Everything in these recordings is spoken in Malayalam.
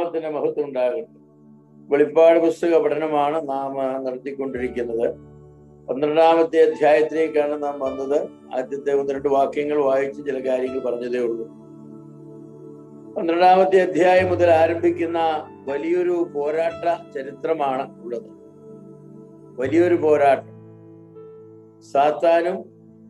നാമത്തിന് മഹത്വം ഉണ്ടാകട്ടെ വെളിപ്പാട് പുസ്തക പഠനമാണ് നാം നടത്തിക്കൊണ്ടിരിക്കുന്നത് പന്ത്രണ്ടാമത്തെ അധ്യായത്തിലേക്കാണ് നാം വന്നത് ആദ്യത്തെ ഒന്ന് രണ്ട് വാക്യങ്ങൾ വായിച്ച് ചില കാര്യങ്ങൾ പറഞ്ഞതേ ഉള്ളൂ പന്ത്രണ്ടാമത്തെ അധ്യായം മുതൽ ആരംഭിക്കുന്ന വലിയൊരു പോരാട്ട ചരിത്രമാണ് ഉള്ളത് വലിയൊരു പോരാട്ടം സാത്താനും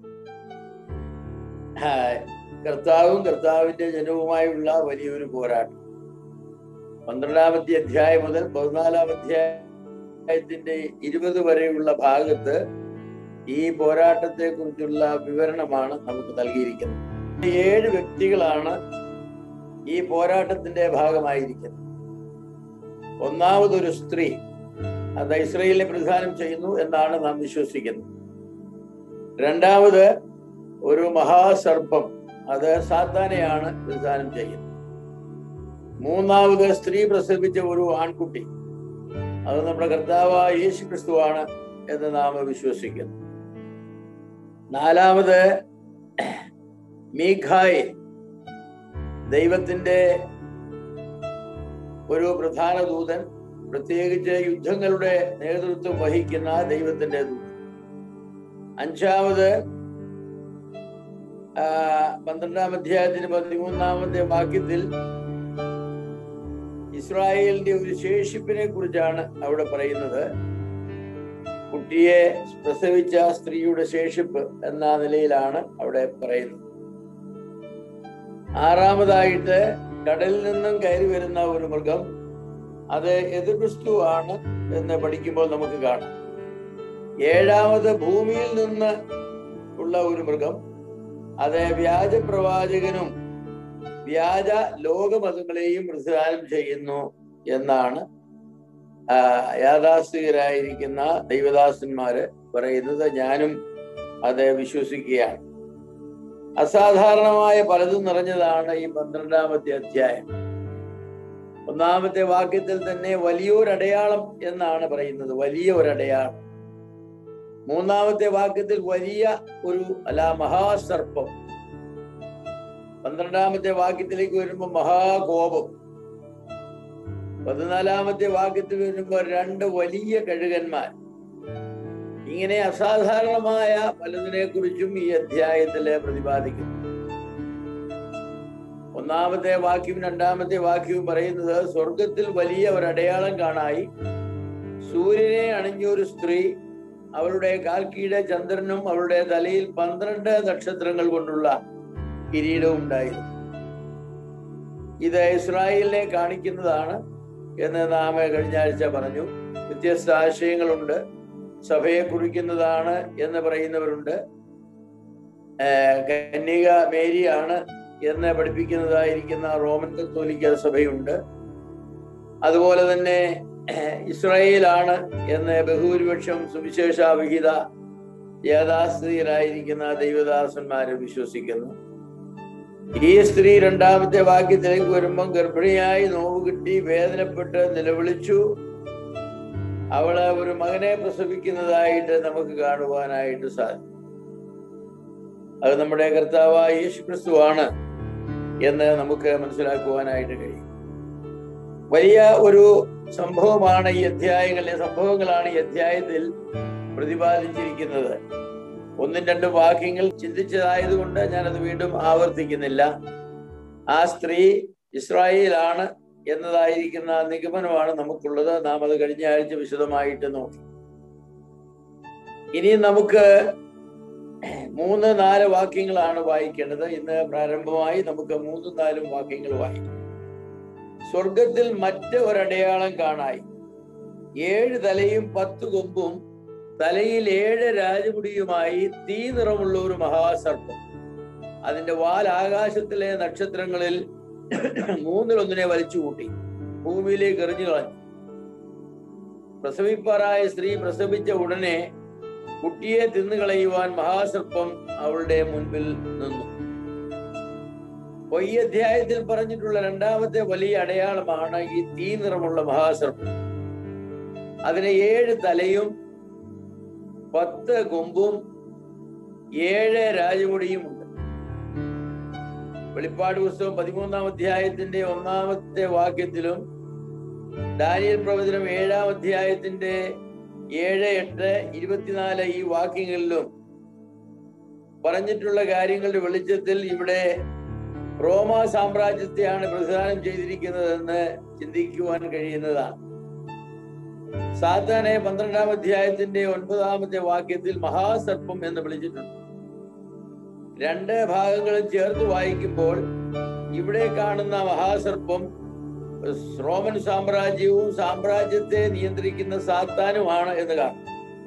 ആ, കർത്താവും കർത്താവിന്റെ ജനവുമായുള്ള വലിയൊരു പോരാട്ടം പന്ത്രണ്ടാമത്തെ അധ്യായം മുതൽ പതിനാലാം അധ്യായത്തിന്റെ ഇരുപത് വരെയുള്ള ഭാഗത്ത് ഈ പോരാട്ടത്തെ കുറിച്ചുള്ള വിവരണമാണ് നമുക്ക് നൽകിയിരിക്കുന്നത് ഏഴ് വ്യക്തികളാണ് ഈ പോരാട്ടത്തിന്റെ ഭാഗമായിരിക്കുന്നത് ഒന്നാമതൊരു സ്ത്രീ അത് ഇസ്രയേലിനെ പ്രതിദാനം ചെയ്യുന്നു എന്നാണ് നാം വിശ്വസിക്കുന്നത് രണ്ടാമത് ഒരു മഹാസർപ്പം അത് സാത്താനെയാണ് പ്രതിദാനം ചെയ്യുന്നത് മൂന്നാമത് സ്ത്രീ പ്രസവിച്ച ഒരു ആൺകുട്ടി അത് നമ്മുടെ കർത്താവായ യേശു ക്രിസ്തുവാണ് എന്ന് നാം വിശ്വസിക്കുന്നു നാലാമത് മീഖായി ദൈവത്തിന്റെ ഒരു പ്രധാന ദൂതൻ പ്രത്യേകിച്ച് യുദ്ധങ്ങളുടെ നേതൃത്വം വഹിക്കുന്ന ദൈവത്തിന്റെ ദൂതൻ അഞ്ചാമത് ആ, പന്ത്രണ്ടാം അധ്യായത്തിന് പതിമൂന്നാമത്തെ വാക്യത്തിൽ ഇസ്രായേലിന്റെ ഒരു ശേഷിപ്പിനെ കുറിച്ചാണ് അവിടെ പറയുന്നത് കുട്ടിയെ പ്രസവിച്ച സ്ത്രീയുടെ ശേഷിപ്പ് എന്ന നിലയിലാണ് അവിടെ പറയുന്നത് ആറാമതായിട്ട് കടലിൽ നിന്നും കയറി വരുന്ന ഒരു മൃഗം അത് എതിർക്രിസ്തു ആണ് എന്ന് പഠിക്കുമ്പോൾ നമുക്ക് കാണാം ഏഴാമത് ഭൂമിയിൽ നിന്ന് ഉള്ള ഒരു മൃഗം അത് വ്യാജ പ്രവാചകനും വ്യാജ ലോകമതങ്ങളെയും പ്രതിദാനം ചെയ്യുന്നു എന്നാണ് ആ, യാഥാസ്ഥികരായിരിക്കുന്ന ദൈവദാസന്മാര് പറയുന്നത് ഞാനും അത് വിശ്വസിക്കുകയാണ് അസാധാരണമായ പലതും നിറഞ്ഞതാണ് ഈ പന്ത്രണ്ടാമത്തെ അധ്യായം ഒന്നാമത്തെ വാക്യത്തിൽ തന്നെ വലിയൊരു അടയാളം എന്നാണ് പറയുന്നത് വലിയ ഒരു അടയാളം മൂന്നാമത്തെ വാക്യത്തിൽ വലിയ ഒരു അല്ല മഹാസർപ്പം പന്ത്രണ്ടാമത്തെ വാക്യത്തിലേക്ക് വരുമ്പോൾ മഹാകോപം പതിനാലാമത്തെ വാക്യത്തിൽ വരുമ്പോൾ രണ്ട് വലിയ കഴുകന്മാർ ഇങ്ങനെ അസാധാരണമായ പലതിനെ കുറിച്ചും ഈ അധ്യായത്തില് പ്രതിപാദിക്കുന്നു ഒന്നാമത്തെ വാക്യവും രണ്ടാമത്തെ വാക്യവും പറയുന്നത് സ്വർഗത്തിൽ വലിയ ഒരു അടയാളം കാണായി സൂര്യനെ അണിഞ്ഞൊരു സ്ത്രീ അവളുടെ കാൽക്കീഴെ ചന്ദ്രനും അവളുടെ തലയിൽ പന്ത്രണ്ട് നക്ഷത്രങ്ങൾ കൊണ്ടുള്ള കിരീടവും ഉണ്ടായിരുന്നു ഇത് ഇസ്രായേലിനെ കാണിക്കുന്നതാണ് എന്ന് നാം കഴിഞ്ഞ ആഴ്ച പറഞ്ഞു വ്യത്യസ്ത ആശയങ്ങളുണ്ട് സഭയെ കുറിക്കുന്നതാണ് എന്ന് പറയുന്നവരുണ്ട് ഏർ കന്യക മേരിയാണ് എന്ന് പഠിപ്പിക്കുന്നതായിരിക്കുന്ന റോമൻ കത്തോലിക്ക സഭയുണ്ട് അതുപോലെ തന്നെ ഇസ്രായേലാണ് എന്ന് ബഹുഭൂരിപക്ഷം സുവിശേഷ വിഹിത യാഥാസ്ഥിതിയിലായിരിക്കുന്ന ദൈവദാസന്മാര് വിശ്വസിക്കുന്നു ഈ സ്ത്രീ രണ്ടാമത്തെ വാക്യത്തിലേക്ക് വരുമ്പം ഗർഭിണിയായി നോവ് കിട്ടി വേദനപ്പെട്ട് നിലവിളിച്ചു അവള് ഒരു മകനെ പ്രസവിക്കുന്നതായിട്ട് നമുക്ക് കാണുവാനായിട്ട് സാധിക്കും അത് നമ്മുടെ കർത്താവായ യേശു ക്രിസ്തുവാണ് എന്ന് നമുക്ക് മനസ്സിലാക്കുവാനായിട്ട് കഴിയും വലിയ ഒരു സംഭവമാണ് ഈ അധ്യായങ്ങളിലെ സംഭവങ്ങളാണ് ഈ അധ്യായത്തിൽ പ്രതിപാദിച്ചിരിക്കുന്നത് ഒന്നും രണ്ടും വാക്യങ്ങൾ ചിന്തിച്ചതായതുകൊണ്ട് ഞാനത് വീണ്ടും ആവർത്തിക്കുന്നില്ല ആ സ്ത്രീ ഇസ്രായേലാണ് എന്നതായിരിക്കുന്ന നിഗമനമാണ് നമുക്കുള്ളത് നാം അത് കഴിഞ്ഞ ആഴ്ച വിശദമായിട്ട് നോക്കി ഇനി നമുക്ക് മൂന്ന് നാല് വാക്യങ്ങളാണ് വായിക്കേണ്ടത് ഇന്ന് പ്രാരംഭമായി നമുക്ക് മൂന്നും നാലും വാക്യങ്ങൾ വായിക്കാം സ്വർഗത്തിൽ മറ്റ് ഒരടയാളം കാണായി ഏഴ് തലയും പത്ത് കൊമ്പും തലയിൽ ഏഴ് രാജമുടിയുമായി തീ നിറമുള്ള ഒരു മഹാസർപ്പം അതിന്റെ വാൽ ആകാശത്തിലെ നക്ഷത്രങ്ങളിൽ മൂന്നിലൊന്നിനെ വലിച്ചു കൂട്ടി ഭൂമിയിലേക്ക് എറിഞ്ഞു കളഞ്ഞു പ്രസവിപ്പാറായ സ്ത്രീ പ്രസവിച്ച ഉടനെ കുട്ടിയെ തിന്നുകളയുവാൻ മഹാസർപ്പം അവളുടെ മുൻപിൽ നിന്നു അപ്പൊ ഈ അധ്യായത്തിൽ പറഞ്ഞിട്ടുള്ള രണ്ടാമത്തെ വലിയ അടയാളമാണ് ഈ തീ നിറമുള്ള മഹാസർപ്പം അതിന് ഏഴ് തലയും പത്ത് കൊമ്പും ഏഴ് രാജമുടിയും ഉണ്ട് വെളിപ്പാട് പുസ്തകം പതിമൂന്നാം അധ്യായത്തിന്റെ ഒന്നാമത്തെ വാക്യത്തിലും ദാനിയൽ പ്രവചനം ഏഴാം അധ്യായത്തിന്റെ ഏഴ് എട്ട് ഇരുപത്തിനാല് ഈ വാക്യങ്ങളിലും പറഞ്ഞിട്ടുള്ള കാര്യങ്ങളുടെ വെളിച്ചത്തിൽ ഇവിടെ റോമ സാമ്രാജ്യത്തെയാണ് പ്രധാനം ചെയ്തിരിക്കുന്നതെന്ന് ചിന്തിക്കുവാൻ കഴിയുന്നതാണ് സാത്താനെ പന്ത്രണ്ടാം അധ്യായത്തിന്റെ ഒൻപതാമത്തെ വാക്യത്തിൽ മഹാസർപ്പം എന്ന് വിളിച്ചിട്ടുണ്ട് രണ്ട് ഭാഗങ്ങളും ചേർത്ത് വായിക്കുമ്പോൾ ഇവിടെ കാണുന്ന മഹാസർപ്പം റോമൻ സാമ്രാജ്യവും സാമ്രാജ്യത്തെ നിയന്ത്രിക്കുന്ന സാത്താനുമാണ് എന്ന് കാണും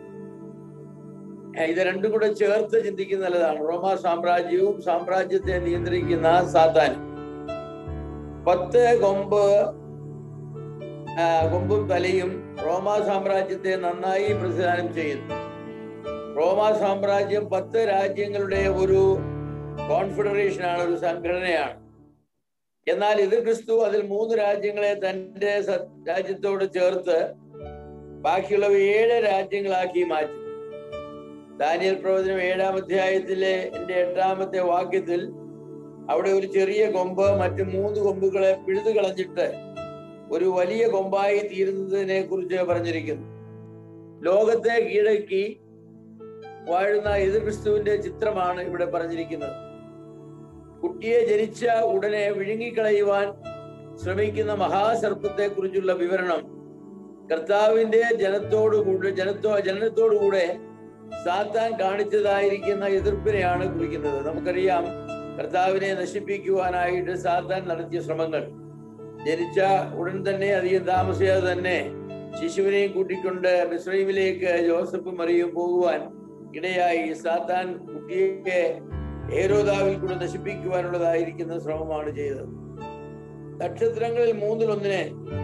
ഇത് രണ്ടും കൂടെ ചേർത്ത് ചിന്തിക്കുന്ന നല്ലതാണ് റോമ സാമ്രാജ്യവും സാമ്രാജ്യത്തെ നിയന്ത്രിക്കുന്ന സാത്താനും പത്ത് കൊമ്പ് കൊമ്പും തലയും റോമ സാമ്രാജ്യത്തെ നന്നായി പ്രതിദാനം ചെയ്യുന്നു റോമ സാമ്രാജ്യം പത്ത് രാജ്യങ്ങളുടെ ഒരു കോൺഫെഡറേഷൻ ആണ് ഒരു സംഘടനയാണ് എന്നാൽ ഇത് ക്രിസ്തു അതിൽ മൂന്ന് രാജ്യങ്ങളെ തന്റെ രാജ്യത്തോട് ചേർത്ത് ബാക്കിയുള്ളവ ഏഴ് രാജ്യങ്ങളാക്കി മാറ്റി ദാനിയൽ പ്രവചനം ഏഴാം അധ്യായത്തിലെ എന്റെ എട്ടാമത്തെ വാക്യത്തിൽ അവിടെ ഒരു ചെറിയ കൊമ്പ് മറ്റു മൂന്ന് കൊമ്പുകളെ പിഴുതു കളഞ്ഞിട്ട് ഒരു വലിയ കൊമ്പായി തീരുന്നതിനെ കുറിച്ച് പറഞ്ഞിരിക്കുന്നു ലോകത്തെ കീഴടക്കി വാഴുന്ന എതിർ ക്രിസ്തുവിന്റെ ചിത്രമാണ് ഇവിടെ പറഞ്ഞിരിക്കുന്നത് കുട്ടിയെ ജനിച്ച ഉടനെ വിഴുങ്ങിക്കളയുവാൻ ശ്രമിക്കുന്ന മഹാസർപ്പത്തെ കുറിച്ചുള്ള വിവരണം കർത്താവിന്റെ ജനത്തോടുകൂടെ ജനത്തോ ജനനത്തോടുകൂടെ സാത്താൻ കാണിച്ചതായിരിക്കുന്ന എതിർപ്പിനെയാണ് കുറിക്കുന്നത് നമുക്കറിയാം കർത്താവിനെ നശിപ്പിക്കുവാനായിട്ട് സാത്താൻ നടത്തിയ ശ്രമങ്ങൾ ജനിച്ച ഉടൻ തന്നെ അധികം താമസിയാതെ തന്നെ ശിശുവിനെയും കൂട്ടിക്കൊണ്ട് മിസ്രൈമിലേക്ക് ജോസഫ് മറിയും പോകുവാൻ ഇടയായി സാത്താൻ കുട്ടിയെ ഏരോദാവിൽ കൂടെ നശിപ്പിക്കുവാനുള്ളതായിരിക്കുന്ന ശ്രമമാണ് ചെയ്തത് നക്ഷത്രങ്ങളിൽ മൂന്നിലൊന്നിനെ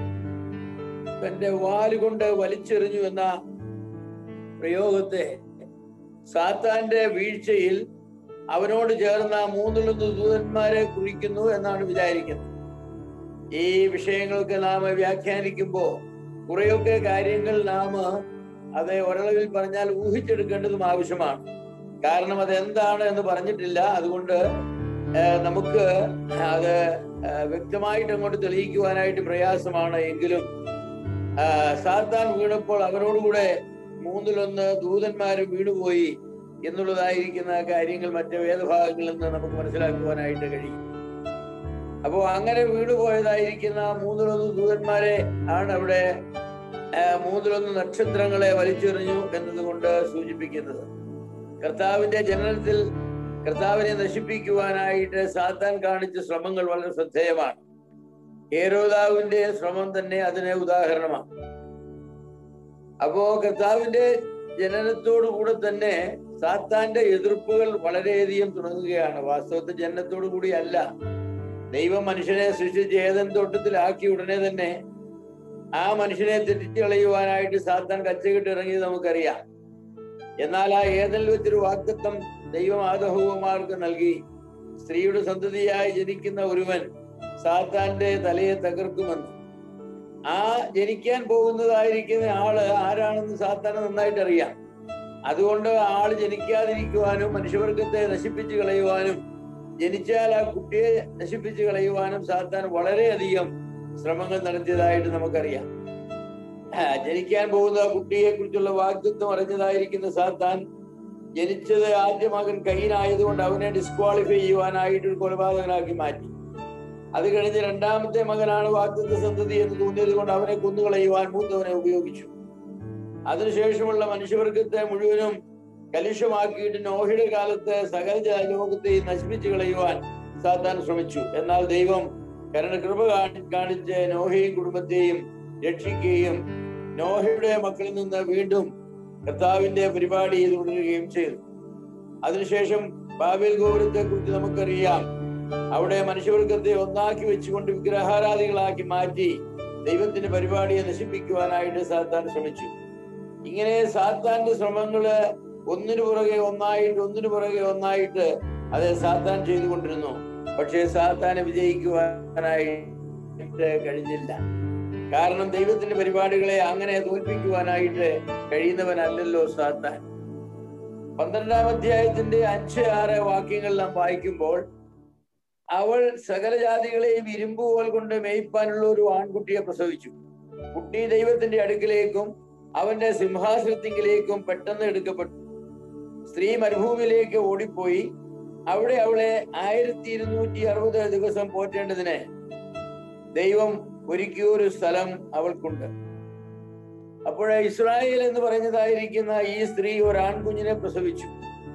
തന്റെ വാലുകൊണ്ട് വലിച്ചെറിഞ്ഞു എന്ന പ്രയോഗത്തെ സാത്താന്റെ വീഴ്ചയിൽ അവനോട് ചേർന്ന മൂന്നിലൊന്ന് ദൂതന്മാരെ കുറിക്കുന്നു എന്നാണ് വിചാരിക്കുന്നത് ഈ വിഷയങ്ങൾക്ക് നാം വ്യാഖ്യാനിക്കുമ്പോൾ കുറെയൊക്കെ കാര്യങ്ങൾ നാം അത് ഒരളവിൽ പറഞ്ഞാൽ ഊഹിച്ചെടുക്കേണ്ടതും ആവശ്യമാണ് കാരണം അത് എന്താണ് എന്ന് പറഞ്ഞിട്ടില്ല അതുകൊണ്ട് നമുക്ക് അത് വ്യക്തമായിട്ട് അങ്ങോട്ട് തെളിയിക്കുവാനായിട്ട് പ്രയാസമാണ് എങ്കിലും സാത്താൻ വീണപ്പോൾ അവനോടുകൂടെ മൂന്നിലൊന്ന് ദൂതന്മാരും വീണുപോയി എന്നുള്ളതായിരിക്കുന്ന കാര്യങ്ങൾ മറ്റ് വേദഭാഗങ്ങളിൽ നിന്ന് നമുക്ക് മനസ്സിലാക്കുവാനായിട്ട് കഴിയും അപ്പോ അങ്ങനെ വീണുപോയതായിരിക്കുന്ന മൂന്നിലൊന്ന് ദൂതന്മാരെ ആണ് അവിടെ മൂന്നിലൊന്ന് നക്ഷത്രങ്ങളെ വലിച്ചെറിഞ്ഞു എന്നതുകൊണ്ട് സൂചിപ്പിക്കുന്നത് കർത്താവിന്റെ ജനനത്തിൽ കർത്താവിനെ നശിപ്പിക്കുവാനായിട്ട് സാത്താൻ കാണിച്ച ശ്രമങ്ങൾ വളരെ ശ്രദ്ധേയമാണ് ഏരോദാവിന്റെ ശ്രമം തന്നെ അതിന് ഉദാഹരണമാണ് അപ്പോ കർത്താവിന്റെ ജനനത്തോടു കൂടെ തന്നെ സാത്താന്റെ എതിർപ്പുകൾ വളരെയധികം തുടങ്ങുകയാണ് വാസ്തവത്തിൽ ജനനത്തോടു കൂടി അല്ല ദൈവം മനുഷ്യനെ സൃഷ്ടിച്ച് ഏതൻ തോട്ടത്തിലാക്കി ഉടനെ തന്നെ ആ മനുഷ്യനെ തെറ്റിച്ചു കളയുവാനായിട്ട് സാത്താൻ കച്ചകെട്ട് ഇറങ്ങിയത് നമുക്കറിയാം എന്നാൽ ആ ഏതനിൽ വെച്ചൊരു വാക്തത്വം ദൈവം ആദഹവുമാർക്ക് നൽകി സ്ത്രീയുടെ സന്തതിയായി ജനിക്കുന്ന ഒരുവൻ സാത്താന്റെ തലയെ തകർക്കുമെന്ന് ആ ജനിക്കാൻ പോകുന്നതായിരിക്കുന്ന ആള് ആരാണെന്ന് സാത്താൻ നന്നായിട്ട് അറിയാം അതുകൊണ്ട് ആള് ജനിക്കാതിരിക്കുവാനും മനുഷ്യവർഗത്തെ നശിപ്പിച്ചു കളയുവാനും ജനിച്ചാൽ ആ കുട്ടിയെ നശിപ്പിച്ചു കളയുവാനും സാത്താൻ വളരെയധികം ശ്രമങ്ങൾ നടത്തിയതായിട്ട് നമുക്കറിയാം ജനിക്കാൻ പോകുന്ന കുട്ടിയെ കുറിച്ചുള്ള വാഗ്ദത്വം അറിഞ്ഞതായിരിക്കുന്ന സാത്താൻ ജനിച്ചത് ആദ്യ മകൻ കയ്യിനായതുകൊണ്ട് അവനെ ഡിസ്ക്വാളിഫൈ ചെയ്യുവാനായിട്ട് ഒരു കൊലപാതകനാക്കി മാറ്റി അത് കഴിഞ്ഞ് രണ്ടാമത്തെ മകനാണ് വാഗ്ദത്ത സന്തതി എന്ന് തോന്നിയത് കൊണ്ട് അവനെ കൊന്നുകളയുവാൻ മൂത്തവനെ ഉപയോഗിച്ചു അതിനുശേഷമുള്ള മനുഷ്യവർഗത്തെ മുഴുവനും കലുഷമാക്കിയിട്ട് നോഹിയുടെ കാലത്ത് സകല ലോകത്തെയും നശിപ്പിച്ചു കളയുവാൻ സാത്താൻ ശ്രമിച്ചു എന്നാൽ ദൈവം കരുണ കൃപ കാണിച്ച് നോഹയും കുടുംബത്തെയും രക്ഷിക്കുകയും നോഹയുടെ മക്കളിൽ നിന്ന് വീണ്ടും കർത്താവിന്റെ പരിപാടി തുടരുകയും ചെയ്തു അതിനുശേഷം ബാബേൽ ഗോപുരത്തെ കുറിച്ച് നമുക്കറിയാം അവിടെ മനുഷ്യവർഗത്തെ ഒന്നാക്കി വെച്ചുകൊണ്ട് വിഗ്രഹാരാധികളാക്കി മാറ്റി ദൈവത്തിന്റെ പരിപാടിയെ നശിപ്പിക്കുവാനായിട്ട് സാത്താൻ ശ്രമിച്ചു ഇങ്ങനെ സാത്താന്റെ ശ്രമങ്ങള് ഒന്നിനു പുറകെ ഒന്നായിട്ട് ഒന്നിനു പുറകെ ഒന്നായിട്ട് അത് സാത്താൻ ചെയ്തുകൊണ്ടിരുന്നു പക്ഷേ സാത്താനെ വിജയിക്കുവാനായിട്ട് കഴിഞ്ഞില്ല കാരണം ദൈവത്തിന്റെ പരിപാടികളെ അങ്ങനെ തോൽപ്പിക്കുവാനായിട്ട് കഴിയുന്നവനല്ലല്ലോ സാത്താൻ പന്ത്രണ്ടാം അധ്യായത്തിന്റെ അഞ്ച് ആറ് വാക്യങ്ങൾ നാം വായിക്കുമ്പോൾ അവൾ സകല ജാതികളെയും ഇരുമ്പുപോൽ കൊണ്ട് മേയ്പ്പാനുള്ള ഒരു ആൺകുട്ടിയെ പ്രസവിച്ചു കുട്ടി ദൈവത്തിന്റെ അടുക്കിലേക്കും അവന്റെ സിംഹാസനത്തിങ്കിലേക്കും പെട്ടെന്ന് എടുക്കപ്പെട്ടു സ്ത്രീ മരുഭൂമിയിലേക്ക് ഓടിപ്പോയി അവിടെ അവളെ ആയിരത്തി ഇരുന്നൂറ്റി അറുപത് ദിവസം പോറ്റേണ്ടതിന് ദൈവം ഒരുക്കിയൊരു സ്ഥലം അവൾക്കുണ്ട് അപ്പോൾ ഇസ്രായേൽ എന്ന് പറഞ്ഞതായിരിക്കുന്ന ഈ സ്ത്രീ ഒരു ആൺകുഞ്ഞിനെ പ്രസവിച്ചു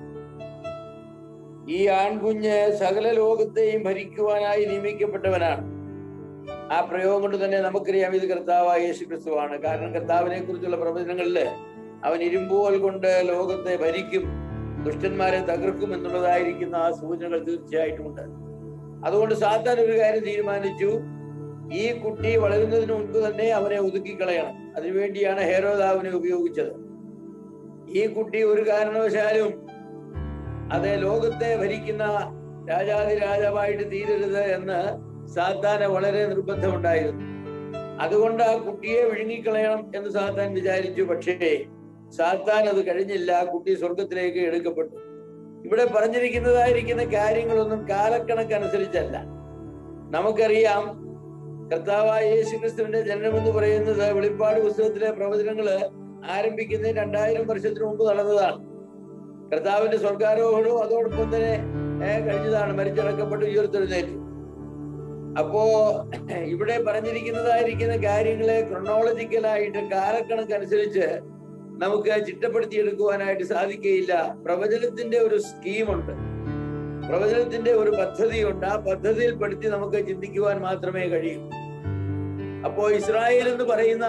ഈ ആൺകുഞ്ഞ് സകല ലോകത്തെയും ഭരിക്കുവാനായി നിയമിക്കപ്പെട്ടവനാണ് ആ പ്രയോഗം കൊണ്ട് തന്നെ നമുക്കറിയാം ഇത് കർത്താവായ യേശു ക്രിസ്തുവാണ് കാരണം കർത്താവിനെ കുറിച്ചുള്ള പ്രവചനങ്ങളില് അവൻ ഇരുമ്പോൽ കൊണ്ട് ലോകത്തെ ഭരിക്കും ദുഷ്ടന്മാരെ തകർക്കും എന്നുള്ളതായിരിക്കുന്ന ആ സൂചനകൾ തീർച്ചയായിട്ടും ഉണ്ട് അതുകൊണ്ട് സാത്താൻ ഒരു കാര്യം തീരുമാനിച്ചു ഈ കുട്ടി വളരുന്നതിന് മുൻപ് തന്നെ അവനെ ഒതുക്കിക്കളയണം അതിനുവേണ്ടിയാണ് ഹേരോദാവിനെ ഉപയോഗിച്ചത് ഈ കുട്ടി ഒരു കാരണവശാലും അത് ലോകത്തെ ഭരിക്കുന്ന രാജാതി രാജാവായിട്ട് തീരരുത് എന്ന് സാത്താന് വളരെ നിർബന്ധമുണ്ടായിരുന്നു അതുകൊണ്ട് ആ കുട്ടിയെ വിഴുങ്ങിക്കളയണം എന്ന് സാത്താൻ വിചാരിച്ചു പക്ഷേ സാത്താൻ അത് കഴിഞ്ഞില്ല ആ കുട്ടി സ്വർഗത്തിലേക്ക് എടുക്കപ്പെട്ടു ഇവിടെ പറഞ്ഞിരിക്കുന്നതായിരിക്കുന്ന കാര്യങ്ങളൊന്നും കാലക്കണക്കനുസരിച്ചല്ല നമുക്കറിയാം കർത്താവായ യേശു ക്രിസ്തുവിന്റെ ജനനം എന്ന് പറയുന്നത് വെളിപ്പാട് പുസ്തകത്തിലെ പ്രവചനങ്ങള് ആരംഭിക്കുന്നത് രണ്ടായിരം വർഷത്തിന് മുമ്പ് നടന്നതാണ് കർത്താവിന്റെ സ്വർഗാരോഹണവും അതോടൊപ്പം തന്നെ ഏഹ്, കഴിഞ്ഞതാണ് മരിച്ചടക്കപ്പെട്ട് ഉയർത്തെഴുന്നേറ്റു അപ്പോ ഇവിടെ പറഞ്ഞിരിക്കുന്നതായിരിക്കുന്ന കാര്യങ്ങളെ ക്രൊണോളജിക്കലായിട്ട് കാലക്കണക്കനുസരിച്ച് നമുക്ക് ചിട്ടപ്പെടുത്തിയെടുക്കുവാനായിട്ട് സാധിക്കുകയില്ല പ്രവചനത്തിന്റെ ഒരു സ്കീമുണ്ട് പ്രവചനത്തിന്റെ ഒരു പദ്ധതിയുണ്ട് ആ പദ്ധതിയിൽ പെടുത്തി നമുക്ക് ചിന്തിക്കുവാൻ മാത്രമേ കഴിയൂ അപ്പോ ഇസ്രായേൽ എന്ന് പറയുന്ന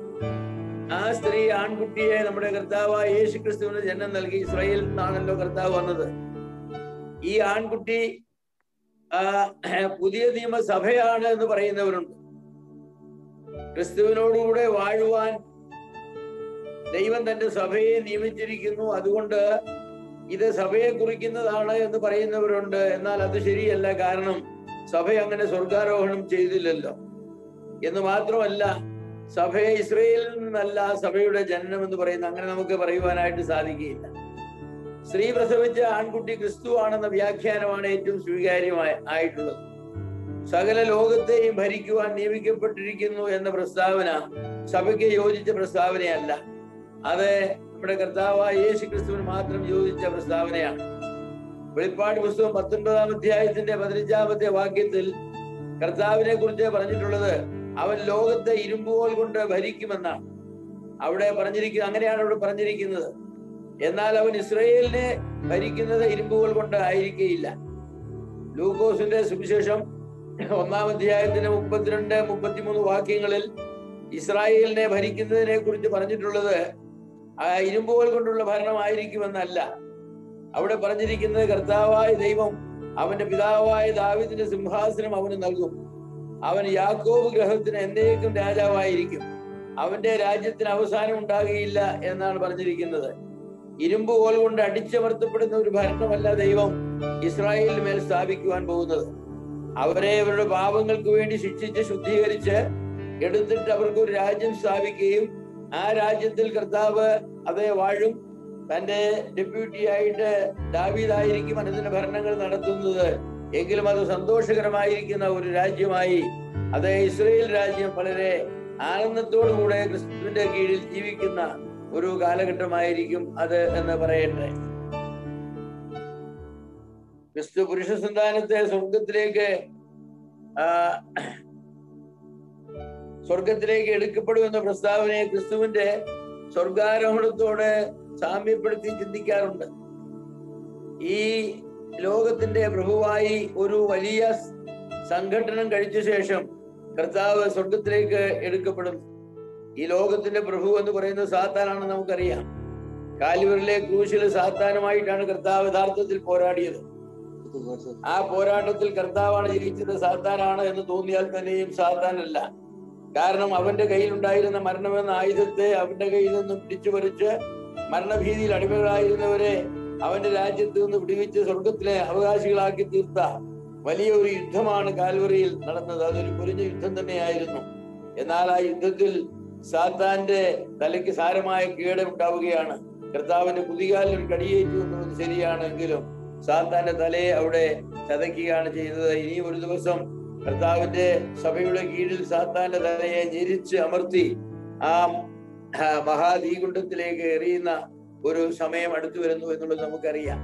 ആ സ്ത്രീ ആൺകുട്ടിയെ നമ്മുടെ കർത്താവായ യേശു ക്രിസ്തുവിന് ജന്മം നൽകി ഇസ്രായേലിൽ നിന്നാണല്ലോ കർത്താവ് വന്നത് ഈ ആൺകുട്ടി ആ, പുതിയ നിയമസഭയാണ് എന്ന് പറയുന്നവരുണ്ട് ക്രിസ്തുവിനോടുകൂടെ വാഴുവാൻ ദൈവം തന്റെ സഭയെ നിയമിച്ചിരിക്കുന്നു അതുകൊണ്ട് ഇത് സഭയെ കുറിക്കുന്നതാണ് എന്ന് പറയുന്നവരുണ്ട് എന്നാൽ അത് ശരിയല്ല കാരണം സഭ അങ്ങനെ സ്വർഗാരോഹണം ചെയ്തില്ലല്ലോ എന്ന് മാത്രമല്ല സഭയെ ഇസ്രയേലിൽ നിന്നല്ല സഭയുടെ ജനനം എന്ന് പറയുന്ന അങ്ങനെ നമുക്ക് പറയുവാനായിട്ട് സാധിക്കുകയില്ല സ്ത്രീ പ്രസവിച്ച ആൺകുട്ടി ക്രിസ്തു ആണെന്ന വ്യാഖ്യാനമാണ് ഏറ്റവും സ്വീകാര്യമായ ആയിട്ടുള്ളത് സകല ലോകത്തെയും ഭരിക്കുവാൻ നിയമിക്കപ്പെട്ടിരിക്കുന്നു എന്ന പ്രസ്താവന സഭയ്ക്ക് യോജിച്ച പ്രസ്താവനയല്ല അത് നമ്മുടെ കർത്താവായ യേശു ക്രിസ്തുവിന് മാത്രം യോജിച്ച പ്രസ്താവനയാണ് വെളിപ്പാട് പുസ്തകം പത്തൊൻപതാം അധ്യായത്തിന്റെ പതിനഞ്ചാമത്തെ വാക്യത്തിൽ കർത്താവിനെ കുറിച്ച് പറഞ്ഞിട്ടുള്ളത് അവൻ ലോകത്തെ ഇരുമ്പുകോൽ കൊണ്ട് ഭരിക്കുമെന്നാണ് അവിടെ പറഞ്ഞിരിക്കുന്നത് അങ്ങനെയാണ് അവിടെ പറഞ്ഞിരിക്കുന്നത് എന്നാൽ അവൻ ഇസ്രയേലിനെ ഭരിക്കുന്നത് ഇരുമ്പുകൾ കൊണ്ട് ആയിരിക്കുകയില്ല ലൂക്കോസിന്റെ സുവിശേഷം ഒന്നാം അധ്യായത്തിന്റെ മുപ്പത്തിരണ്ട് മുപ്പത്തിമൂന്ന് വാക്യങ്ങളിൽ ഇസ്രായേലിനെ ഭരിക്കുന്നതിനെ കുറിച്ച് പറഞ്ഞിട്ടുള്ളത് ആ ഇരുമ്പുകൾ കൊണ്ടുള്ള ഭരണമായിരിക്കുമെന്നല്ല അവിടെ പറഞ്ഞിരിക്കുന്നത് കർത്താവായ ദൈവം അവന്റെ പിതാവായ ദാവിദിന്റെ സിംഹാസനം അവന് നൽകും അവൻ യാക്കോബ് ഗ്രഹത്തിന് എന്നേക്കും രാജാവായിരിക്കും അവന്റെ രാജ്യത്തിന് അവസാനം ഉണ്ടാകുകയില്ല എന്നാണ് പറഞ്ഞിരിക്കുന്നത് ഇരുമ്പ് കോൽ കൊണ്ട് അടിച്ചമർത്തപ്പെടുന്ന ഒരു ഭരണമല്ല ദൈവം ഇസ്രായേലിന് മേൽ സ്ഥാപിക്കുവാൻ പോകുന്നത് അവരെ അവരുടെ പാപങ്ങൾക്ക് വേണ്ടി ശിക്ഷിച്ച് ശുദ്ധീകരിച്ച് എടുത്തിട്ട് അവർക്ക് ഒരു രാജ്യം സ്ഥാപിക്കുകയും ആ രാജ്യത്തിൽ കർത്താവ് അതേ വാഴും തന്റെ ഡെപ്യൂട്ടി ആയിട്ട് ദാവീദായിരിക്കും അതിന്റെ ഭരണങ്ങൾ നടത്തുന്നത് എങ്കിലും അത് സന്തോഷകരമായിരിക്കുന്ന ഒരു രാജ്യമായി അത് ഇസ്രയേൽ രാജ്യം വളരെ ആനന്ദത്തോടുകൂടെ ക്രിസ്തുവിന്റെ കീഴിൽ ജീവിക്കുന്ന ഒരു കാലഘട്ടമായിരിക്കും അത് എന്ന് പറയട്ടെ ക്രിസ്തു പുരുഷ സന്താനത്തെ സ്വർഗത്തിലേക്ക് ആ, സ്വർഗത്തിലേക്ക് എടുക്കപ്പെടുമെന്ന പ്രസ്താവനയെ ക്രിസ്തുവിന്റെ സ്വർഗാരോഹണത്തോട് സാമ്യപ്പെടുത്തി ചിന്തിക്കാറുണ്ട് ഈ ലോകത്തിന്റെ പ്രഭുവായി ഒരു വലിയ സംഘടനം കഴിച്ച ശേഷം കർത്താവ് സ്വർഗത്തിലേക്ക് എടുക്കപ്പെടുന്നു ഈ ലോകത്തിന്റെ പ്രഭു എന്ന് പറയുന്നത് സാത്താനാണെന്ന് നമുക്കറിയാം കാലുവരിലെ ക്രൂശിൽ സാത്താനുമായിട്ടാണ് കർത്താവ് യഥാർത്ഥത്തിൽ പോരാടിയത് ആ പോരാട്ടത്തിൽ കർത്താവാണ് ജയിച്ചത് സാത്താനാണ് എന്ന് തോന്നിയാൽ തന്നെയും സാത്താനല്ല കാരണം അവന്റെ കയ്യിലുണ്ടായിരുന്ന മരണമെന്ന ആയുധത്തെ അവന്റെ കയ്യിൽ നിന്നും പിടിച്ചു പറിച്ച് മരണഭീതിയിൽ അടിമകളായിരുന്നവരെ അവന്റെ രാജ്യത്ത് നിന്ന് വിടുവിച്ച് സ്വർഗത്തിലെ അവകാശികളാക്കി തീർത്ത വലിയ ഒരു യുദ്ധമാണ് കാൽവറിയിൽ നടന്നത് അതൊരു പൊരിഞ്ഞ യുദ്ധം തന്നെയായിരുന്നു എന്നാൽ ആ യുദ്ധത്തിൽ സാത്താന്റെ തലയ്ക്ക് സാരമായ കേടുണ്ടാവുകയാണ് കർത്താവിന്റെ കുതികാലിൽ ഒരു കടിയേറ്റു എന്നുള്ളത് ശരിയാണെങ്കിലും സാത്താന്റെ തലയെ അവിടെ ചതയ്ക്കുകയാണ് ചെയ്തത് ഇനി ഒരു ദിവസം കർത്താവിന്റെ സഭയുടെ കീഴിൽ സാത്താന്റെ തലയെ ഞെരിച്ച് അമർത്തി ആ ആ, മഹാതീകുണ്ഡത്തിലേക്ക് എറിയുന്ന ഒരു സമയം അടുത്തു വരുന്നു എന്നുള്ളത് നമുക്കറിയാം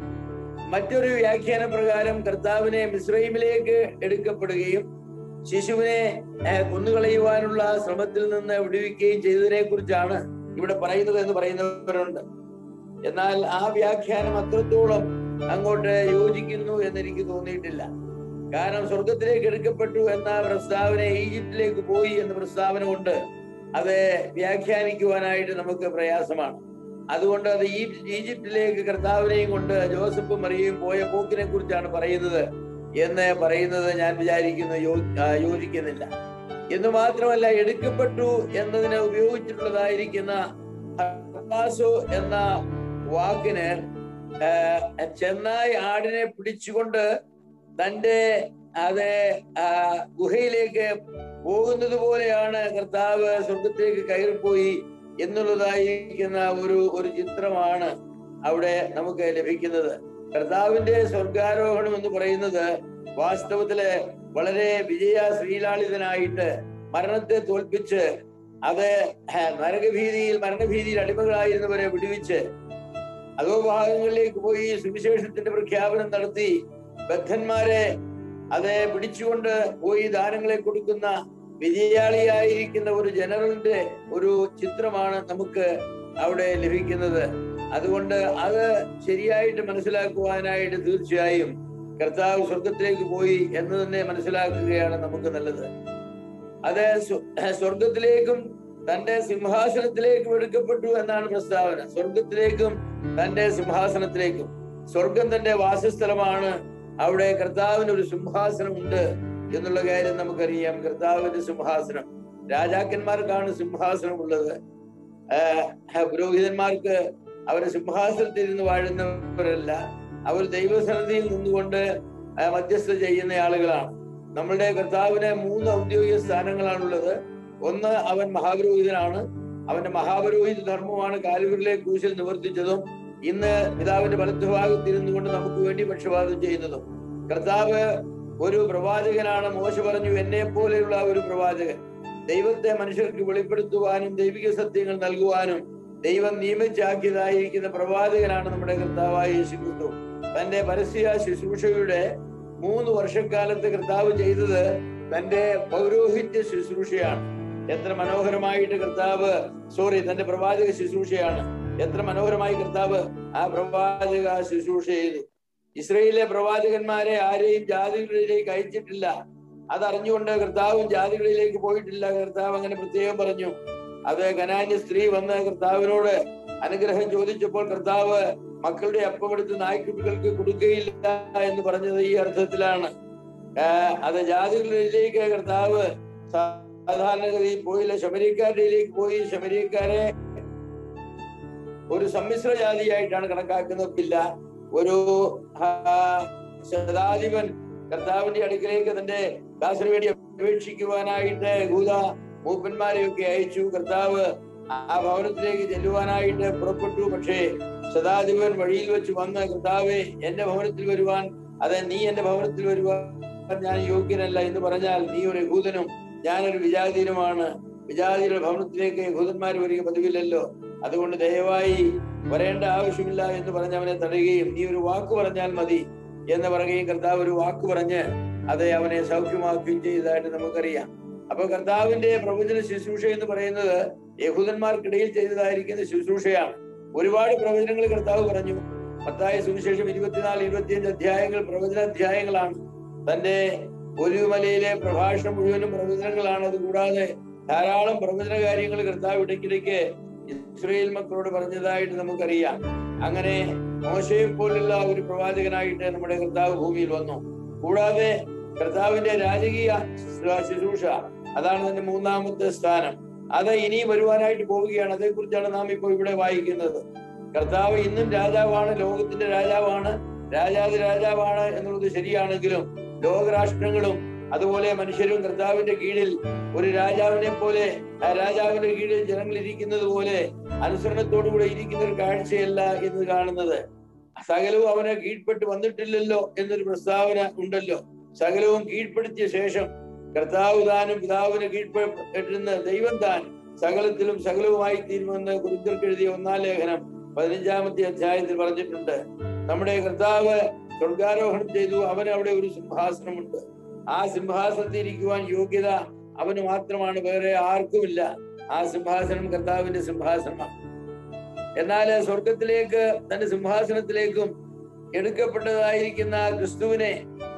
മറ്റൊരു വ്യാഖ്യാന പ്രകാരം കർത്താവിനെ മിസ്രൈമിലേക്ക് എടുക്കപ്പെടുകയും ശിശുവിനെ ഏർ, കൊന്നുകളയുവാനുള്ള ശ്രമത്തിൽ നിന്ന് വിടുവിക്കുകയും ചെയ്തതിനെ കുറിച്ചാണ് ഇവിടെ പറയുന്നത് എന്ന് പറയുന്നവരുണ്ട് എന്നാൽ ആ വ്യാഖ്യാനം അത്രത്തോളം അങ്ങോട്ട് യോജിക്കുന്നു എന്നെനിക്ക് തോന്നിയിട്ടില്ല കാരണം സ്വർഗത്തിലേക്ക് എടുക്കപ്പെട്ടു എന്ന പ്രസ്താവന ഈജിപ്തിലേക്ക് പോയി എന്ന പ്രസ്താവന കൊണ്ട് അത് വ്യാഖ്യാനിക്കുവാനായിട്ട് നമുക്ക് പ്രയാസമാണ് അതുകൊണ്ട് അത് ഈ ഈജിപ്തിലേക്ക് കർത്താവിനെയും കൊണ്ട് ജോസഫും മറിയയും പോയ പോക്കിനെ കുറിച്ചാണ് പറയുന്നത് എന്ന് പറയുന്നത് ഞാൻ വിചാരിക്കുന്നു യോ- ആ, യോജിക്കുന്നില്ല എന്ന് മാത്രമല്ല എടുക്കപ്പെട്ടു എന്നതിന് ഉപയോഗിച്ചിട്ടുള്ളതായിരിക്കുന്ന ഹർപ്പാസോ എന്ന വാക്കിന് ആ, ചെന്നായി ആടിനെ പിടിച്ചുകൊണ്ട് തന്റെ അത് ആ, ഗുഹയിലേക്ക് പോകുന്നത് പോലെയാണ് കർത്താവ് സ്വർഗത്തിലേക്ക് കയറിപ്പോയി എന്നുള്ളതായിരിക്കുന്ന ഒരു ഒരു ചിത്രമാണ് അവിടെ നമുക്ക് ലഭിക്കുന്നത് കർത്താവിന്റെ സ്വർഗാരോഹണം എന്ന് പറയുന്നത് വാസ്തവത്തില് വളരെ വിജയ ശ്രീലാളിതനായിട്ട് മരണത്തെ തോൽപ്പിച്ച് അത് നരകഭീതിയിൽ മരണഭീതിയിൽ അടിമകളായിരുന്നവരെ വിടുവിച്ച് അതോ ഭാഗങ്ങളിലേക്ക് പോയി സുവിശേഷത്തിന്റെ പ്രഖ്യാപനം നടത്തി ബദ്ധന്മാരെ അത് പിടിച്ചുകൊണ്ട് പോയി ദാനങ്ങളെ കൊടുക്കുന്ന വിജയാളിയായിരിക്കുന്ന ഒരു ജനറലിന്റെ ഒരു ചിത്രമാണ് നമുക്ക് അവിടെ ലഭിക്കുന്നത് അതുകൊണ്ട് അത് ശരിയായിട്ട് മനസ്സിലാക്കുവാനായിട്ട് തീർച്ചയായും കർത്താവ് സ്വർഗത്തിലേക്ക് പോയി എന്ന് തന്നെ മനസ്സിലാക്കുകയാണ് നമുക്ക് നല്ലത് അത് സ്വ- സ്വർഗത്തിലേക്കും തന്റെ സിംഹാസനത്തിലേക്കും എടുക്കപ്പെട്ടു എന്നാണ് പ്രസ്താവന സ്വർഗത്തിലേക്കും തന്റെ സിംഹാസനത്തിലേക്കും സ്വർഗം തന്റെ വാസസ്ഥലമാണ് അവിടെ കർത്താവിന് ഒരു സിംഹാസനം ഉണ്ട് എന്നുള്ള കാര്യം നമുക്കറിയാം കർത്താവിന്റെ സിംഹാസനം രാജാക്കന്മാർക്കാണ് സിംഹാസനം ഉള്ളത് ആഹ് പുരോഹിതന്മാർക്ക് അവരുടെ സിംഹാസനത്തിൽ ഇരുന്ന് വാഴുന്നവരല്ല അവർ ദൈവസന്നിധിയിൽ നിന്നുകൊണ്ട് ആഹ് മധ്യസ്ഥ ചെയ്യുന്ന ആളുകളാണ് നമ്മളുടെ കർത്താവിന് മൂന്ന് ഔദ്യോഗിക സ്ഥാനങ്ങളാണുള്ളത് ഒന്ന് അവൻ മഹാപുരോഹിതനാണ് അവന്റെ മഹാപുരോഹിത ധർമ്മമാണ് കാലുകളിലെ ക്രൂശിൽ നിവർത്തിച്ചതും ഇന്ന് പിതാവിന്റെ വലത്തുഭാഗത്തിരുന്നു കൊണ്ട് നമുക്ക് വേണ്ടി പക്ഷപാതം ചെയ്യുന്നതും കർത്താവ് ഒരു പ്രവാചകനാണ് മോശ പറഞ്ഞു എന്നെ പോലെയുള്ള ഒരു പ്രവാചകൻ ദൈവത്തെ മനുഷ്യർക്ക് വെളിപ്പെടുത്തുവാനും ദൈവിക സത്യങ്ങൾ നൽകുവാനും ദൈവം നിയമിച്ചാക്കിയതായിരിക്കുന്ന പ്രവാചകനാണ് നമ്മുടെ കർത്താവായ യേശു ക്രിസ്തു തന്റെ പരസ്യ ശുശ്രൂഷയുടെ മൂന്ന് വർഷക്കാലത്ത് കർത്താവ് ചെയ്തത് തന്റെ പൗരോഹിത്യ ശുശ്രൂഷയാണ് എത്ര മനോഹരമായിട്ട് കർത്താവ് സോറി തന്റെ പ്രവാചക ശുശ്രൂഷയാണ് എത്ര മനോഹരമായി കർത്താവ് ആ പ്രവാചക ശുശ്രൂഷ ചെയ്തു ഇസ്രയേലിലെ പ്രവാചകന്മാരെ ആരെയും ജാതികളിലേക്ക് അയച്ചിട്ടില്ല അതറിഞ്ഞുകൊണ്ട് കർത്താവും ജാതികളിലേക്ക് പോയിട്ടില്ല കർത്താവ് അങ്ങനെ പ്രത്യേകം പറഞ്ഞു അത് കനാന്യ സ്ത്രീ വന്ന് കർത്താവിനോട് അനുഗ്രഹം ചോദിച്ചപ്പോൾ കർത്താവ് മക്കളുടെ അപ്പമെടുത്ത് നായ്ക്കുട്ടികൾക്ക് കൊടുക്കുകയില്ല എന്ന് പറഞ്ഞത് ഈ അർത്ഥത്തിലാണ് ആഹ് അത് ജാതികളിലേക്ക് കർത്താവ് സാധാരണഗതിയിൽ പോയില്ല ശമരിക്കാരിലേക്ക് പോയി ശമരിക്കാരെ ഒരു സമ്മിശ്ര ജാതിയായിട്ടാണ് കണക്കാക്കുന്നില്ല ഒരു ആ, ശതാധിപൻ കർത്താവിന്റെ അടുക്കലേക്ക് തന്റെ ദാസന് വേണ്ടി അപേക്ഷിക്കുവാനായിട്ട് യഹൂദ മൂപ്പന്മാരെയൊക്കെ അയച്ചു കർത്താവ് ആ ഭവനത്തിലേക്ക് ചെല്ലുവാനായിട്ട് പുറപ്പെട്ടു പക്ഷേ ശതാധിപൻ വഴിയിൽ വെച്ച് വന്ന് കർത്താവെ എന്റെ ഭവനത്തിൽ വരുവാൻ അതെ നീ എന്റെ ഭവനത്തിൽ വരുവാൻ ഞാൻ യോഗ്യനല്ല എന്ന് പറഞ്ഞാൽ നീ ഒരു യഹൂദനും ഞാനൊരു വിജാതീനുമാണ് വിജാതിയുടെ ഭവനത്തിലേക്ക് യഹൂദന്മാർ വരിക പതിവില്ലല്ലോ അതുകൊണ്ട് ദയവായി വരേണ്ട ആവശ്യമില്ല എന്ന് പറഞ്ഞ് അവനെ തടയുകയും നീ ഒരു വാക്ക് പറഞ്ഞാൽ മതി എന്ന് പറയുകയും കർത്താവ് ഒരു വാക്ക് പറഞ്ഞ് അത് അവനെ സൗഖ്യമാക്കുകയും ചെയ്തതായിട്ട് നമുക്കറിയാം അപ്പൊ കർത്താവിന്റെ പ്രവചന ശുശ്രൂഷ എന്ന് പറയുന്നത് യഹൂദന്മാർക്കിടയിൽ ചെയ്തതായിരിക്കുന്ന ശുശ്രൂഷയാണ് ഒരുപാട് പ്രവചനങ്ങൾ കർത്താവ് പറഞ്ഞു മത്തായ സുവിശേഷം ഇരുപത്തിനാല് ഇരുപത്തിയഞ്ച് അധ്യായങ്ങൾ പ്രവചന അധ്യായങ്ങളാണ് തന്റെ ഒലിവുമലയിലെ പ്രഭാഷണം മുഴുവനും പ്രവചനങ്ങളാണ് അത് കൂടാതെ ധാരാളം പ്രവചന കാര്യങ്ങൾ കർത്താവ് ഇടയ്ക്കിടയ്ക്ക് ഇസ്രയേൽ മക്കളോട് പറഞ്ഞതായിട്ട് നമുക്കറിയാം അങ്ങനെ മോശയെ പോലുള്ള ഒരു പ്രവാചകനായിട്ട് നമ്മുടെ കർത്താവ് ഭൂമിയിൽ വന്നു കൂടാതെ കർത്താവിന്റെ രാജകീയ ശുശ്രൂഷ അതാണ് തന്റെ മൂന്നാമത്തെ സ്ഥാനം അത് ഇനി വരുവാനായിട്ട് പോവുകയാണ് അതേക്കുറിച്ചാണ് നാം ഇപ്പോൾ ഇവിടെ വായിക്കുന്നത് കർത്താവ് ഇന്നും രാജാവാണ് ലോകത്തിന്റെ രാജാവാണ് രാജാതി രാജാവാണ് എന്നുള്ളത് ശരിയാണെങ്കിലും ലോകരാഷ്ട്രങ്ങളും അതുപോലെ മനുഷ്യരും കർത്താവിന്റെ കീഴിൽ ഒരു രാജാവിനെ പോലെ ആ രാജാവിന്റെ കീഴിൽ ജനങ്ങൾ ഇരിക്കുന്നത് പോലെ അനുസരണത്തോടുകൂടെ ഇരിക്കുന്ന ഒരു കാഴ്ചയല്ല എന്ന് കാണുന്നത് സകലവും അവനെ കീഴ്പ്പെട്ട് വന്നിട്ടില്ലല്ലോ എന്നൊരു പ്രസ്താവന ഉണ്ടല്ലോ സകലവും കീഴ്പ്പെടുത്തിയ ശേഷം കർത്താവ് താനും പിതാവിന് കീഴ്പ്പെടുന്ന ദൈവം താൻ സകലത്തിലും സകലവുമായി തീരുമെന്ന് കുരുത്തർക്ക് എഴുതിയ ഒന്നാം ലേഖനം പതിനഞ്ചാമത്തെ അധ്യായത്തിൽ പറഞ്ഞിട്ടുണ്ട് നമ്മുടെ കർത്താവ് സ്വർഗാരോഹണം ചെയ്തു അവന് അവിടെ ഒരു സിംഹാസനമുണ്ട് ആ സിംഹാസനത്തിൽ ഇരിക്കുവാൻ യോഗ്യത അവന് മാത്രമാണ് വേറെ ആർക്കുമില്ല ആ സിംഹാസനം കർത്താവിന്റെ സിംഹാസനമാണ് എന്നാൽ സ്വർഗത്തിലേക്ക് തന്റെ സിംഹാസനത്തിലേക്കും എടുക്കപ്പെട്ടതായിരിക്കുന്ന ക്രിസ്തുവിനെ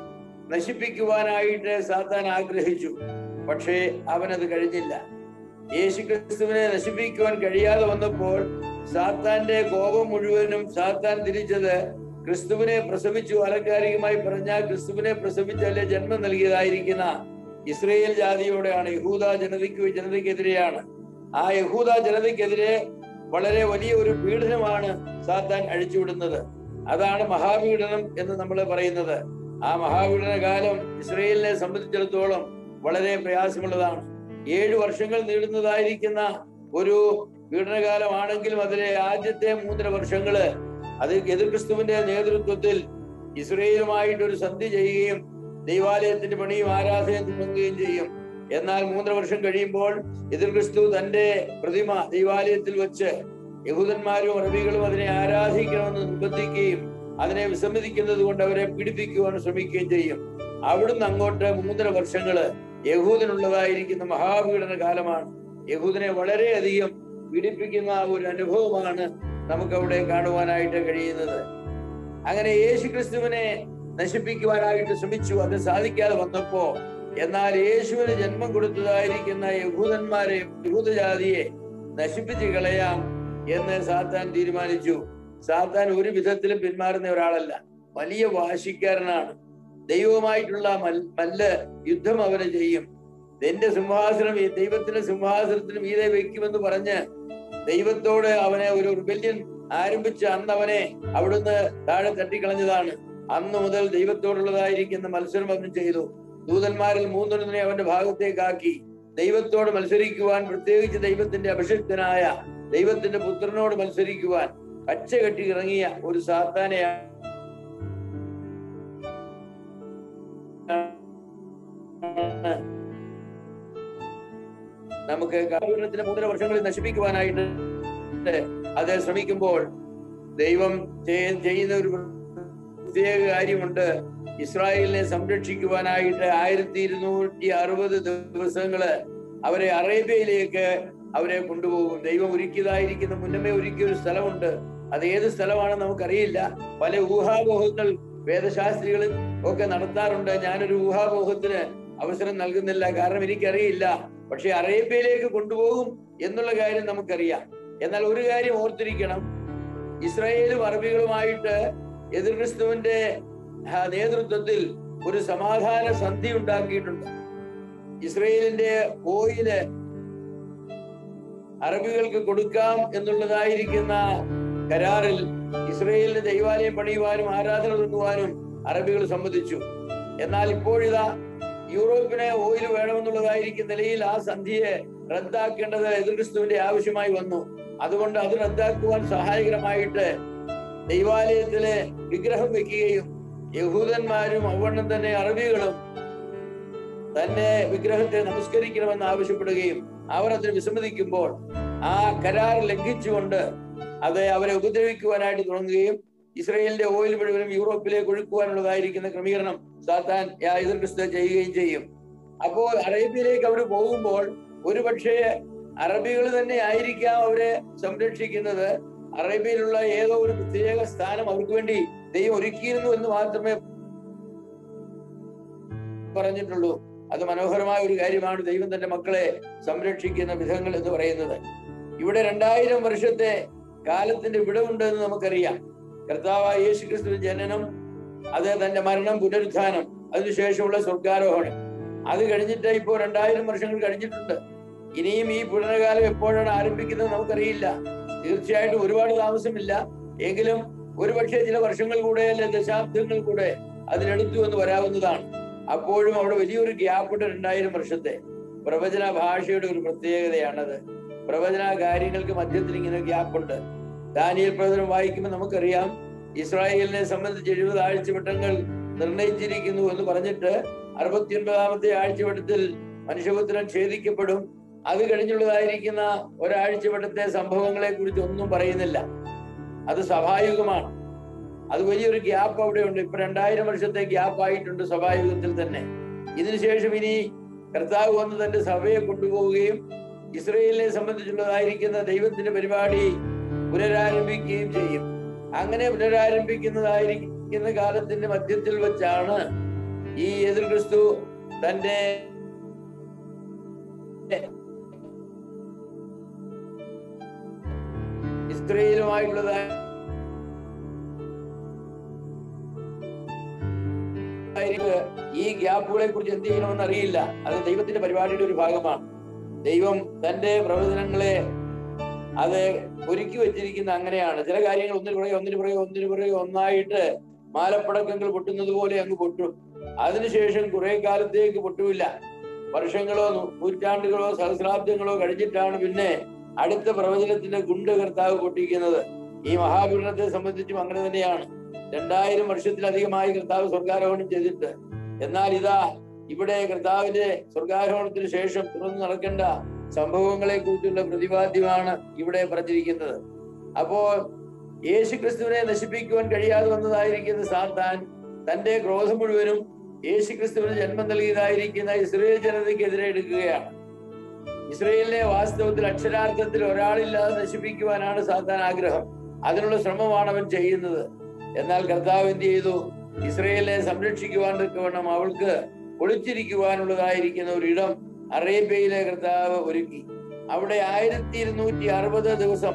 നശിപ്പിക്കുവാനായിട്ട് സാത്താൻ ആഗ്രഹിച്ചു പക്ഷേ അവനത് കഴിഞ്ഞില്ല യേശു ക്രിസ്തുവിനെ നശിപ്പിക്കുവാൻ കഴിയാതെ വന്നപ്പോൾ സാത്താന്റെ കോപം മുഴുവനും സാത്താൻ തിരിച്ചത് ക്രിസ്തുവിനെ പ്രസവിച്ചു അലങ്കാരികമായി പറഞ്ഞാൽ ക്രിസ്തുവിനെ പ്രസവിച്ചല്ലേ ജന്മം നൽകിയതായിരിക്കുന്ന ഇസ്രയേൽ ജാതിയോടെയാണ് യഹൂദ ജനതയ്ക്ക് ജനതയ്ക്കെതിരെയാണ് ആ യഹൂദ ജനതയ്ക്കെതിരെ വളരെ വലിയ ഒരു പീഡനമാണ് സാത്താൻ അഴിച്ചുവിടുന്നത് അതാണ് മഹാപീഡനം എന്ന് നമ്മൾ പറയുന്നത് ആ മഹാപീഡന കാലം ഇസ്രയേലിനെ സംബന്ധിച്ചിടത്തോളം വളരെ പ്രയാസമുള്ളതാണ് ഏഴു വർഷങ്ങൾ നീളുന്നതായിരിക്കുന്ന ഒരു പീഡനകാലമാണെങ്കിലും അതിലെ ആദ്യത്തെ മൂന്നര വർഷങ്ങള് അത് എതിർ ക്രിസ്തുവിന്റെ നേതൃത്വത്തിൽ ഇസ്രയേലുമായിട്ട് ഒരു സന്ധി ചെയ്യുകയും ദൈവാലയത്തിന്റെ പണിയും ആരാധനയും തുടങ്ങുകയും ചെയ്യും എന്നാൽ മൂന്നര വർഷം കഴിയുമ്പോൾ എതിർ ക്രിസ്തു തന്റെ പ്രതിമ ദൈവാലയത്തിൽ വെച്ച് യഹൂദന്മാരും അറബികളും അതിനെ ആരാധിക്കണമെന്ന് നിർബന്ധിക്കുകയും അതിനെ വിസമ്മതിക്കുന്നത് കൊണ്ട് അവരെ പീഡിപ്പിക്കുവാൻ ശ്രമിക്കുകയും ചെയ്യും അവിടുന്ന് അങ്ങോട്ട് മൂന്നര വർഷങ്ങള് യഹൂദനുള്ളതായിരിക്കുന്ന മഹാപീഡന കാലമാണ് യഹൂദനെ വളരെയധികം പീഡിപ്പിക്കുന്ന ഒരു അനുഭവമാണ് നമുക്ക് അവിടെ കാണുവാനായിട്ട് കഴിയുന്നത് അങ്ങനെ യേശു ക്രിസ്തുവിനെ നശിപ്പിക്കുവാനായിട്ട് ശ്രമിച്ചു അത് സാധിക്കാതെ വന്നപ്പോ എന്നാൽ യേശുവിന് ജന്മം കൊടുത്തതായിരിക്കുന്ന യഹൂദന്മാരെ യഹൂദജാതിയെ നശിപ്പിച്ച് കളയാം എന്ന് സാത്താൻ തീരുമാനിച്ചു സാത്താൻ ഒരു വിധത്തിലും പിന്മാറുന്ന ഒരാളല്ല വലിയ വാശിക്കാരനാണ് ദൈവമായിട്ടുള്ള മൽ മല്ല് യുദ്ധം അവന് ചെയ്യും എന്റെ സിംഹാസനം ഈ ദൈവത്തിന്റെ സിംഹാസനത്തിന് മീതെ വെക്കുമെന്ന് പറഞ്ഞ് ദൈവത്തോട് അവനെ ഒരു റിബല്യൻ ആരംഭിച്ച അന്ന് അവനെ അവിടുന്ന് താഴെ തട്ടിക്കളഞ്ഞതാണ് അന്ന് മുതൽ ദൈവത്തോടുള്ളതായിരിക്കുന്ന മത്സരം അവൻ ചെയ്തു ദൂതന്മാരിൽ മൂന്നെണ്ണത്തിനെ അവന്റെ ഭാഗത്തേക്കാക്കി ദൈവത്തോട് മത്സരിക്കുവാൻ പ്രത്യേകിച്ച് ദൈവത്തിന്റെ അഭിഷിക്തനായ ദൈവത്തിന്റെ പുത്രനോട് മത്സരിക്കുവാൻ പച്ച കെട്ടി ഇറങ്ങിയ ഒരു സാത്താനെയാണ് നമുക്ക് കാലഘട്ടത്തിന്റെ മൂന്നര വർഷങ്ങളിൽ നശിപ്പിക്കുവാനായിട്ട് അത് ശ്രമിക്കുമ്പോൾ ദൈവം ചെയ്യ- ചെയ്യുന്ന ഒരു പ്രത്യേക കാര്യമുണ്ട് ഇസ്രായേലിനെ സംരക്ഷിക്കുവാനായിട്ട് ആയിരത്തി ഇരുന്നൂറ്റി അറുപത് ദിവസങ്ങള് അവരെ അറേബ്യയിലേക്ക് അവരെ കൊണ്ടുപോകും ദൈവം ഒരുക്കിയതായിരിക്കുന്ന മുന്നമേ ഒരുക്കിയ ഒരു സ്ഥലമുണ്ട് അത് ഏത് സ്ഥലമാണെന്ന് നമുക്കറിയില്ല പല ഊഹാപോഹങ്ങൾ വേദശാസ്ത്രികളും ഒക്കെ നടത്താറുണ്ട് ഞാനൊരു ഊഹാപോഹത്തിന് അവസരം നൽകുന്നില്ല കാരണം എനിക്കറിയില്ല പക്ഷെ അറേബ്യയിലേക്ക് കൊണ്ടുപോകും എന്നുള്ള കാര്യം നമുക്കറിയാം എന്നാൽ ഒരു കാര്യം ഓർത്തിരിക്കണം ഇസ്രായേലും അറബികളുമായിട്ട് എതിർ ക്രിസ്തുവിന്റെ ആ, നേതൃത്വത്തിൽ ഒരു സമാധാന സന്ധി ഉണ്ടാക്കിയിട്ടുണ്ട് ഇസ്രയേലിന്റെ ഓയില് അറബികൾക്ക് കൊടുക്കാം എന്നുള്ളതായിരിക്കുന്ന കരാറിൽ ഇസ്രയേലിന് ദൈവാലയം പണിയുവാനും ആരാധന തുടങ്ങുവാനും അറബികൾ സമ്മതിച്ചു എന്നാൽ ഇപ്പോഴിതാ യൂറോപ്പിന് ഓയിൽ വേണമെന്നുള്ളതായിരിക്കുന്ന നിലയിൽ ആ സന്ധിയെ റദ്ദാക്കേണ്ടത് എതിർ ക്രിസ്തുവിന്റെ ആവശ്യമായി വന്നു അതുകൊണ്ട് അത് റദ്ദാക്കുവാൻ സഹായകരമായിട്ട് ദൈവാലയത്തില് വിഗ്രഹം വെക്കുകയും യഹൂദന്മാരും അവണ്ണം തന്നെ അറബികളും തന്നെ വിഗ്രഹത്തെ നമസ്കരിക്കണമെന്ന് ആവശ്യപ്പെടുകയും അവർ അതിന് വിസമ്മതിക്കുമ്പോൾ ആ കരാർ ലംഘിച്ചുകൊണ്ട് അത് അവരെ ഉപദ്രവിക്കുവാനായിട്ട് തുടങ്ങുകയും ഇസ്രയേലിന്റെ ഓയിൽ മുഴുവനും യൂറോപ്പിലേക്ക് ഒഴുക്കുവാനുള്ളതായിരിക്കുന്ന ക്രമീകരണം സാത്താൻ ആ എതിർ ക്രിസ്തു ചെയ്യുകയും ചെയ്യും അപ്പോൾ അറേബ്യയിലേക്ക് അവർ പോകുമ്പോൾ ഒരുപക്ഷെ അറബികൾ തന്നെ ആയിരിക്കാം അവരെ സംരക്ഷിക്കുന്നത് അറേബ്യയിലുള്ള ഏതോ ഒരു പ്രത്യേക സ്ഥാനം അവർക്ക് വേണ്ടി ദൈവം ഒരുക്കിയിരുന്നു എന്ന് മാത്രമേ പറഞ്ഞിട്ടുള്ളൂ അത് മനോഹരമായ ഒരു കാര്യമാണ് ദൈവം തന്റെ മക്കളെ സംരക്ഷിക്കുന്ന വിധങ്ങൾ എന്ന് പറയുന്നത് ഇവിടെ രണ്ടായിരം വർഷത്തെ കാലത്തിന്റെ വിടവുണ്ട് എന്ന് നമുക്കറിയാം കർത്താവായ യേശു ക്രിസ്തു ജനനം അത് തന്റെ മരണം പുനരുത്ഥാനം അതിനുശേഷമുള്ള സ്വർഗാരോഹണം അത് കഴിഞ്ഞിട്ട് ഇപ്പോ രണ്ടായിരം വർഷങ്ങൾ കഴിഞ്ഞിട്ടുണ്ട് ഇനിയും ഈ പുനരകാലം എപ്പോഴാണ് ആരംഭിക്കുന്നത് നമുക്കറിയില്ല തീർച്ചയായിട്ടും ഒരുപാട് താമസമില്ല എങ്കിലും ഒരുപക്ഷെ ചില വർഷങ്ങൾ കൂടെ അല്ലെ ദശാബ്ദങ്ങൾ കൂടെ അതിനെടുത്തു എന്ന് വരാവുന്നതാണ് അപ്പോഴും അവിടെ വലിയൊരു ഗ്യാപ്പുണ്ട് രണ്ടായിരം വർഷത്തെ പ്രവചന ഭാഷയുടെ ഒരു പ്രത്യേകതയാണത് പ്രവചന കാര്യങ്ങൾക്ക് മധ്യത്തിൽ ഇങ്ങനെ ഗ്യാപ്പുണ്ട് ദാനിയൽ പ്രവചനം വായിക്കുമ്പോൾ നമുക്കറിയാം ഇസ്രായേലിനെ സംബന്ധിച്ച് എഴുപത് ആഴ്ചവട്ടങ്ങൾ നിർണയിച്ചിരിക്കുന്നു എന്ന് പറഞ്ഞിട്ട് അറുപത്തിയൊൻപതാമത്തെ ആഴ്ചവട്ടത്തിൽ മനുഷ്യപുത്രൻ ഛേദിക്കപ്പെടും അത് കഴിഞ്ഞുള്ളതായിരിക്കുന്ന ഒരാഴ്ചവട്ടത്തെ സംഭവങ്ങളെ കുറിച്ച് ഒന്നും പറയുന്നില്ല അത് സ്വാഭാവികമാണ് അത് വലിയൊരു ഗ്യാപ്പ് അവിടെ ഉണ്ട് ഇപ്പൊ രണ്ടായിരം വർഷത്തെ ഗ്യാപ്പ് ആയിട്ടുണ്ട് സഭായുഗത്തിൽ തന്നെ ഇതിനുശേഷം ഇനി കർത്താവ് വന്ന് തന്റെ സഭയെ കൊണ്ടുപോവുകയും ഇസ്രയേലിനെ സംബന്ധിച്ചുള്ളതായിരിക്കുന്ന ദൈവത്തിന്റെ പരിപാടി പുനരാരംഭിക്കുകയും ചെയ്യും അങ്ങനെ പുനരാരംഭിക്കുന്നതായിരിക്കുന്ന കാലത്തിന്റെ മധ്യത്തിൽ വെച്ചാണ് ഈ എതിർ ക്രിസ്തു തന്റെ ഇസ്രയേലുമായിട്ടുള്ളതായ ഈ ഗ്യാപ്പുകളെ കുറിച്ച് എന്ത് ചെയ്യണമെന്ന് അറിയില്ല അത് ദൈവത്തിന്റെ പരിപാടിയുടെ ഒരു ഭാഗമാണ് ദൈവം തന്റെ പ്രവചനങ്ങളെ അത് ഒരുക്കി വെച്ചിരിക്കുന്ന അങ്ങനെയാണ് ചില കാര്യങ്ങൾ ഒന്നിനു പുറകെ ഒന്നിനു പുറകെ ഒന്നിനു പുറകെ ഒന്നായിട്ട് മാലപ്പടക്കങ്ങൾ പൊട്ടുന്നത് പോലെ അങ്ങ് പൊട്ടും അതിനുശേഷം കുറെ കാലത്തേക്ക് പൊട്ടുമില്ല വർഷങ്ങളോ നൂറ്റാണ്ടുകളോ സഹസ്രാബ്ദങ്ങളോ കഴിഞ്ഞിട്ടാണ് പിന്നെ അടുത്ത പ്രവചനത്തിന്റെ ഗുണ്ട് കർത്താവ് പൊട്ടിക്കുന്നത് ഈ മഹാപീഠനത്തെ സംബന്ധിച്ചും അങ്ങനെ തന്നെയാണ് രണ്ടായിരം വർഷത്തിലധികമായി കർത്താവ് സ്വർഗാരോഹണം ചെയ്തിട്ട് എന്നാൽ ഇതാ ഇവിടെ കർത്താവിന്റെ സ്വർഗാരോഹണത്തിന് ശേഷം തുറന്നു നടക്കേണ്ട സംഭവങ്ങളെ കുറിച്ചുള്ള പ്രതിപാദ്യമാണ് ഇവിടെ പറഞ്ഞിരിക്കുന്നത് അപ്പോ യേശു ക്രിസ്തുവിനെ നശിപ്പിക്കുവാൻ കഴിയാതെ വന്നതായിരിക്കുന്ന സാത്താൻ തന്റെ ക്രോധം മുഴുവനും യേശു ക്രിസ്തുവിന് ജന്മം നൽകിയതായിരിക്കുന്ന ഇസ്രയേൽ ജനതയ്ക്കെതിരെ എടുക്കുകയാണ് ഇസ്രയേലിനെ വാസ്തവത്തിൽ അക്ഷരാർത്ഥത്തിൽ ഒരാളില്ലാതെ നശിപ്പിക്കുവാനാണ് സാത്താൻ ആഗ്രഹം അതിനുള്ള ശ്രമമാണ് അവൻ ചെയ്യുന്നത് എന്നാൽ കർത്താവ് എന്ത് ചെയ്തു ഇസ്രയേലിനെ സംരക്ഷിക്കുവാൻ തക്കവണ്ണം അവൾക്ക് ഒളിച്ചിരിക്കുവാനുള്ളതായിരിക്കുന്ന ഒരിടം അറേബ്യയിലെ കർത്താവ് ഒരുക്കി അവിടെ ആയിരത്തി ഇരുന്നൂറ്റി അറുപത് ദിവസം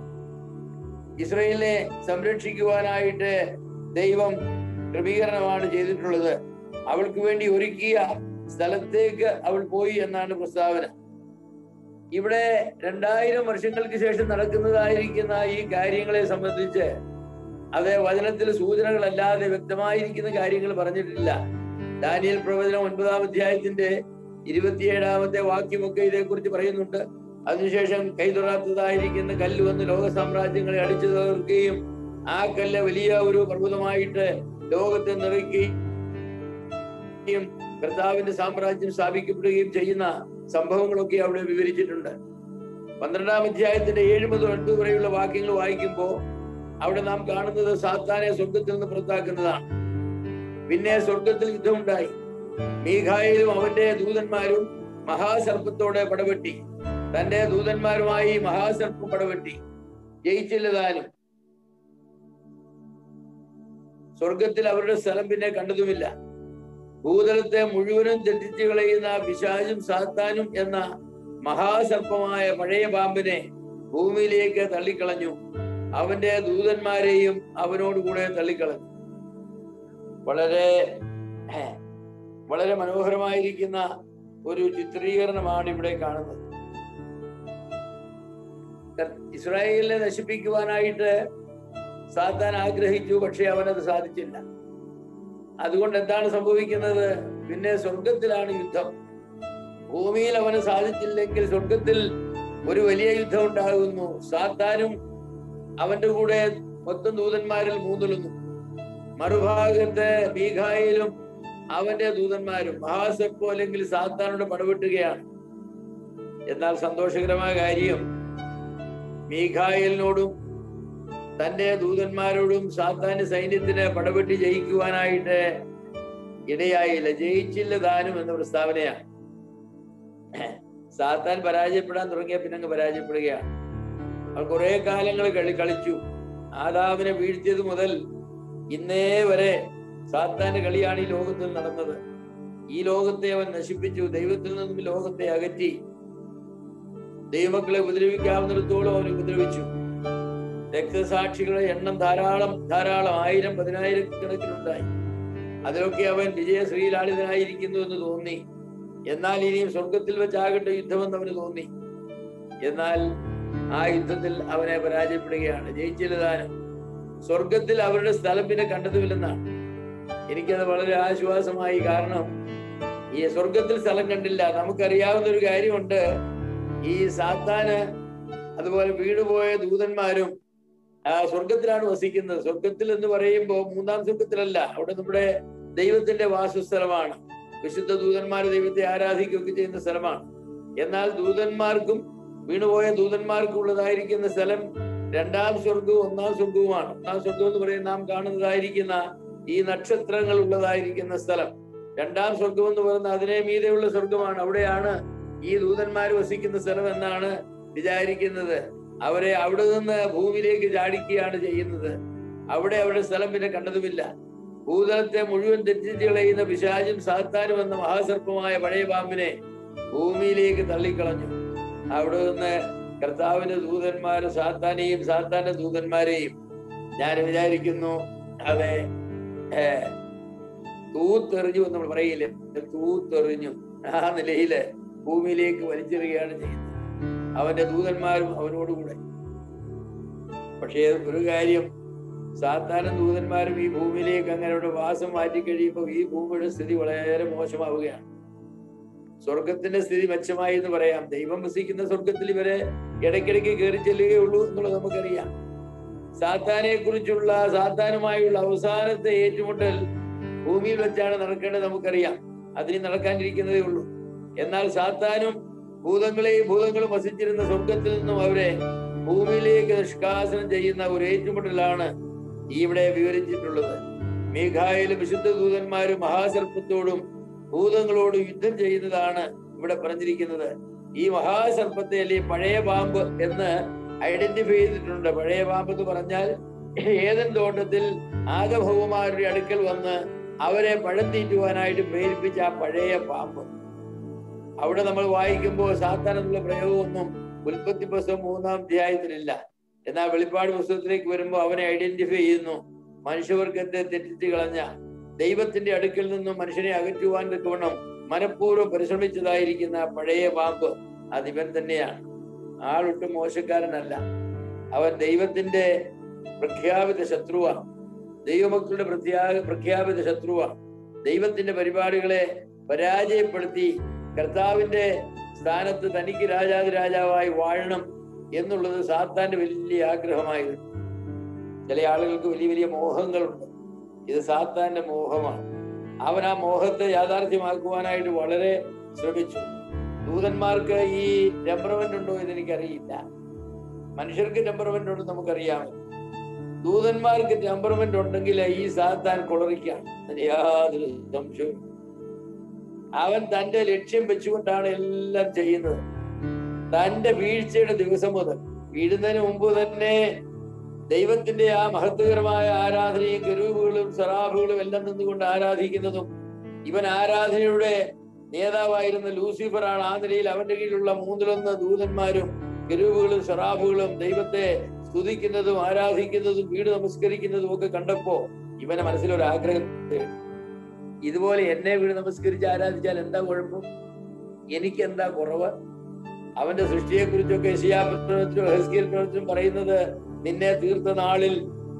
ഇസ്രയേലിനെ സംരക്ഷിക്കുവാനായിട്ട് ദൈവം ക്രമീകരണമാണ് ചെയ്തിട്ടുള്ളത് അവൾക്ക് വേണ്ടി ഒരുക്കിയ സ്ഥലത്തേക്ക് അവൾ പോയി എന്നാണ് പ്രസ്താവന ഇവിടെ രണ്ടായിരം വർഷങ്ങൾക്ക് ശേഷം നടക്കുന്നതായിരിക്കുന്ന ഈ കാര്യങ്ങളെ സംബന്ധിച്ച് അത് വചനത്തിൽ സൂചനകളല്ലാതെ വ്യക്തമായിരിക്കുന്ന കാര്യങ്ങൾ പറഞ്ഞിട്ടില്ല ദാനിയൽ പ്രവചനം ഒൻപതാം അധ്യായത്തിന്റെ ഇരുപത്തിയേഴാമത്തെ വാക്യമൊക്കെ ഇതേക്കുറിച്ച് പറയുന്നുണ്ട് അതിനുശേഷം കൈതൊടാത്തതായിരിക്കുന്ന കല്ല് വന്ന് ലോക സാമ്രാജ്യങ്ങളെ അടിച്ചു തകർക്കുകയും ആ കല്ല് വലിയ ഒരു പർവ്വതമായിട്ട് ലോകത്തെ നിറയ്ക്കുകയും കർത്താവിന്റെ സാമ്രാജ്യം സ്ഥാപിക്കപ്പെടുകയും ചെയ്യുന്ന സംഭവങ്ങളൊക്കെ അവിടെ വിവരിച്ചിട്ടുണ്ട് പന്ത്രണ്ടാം അധ്യായത്തിന്റെ ഏഴ് മുതൽ ഒൻപത് വരെയുള്ള വാക്യങ്ങൾ വായിക്കുമ്പോൾ അവിടെ നാം കാണുന്നത് സാത്താനെ സ്വർഗത്തിൽ നിന്ന് പുറത്താക്കുന്നതാണ് പിന്നെ സ്വർഗത്തിൽ യുദ്ധമുണ്ടായി മീഖായിലും അവന്റെ ദൂതന്മാരും മഹാസർപ്പത്തോടെ പടവെട്ടി തന്റെ ദൂതന്മാരുമായി മഹാസർപ്പം പടവെട്ടി ജയിച്ചില്ല താനും സ്വർഗത്തിൽ അവരുടെ സ്ഥലം പിന്നെ കണ്ടതുമില്ല ഭൂതലത്തെ മുഴുവനും തെറ്റിച്ചു കളയുന്ന പിശാചും സാത്താനും എന്ന മഹാസർപ്പമായ പഴയ പാമ്പിനെ ഭൂമിയിലേക്ക് തള്ളിക്കളഞ്ഞു അവന്റെ ദൂതന്മാരെയും അവനോടുകൂടെ തള്ളിക്കളഞ്ഞു വളരെ വളരെ മനോഹരമായിരിക്കുന്ന ഒരു ചിത്രീകരണമാണ് ഇവിടെ കാണുന്നത് ഇസ്രായേലിനെ നശിപ്പിക്കുവാനായിട്ട് സാത്താൻ ആഗ്രഹിച്ചു പക്ഷെ അവനത് സാധിച്ചില്ല അതുകൊണ്ട് എന്താണ് സംഭവിക്കുന്നത് പിന്നെ സ്വർഗത്തിലാണ് യുദ്ധം ഭൂമിയിൽ അവന് സാധിച്ചില്ലെങ്കിൽ സ്വർഗത്തിൽ ഒരു വലിയ യുദ്ധം ഉണ്ടാകുന്നു സാത്താനും അവന്റെ കൂടെ മൊത്തം ദൂതന്മാരിൽ മൂന്നിലുന്നു മറുഭാഗത്ത് മീഖായിലും അവന്റെ ദൂതന്മാരും മഹാസർപ്പോ അല്ലെങ്കിൽ സാത്താനോട് പടവെട്ടുകയാണ് എന്നാൽ സന്തോഷകരമായ കാര്യം മീഖായലിനോടും തന്റെ ദൂതന്മാരോടും സാത്താന്റെ സൈന്യത്തിന് പടവെട്ടി ജയിക്കുവാനായിട്ട് ഇടയായില്ല ജയിച്ചില്ല താനും എന്ന പ്രസ്താവനയാണ് സാത്താൻ പരാജയപ്പെടാൻ തുടങ്ങിയ പിന്നെ അങ്ങ് പരാജയപ്പെടുകയാണ് അവൻ കുറെ കാലങ്ങൾ കളി കളിച്ചു ആദാമിനെ വീഴ്ത്തിയത് മുതൽ ഇന്നേ വരെ സാത്താന്റെ കളിയാണ് ഈ ലോകത്തിൽ നടന്നത് ഈ ലോകത്തെ അവൻ നശിപ്പിച്ചു ദൈവത്തിൽ നിന്നും ലോകത്തെ അകറ്റി ദൈവമക്കളെ ഉപദ്രവിക്കാവുന്നിടത്തോളം അവൻ ഉപദ്രവിച്ചു രക്തസാക്ഷികളുടെ എണ്ണം ധാരാളം ധാരാളം ആയിരം പതിനായിരക്കണക്കിനുണ്ടായി അതിലൊക്കെ അവൻ വിജയശ്രീലാളിതനായിരിക്കുന്നു എന്ന് തോന്നി എന്നാൽ ഇനിയും സ്വർഗത്തിൽ വെച്ചാകട്ടെ യുദ്ധമെന്ന് അവന് തോന്നി എന്നാൽ ആ യുദ്ധത്തിൽ അവനെ പരാജയപ്പെടുകയാണ് ജയിച്ചില്ല താനും സ്വർഗത്തിൽ അവരുടെ സ്ഥലം പിന്നെ കണ്ടതുമില്ലെന്നാണ് എനിക്കത് വളരെ ആശ്വാസമായി കാരണം ഈ സ്വർഗത്തിൽ സ്ഥലം കണ്ടില്ല നമുക്കറിയാവുന്ന ഒരു കാര്യമുണ്ട് ഈ സാത്താന് അതുപോലെ വീടുപോയ ദൂതന്മാരും ആ സ്വർഗത്തിലാണ് വസിക്കുന്നത് സ്വർഗത്തിൽ എന്ന് പറയുമ്പോൾ മൂന്നാം സ്വർഗത്തിലല്ല അവിടെ നമ്മുടെ ദൈവത്തിന്റെ വാസസ്ഥലമാണ് വിശുദ്ധ ദൂതന്മാർ ദൈവത്തെ ആരാധിക്കുകയൊക്കെ ചെയ്യുന്ന സ്ഥലമാണ് എന്നാൽ ദൂതന്മാർക്കും വീണുപോയ ദൂതന്മാർക്കും ഉള്ളതായിരിക്കുന്ന സ്ഥലം രണ്ടാം സ്വർഗവും ഒന്നാം സ്വർഗവുമാണ് ഒന്നാം സ്വർഗം എന്ന് പറയുന്നത് നാം കാണുന്നതായിരിക്കുന്ന ഈ നക്ഷത്രങ്ങൾ ഉള്ളതായിരിക്കുന്ന സ്ഥലം രണ്ടാം സ്വർഗം എന്ന് പറയുന്നത് അതിനെ മീതെയുള്ള സ്വർഗമാണ് അവിടെയാണ് ഈ ദൂതന്മാർ വസിക്കുന്ന സ്ഥലം എന്നാണ് വിചാരിക്കുന്നത് അവരെ അവിടെ നിന്ന് ഭൂമിയിലേക്ക് ചാടിക്കുകയാണ് ചെയ്യുന്നത് അവിടെ അവരുടെ സ്ഥലം പിന്നെ കണ്ടതുമില്ല ഭൂതലത്തെ മുഴുവൻ തെറ്റിച്ച് കളയുന്ന പിശാചും സാത്താനും എന്ന മഹാസർപ്പമായ പഴയ പാമ്പിനെ ഭൂമിയിലേക്ക് തള്ളിക്കളഞ്ഞു അവിടെ നിന്ന് കർത്താവിന്റെ ദൂതന്മാരും സാത്താനെയും സാത്താന്റെ ദൂതന്മാരെയും ഞാൻ വിചാരിക്കുന്നു അതെ ഏ, തൂത്തെറിഞ്ഞു എന്ന് നമ്മൾ പറയില്ലേ തൂത്തെറിഞ്ഞു ആ നിലയില് ഭൂമിയിലേക്ക് വലിച്ചെറിയുകയാണ് ചെയ്യുന്നത് അവന്റെ ദൂതന്മാരും അവനോടുകൂടെ പക്ഷേ ഒരു കാര്യം സാത്താനും ദൂതന്മാരും ഈ ഭൂമിയിലേക്ക് അങ്ങനെ അവിടെ വാസം മാറ്റി കഴിയുമ്പോൾ ഈ ഭൂമിയുടെ സ്ഥിതി വളരെ മോശമാവുകയാണ് സ്വർഗത്തിന്റെ സ്ഥിതി മെച്ചമായി എന്ന് പറയാം ദൈവം വസിക്കുന്ന സ്വർഗത്തിൽ ഇവരെ ഇടയ്ക്കിടയ്ക്ക് കയറി ചെല്ലുകയുള്ളൂ എന്നുള്ളത് നമുക്കറിയാം സാത്താനെ കുറിച്ചുള്ള സാത്താനുമായുള്ള അവസാനത്തെ ഏറ്റുമുട്ടൽ ഭൂമിയിൽ വെച്ചാണ് നടക്കേണ്ടത് നമുക്കറിയാം അതിന് നടക്കാനിരിക്കുന്നതേ ഉള്ളൂ എന്നാൽ സാത്താനും ഭൂതങ്ങളെയും ഭൂതങ്ങളും വസിച്ചിരുന്ന സ്വർഗത്തിൽ നിന്നും അവരെ ഭൂമിയിലേക്ക് നിഷ്കാസനം ചെയ്യുന്ന ഒരു ഏറ്റുമുട്ടലാണ് ഈ ഇവിടെ വിവരിച്ചിട്ടുള്ളത് മേഘായിലും വിശുദ്ധ ദൂതന്മാരും മഹാസർപ്പത്തോടും ഭൂതങ്ങളോടും യുദ്ധം ചെയ്യുന്നതാണ് ഇവിടെ പറഞ്ഞിരിക്കുന്നത് ഈ മഹാസർപ്പത്തെ അല്ലെങ്കിൽ പഴയ പാമ്പ് എന്ന് ഐഡന്റിഫൈ ചെയ്തിട്ടുണ്ട് പഴയ പാമ്പ് എന്ന് പറഞ്ഞാൽ ഏതൻ തോട്ടത്തിൽ ആഗഭവന്മാരുടെ അടുക്കൽ വന്ന് അവരെ പഴം തീറ്റുവാനായിട്ട് പ്രേരിപ്പിച്ച ആ പഴയ പാമ്പ് അവിടെ നമ്മൾ വായിക്കുമ്പോൾ സാത്താൻ എന്നുള്ള പ്രയോഗമൊന്നും ഉൽപ്പത്തി പുസ്തകം മൂന്നാം അധ്യായത്തിലില്ല എന്നാൽ വെളിപ്പാട് പുസ്തകത്തിലേക്ക് വരുമ്പോൾ അവനെ ഐഡന്റിഫൈ ചെയ്യുന്നു മനുഷ്യവർഗത്തെ തെറ്റിച്ച് കളഞ്ഞ ദൈവത്തിന്റെ അടുക്കൽ നിന്നും മനുഷ്യനെ അകറ്റുവാൻ തക്കവണ്ണം മനഃപൂർവ്വം പരിശ്രമിച്ചതായിരിക്കുന്ന ആ പഴയ പാമ്പ് അത് ഇവൻ തന്നെയാണ് ആളൊട്ടും മോശക്കാരനല്ല അവൻ ദൈവത്തിന്റെ പ്രഖ്യാപിത ശത്രുവാണ് ദൈവമക്കളുടെ പ്രത്യാ പ്രഖ്യാപിത ശത്രുവാണ് ദൈവത്തിന്റെ പരിപാടികളെ പരാജയപ്പെടുത്തി കർത്താവിന്റെ സ്ഥാനത്ത് തനിക്ക് രാജാതി രാജാവായി വാഴണം എന്നുള്ളത് സാത്താന്റെ വലിയ ആഗ്രഹമായിരുന്നു ചില ആളുകൾക്ക് വലിയ വലിയ മോഹങ്ങളുണ്ട് ഇത് സാത്താന്റെ മോഹമാണ് അവൻ ആ മോഹത്തെ യാഥാർത്ഥ്യമാക്കുവാനായിട്ട് വളരെ ശ്രമിച്ചു ദൂതന്മാർക്ക് ഈ ടെമ്പറമെന്റ് ഉണ്ടോ എന്ന് എനിക്കറിയില്ല മനുഷ്യർക്ക് ടെമ്പറമെന്റ് ഉണ്ടെന്ന് നമുക്കറിയാം ദൂതന്മാർക്ക് ടെമ്പറമെന്റ് ഉണ്ടെങ്കിൽ ഈ സാത്താൻ കുളറിക്കാണ് അതിന് യാതൊരു സംശയവും അവൻ തന്റെ ലക്ഷ്യം വെച്ചുകൊണ്ടാണ് എല്ലാം ചെയ്യുന്നത് തന്റെ വീഴ്ചയുടെ ദിവസം മുതൽ വീഴുന്നതിന് മുമ്പ് തന്നെ ദൈവത്തിന്റെ ആ മഹത്വകരമായ ആരാധനയും കരൂപുകളും സറാബുകളും എല്ലാം നിന്നുകൊണ്ട് ആരാധിക്കുന്നതും ഇവൻ ആരാധനയുടെ നേതാവായിരുന്ന ലൂസിഫർ ആണ് ആ നിലയിൽ അവന്റെ കീഴിലുള്ള മൂന്നിലൊന്ന് ദൂതന്മാരും കരൂപുകളും സറാബുകളും ദൈവത്തെ സ്തുതിക്കുന്നതും ആരാധിക്കുന്നതും വീട് നമസ്കരിക്കുന്നതും ഒക്കെ കണ്ടപ്പോ ഇവന്റെ മനസ്സിലൊരു ആഗ്രഹം ഇതുപോലെ എന്നെ വീട് നമസ്കരിച്ച് ആരാധിച്ചാൽ എന്താ കുഴപ്പം എനിക്ക് എന്താ കുറവ് അവന്റെ സൃഷ്ടിയെ കുറിച്ചൊക്കെ പ്രവചനത്തിലും ഹെസ്കിയൽ പ്രവചനം പറയുന്നത് നിന്നെ തീർത്ത നാളിൽ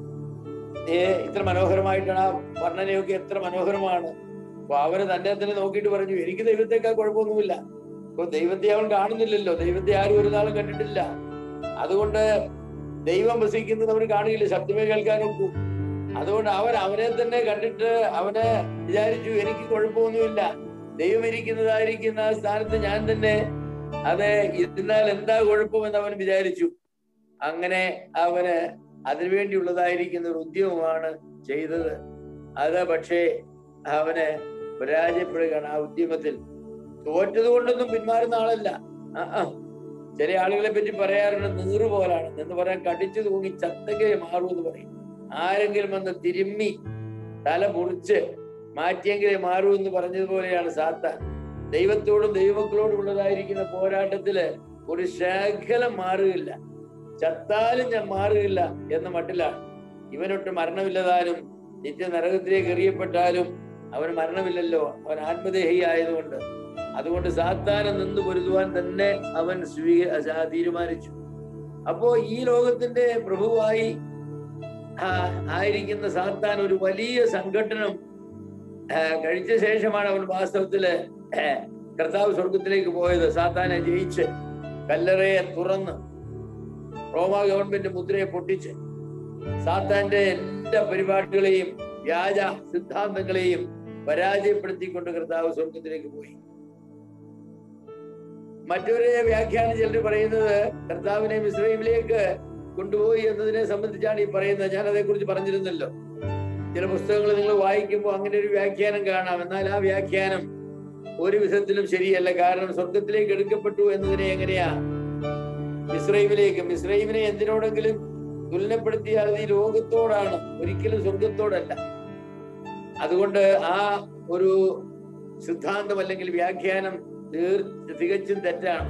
ഏ ഇത്ര മനോഹരമായിട്ടാണ് ആ വർണ്ണനയൊക്കെ എത്ര മനോഹരമാണ് അപ്പൊ അവന് തന്നെ തന്നെ നോക്കിയിട്ട് പറഞ്ഞു എനിക്ക് ദൈവത്തെക്കാൾ കുഴപ്പമൊന്നുമില്ല അപ്പൊ ദൈവത്തെ അവൻ കാണുന്നില്ലല്ലോ ദൈവത്തെ ആരും ഒരു നാളും കണ്ടിട്ടില്ല അതുകൊണ്ട് ദൈവം വസിക്കുന്നത് അവന് കാണുകയില്ല ശബ്ദമേ കേൾക്കാനൊക്കൂ അതുകൊണ്ട് അവൻ അവനെ തന്നെ കണ്ടിട്ട് അവന് വിചാരിച്ചു എനിക്ക് കുഴപ്പമൊന്നുമില്ല ദൈവം ഇരിക്കുന്നതായിരിക്കുന്ന ആ സ്ഥാനത്ത് ഞാൻ തന്നെ അതെ ഇരുന്നാൽ എന്താ കുഴപ്പമെന്ന് അവൻ വിചാരിച്ചു അങ്ങനെ അവന് അതിനുവേണ്ടിയുള്ളതായിരിക്കുന്ന ഒരു ഉദ്യമമാണ് ചെയ്തത് അത് പക്ഷേ അവന് പരാജയപ്പെടുകയാണ് ആ ഉദ്യമത്തിൽ തോറ്റത് കൊണ്ടൊന്നും പിന്മാറുന്ന ആളല്ല ആ, ആ. ചില ആളുകളെ പറ്റി പറയാറുണ്ട് നീറ് പോലാണ് എന്ന് പറയാൻ കടിച്ചു തൂങ്ങി ചത്തകെ മാറൂ എന്ന് പറയും ആരെങ്കിലും വന്ന് തിരുമ്മി തല മുറിച്ച് മാറ്റിയെങ്കിലേ മാറൂ എന്ന് പറഞ്ഞതുപോലെയാണ് സാത്താൻ ദൈവത്തോടും ദൈവമക്കളോടും ഉള്ളതായിരിക്കുന്ന പോരാട്ടത്തില് ഒരു ശകലം മാറുകയില്ല ചത്താലും ഞാൻ മാറുകയില്ല എന്ന മട്ടിലാണ് ഇവനൊട്ട് മരണമില്ലതാനും നിത്യ നരകത്തിലേക്ക് എറിയപ്പെട്ടാലും അവന് മരണമില്ലല്ലോ അവൻ ആത്മദേഹി ആയതുകൊണ്ട് അതുകൊണ്ട് സാത്താനം നിന്ന് പൊരുതുവാൻ തന്നെ അവൻ സ്വീ ആ, തീരുമാനിച്ചു അപ്പോ ഈ ലോകത്തിന്റെ പ്രഭുവായി ആ, ആയിരിക്കുന്ന സാത്താൻ ഒരു വലിയ സംഘടനം ആ, കഴിച്ച ശേഷമാണ് അവൻ വാസ്തവത്തില് ആ, കർത്താവ് സ്വർഗത്തിലേക്ക് പോയത് സാത്താനെ ജയിച്ച് കല്ലറയെ തുറന്ന് റോമ ഗവൺമെന്റ് മുദ്രയെ പൊട്ടിച്ച് സാത്താന്റെ എല്ലാ പരിപാടികളെയും വ്യാജ സിദ്ധാന്തങ്ങളെയും പരാജയപ്പെടുത്തിക്കൊണ്ട് കർത്താവ് സ്വർഗത്തിലേക്ക് പോയി മറ്റൊരു വ്യാഖ്യാനം ചിലർ പറയുന്നത് കർത്താവിനെ മിശ്രൈമിലേക്ക് കൊണ്ടുപോയി എന്നതിനെ സംബന്ധിച്ചാണ് ഈ പറയുന്നത് ഞാൻ അതേക്കുറിച്ച് പറഞ്ഞിരുന്നല്ലോ ചില പുസ്തകങ്ങൾ നിങ്ങൾ വായിക്കുമ്പോൾ അങ്ങനെ ഒരു വ്യാഖ്യാനം കാണാം എന്നാൽ ആ വ്യാഖ്യാനം ഒരു വിധത്തിലും ശരിയല്ല കാരണം സ്വർഗത്തിലേക്ക് എടുക്കപ്പെട്ടു എന്നതിനെ എങ്ങനെയാ മിശ്രൈമിലേക്ക് മിശ്രൈമിനെ എന്തിനോടെങ്കിലും തുലനപ്പെടുത്തിയാൽ അത് ഈ ലോകത്തോടാണ് ഒരിക്കലും സ്വർഗത്തോടല്ല അതുകൊണ്ട് ആ ഒരു സിദ്ധാന്തം അല്ലെങ്കിൽ വ്യാഖ്യാനം തീർ തികച്ചും തെറ്റാണ്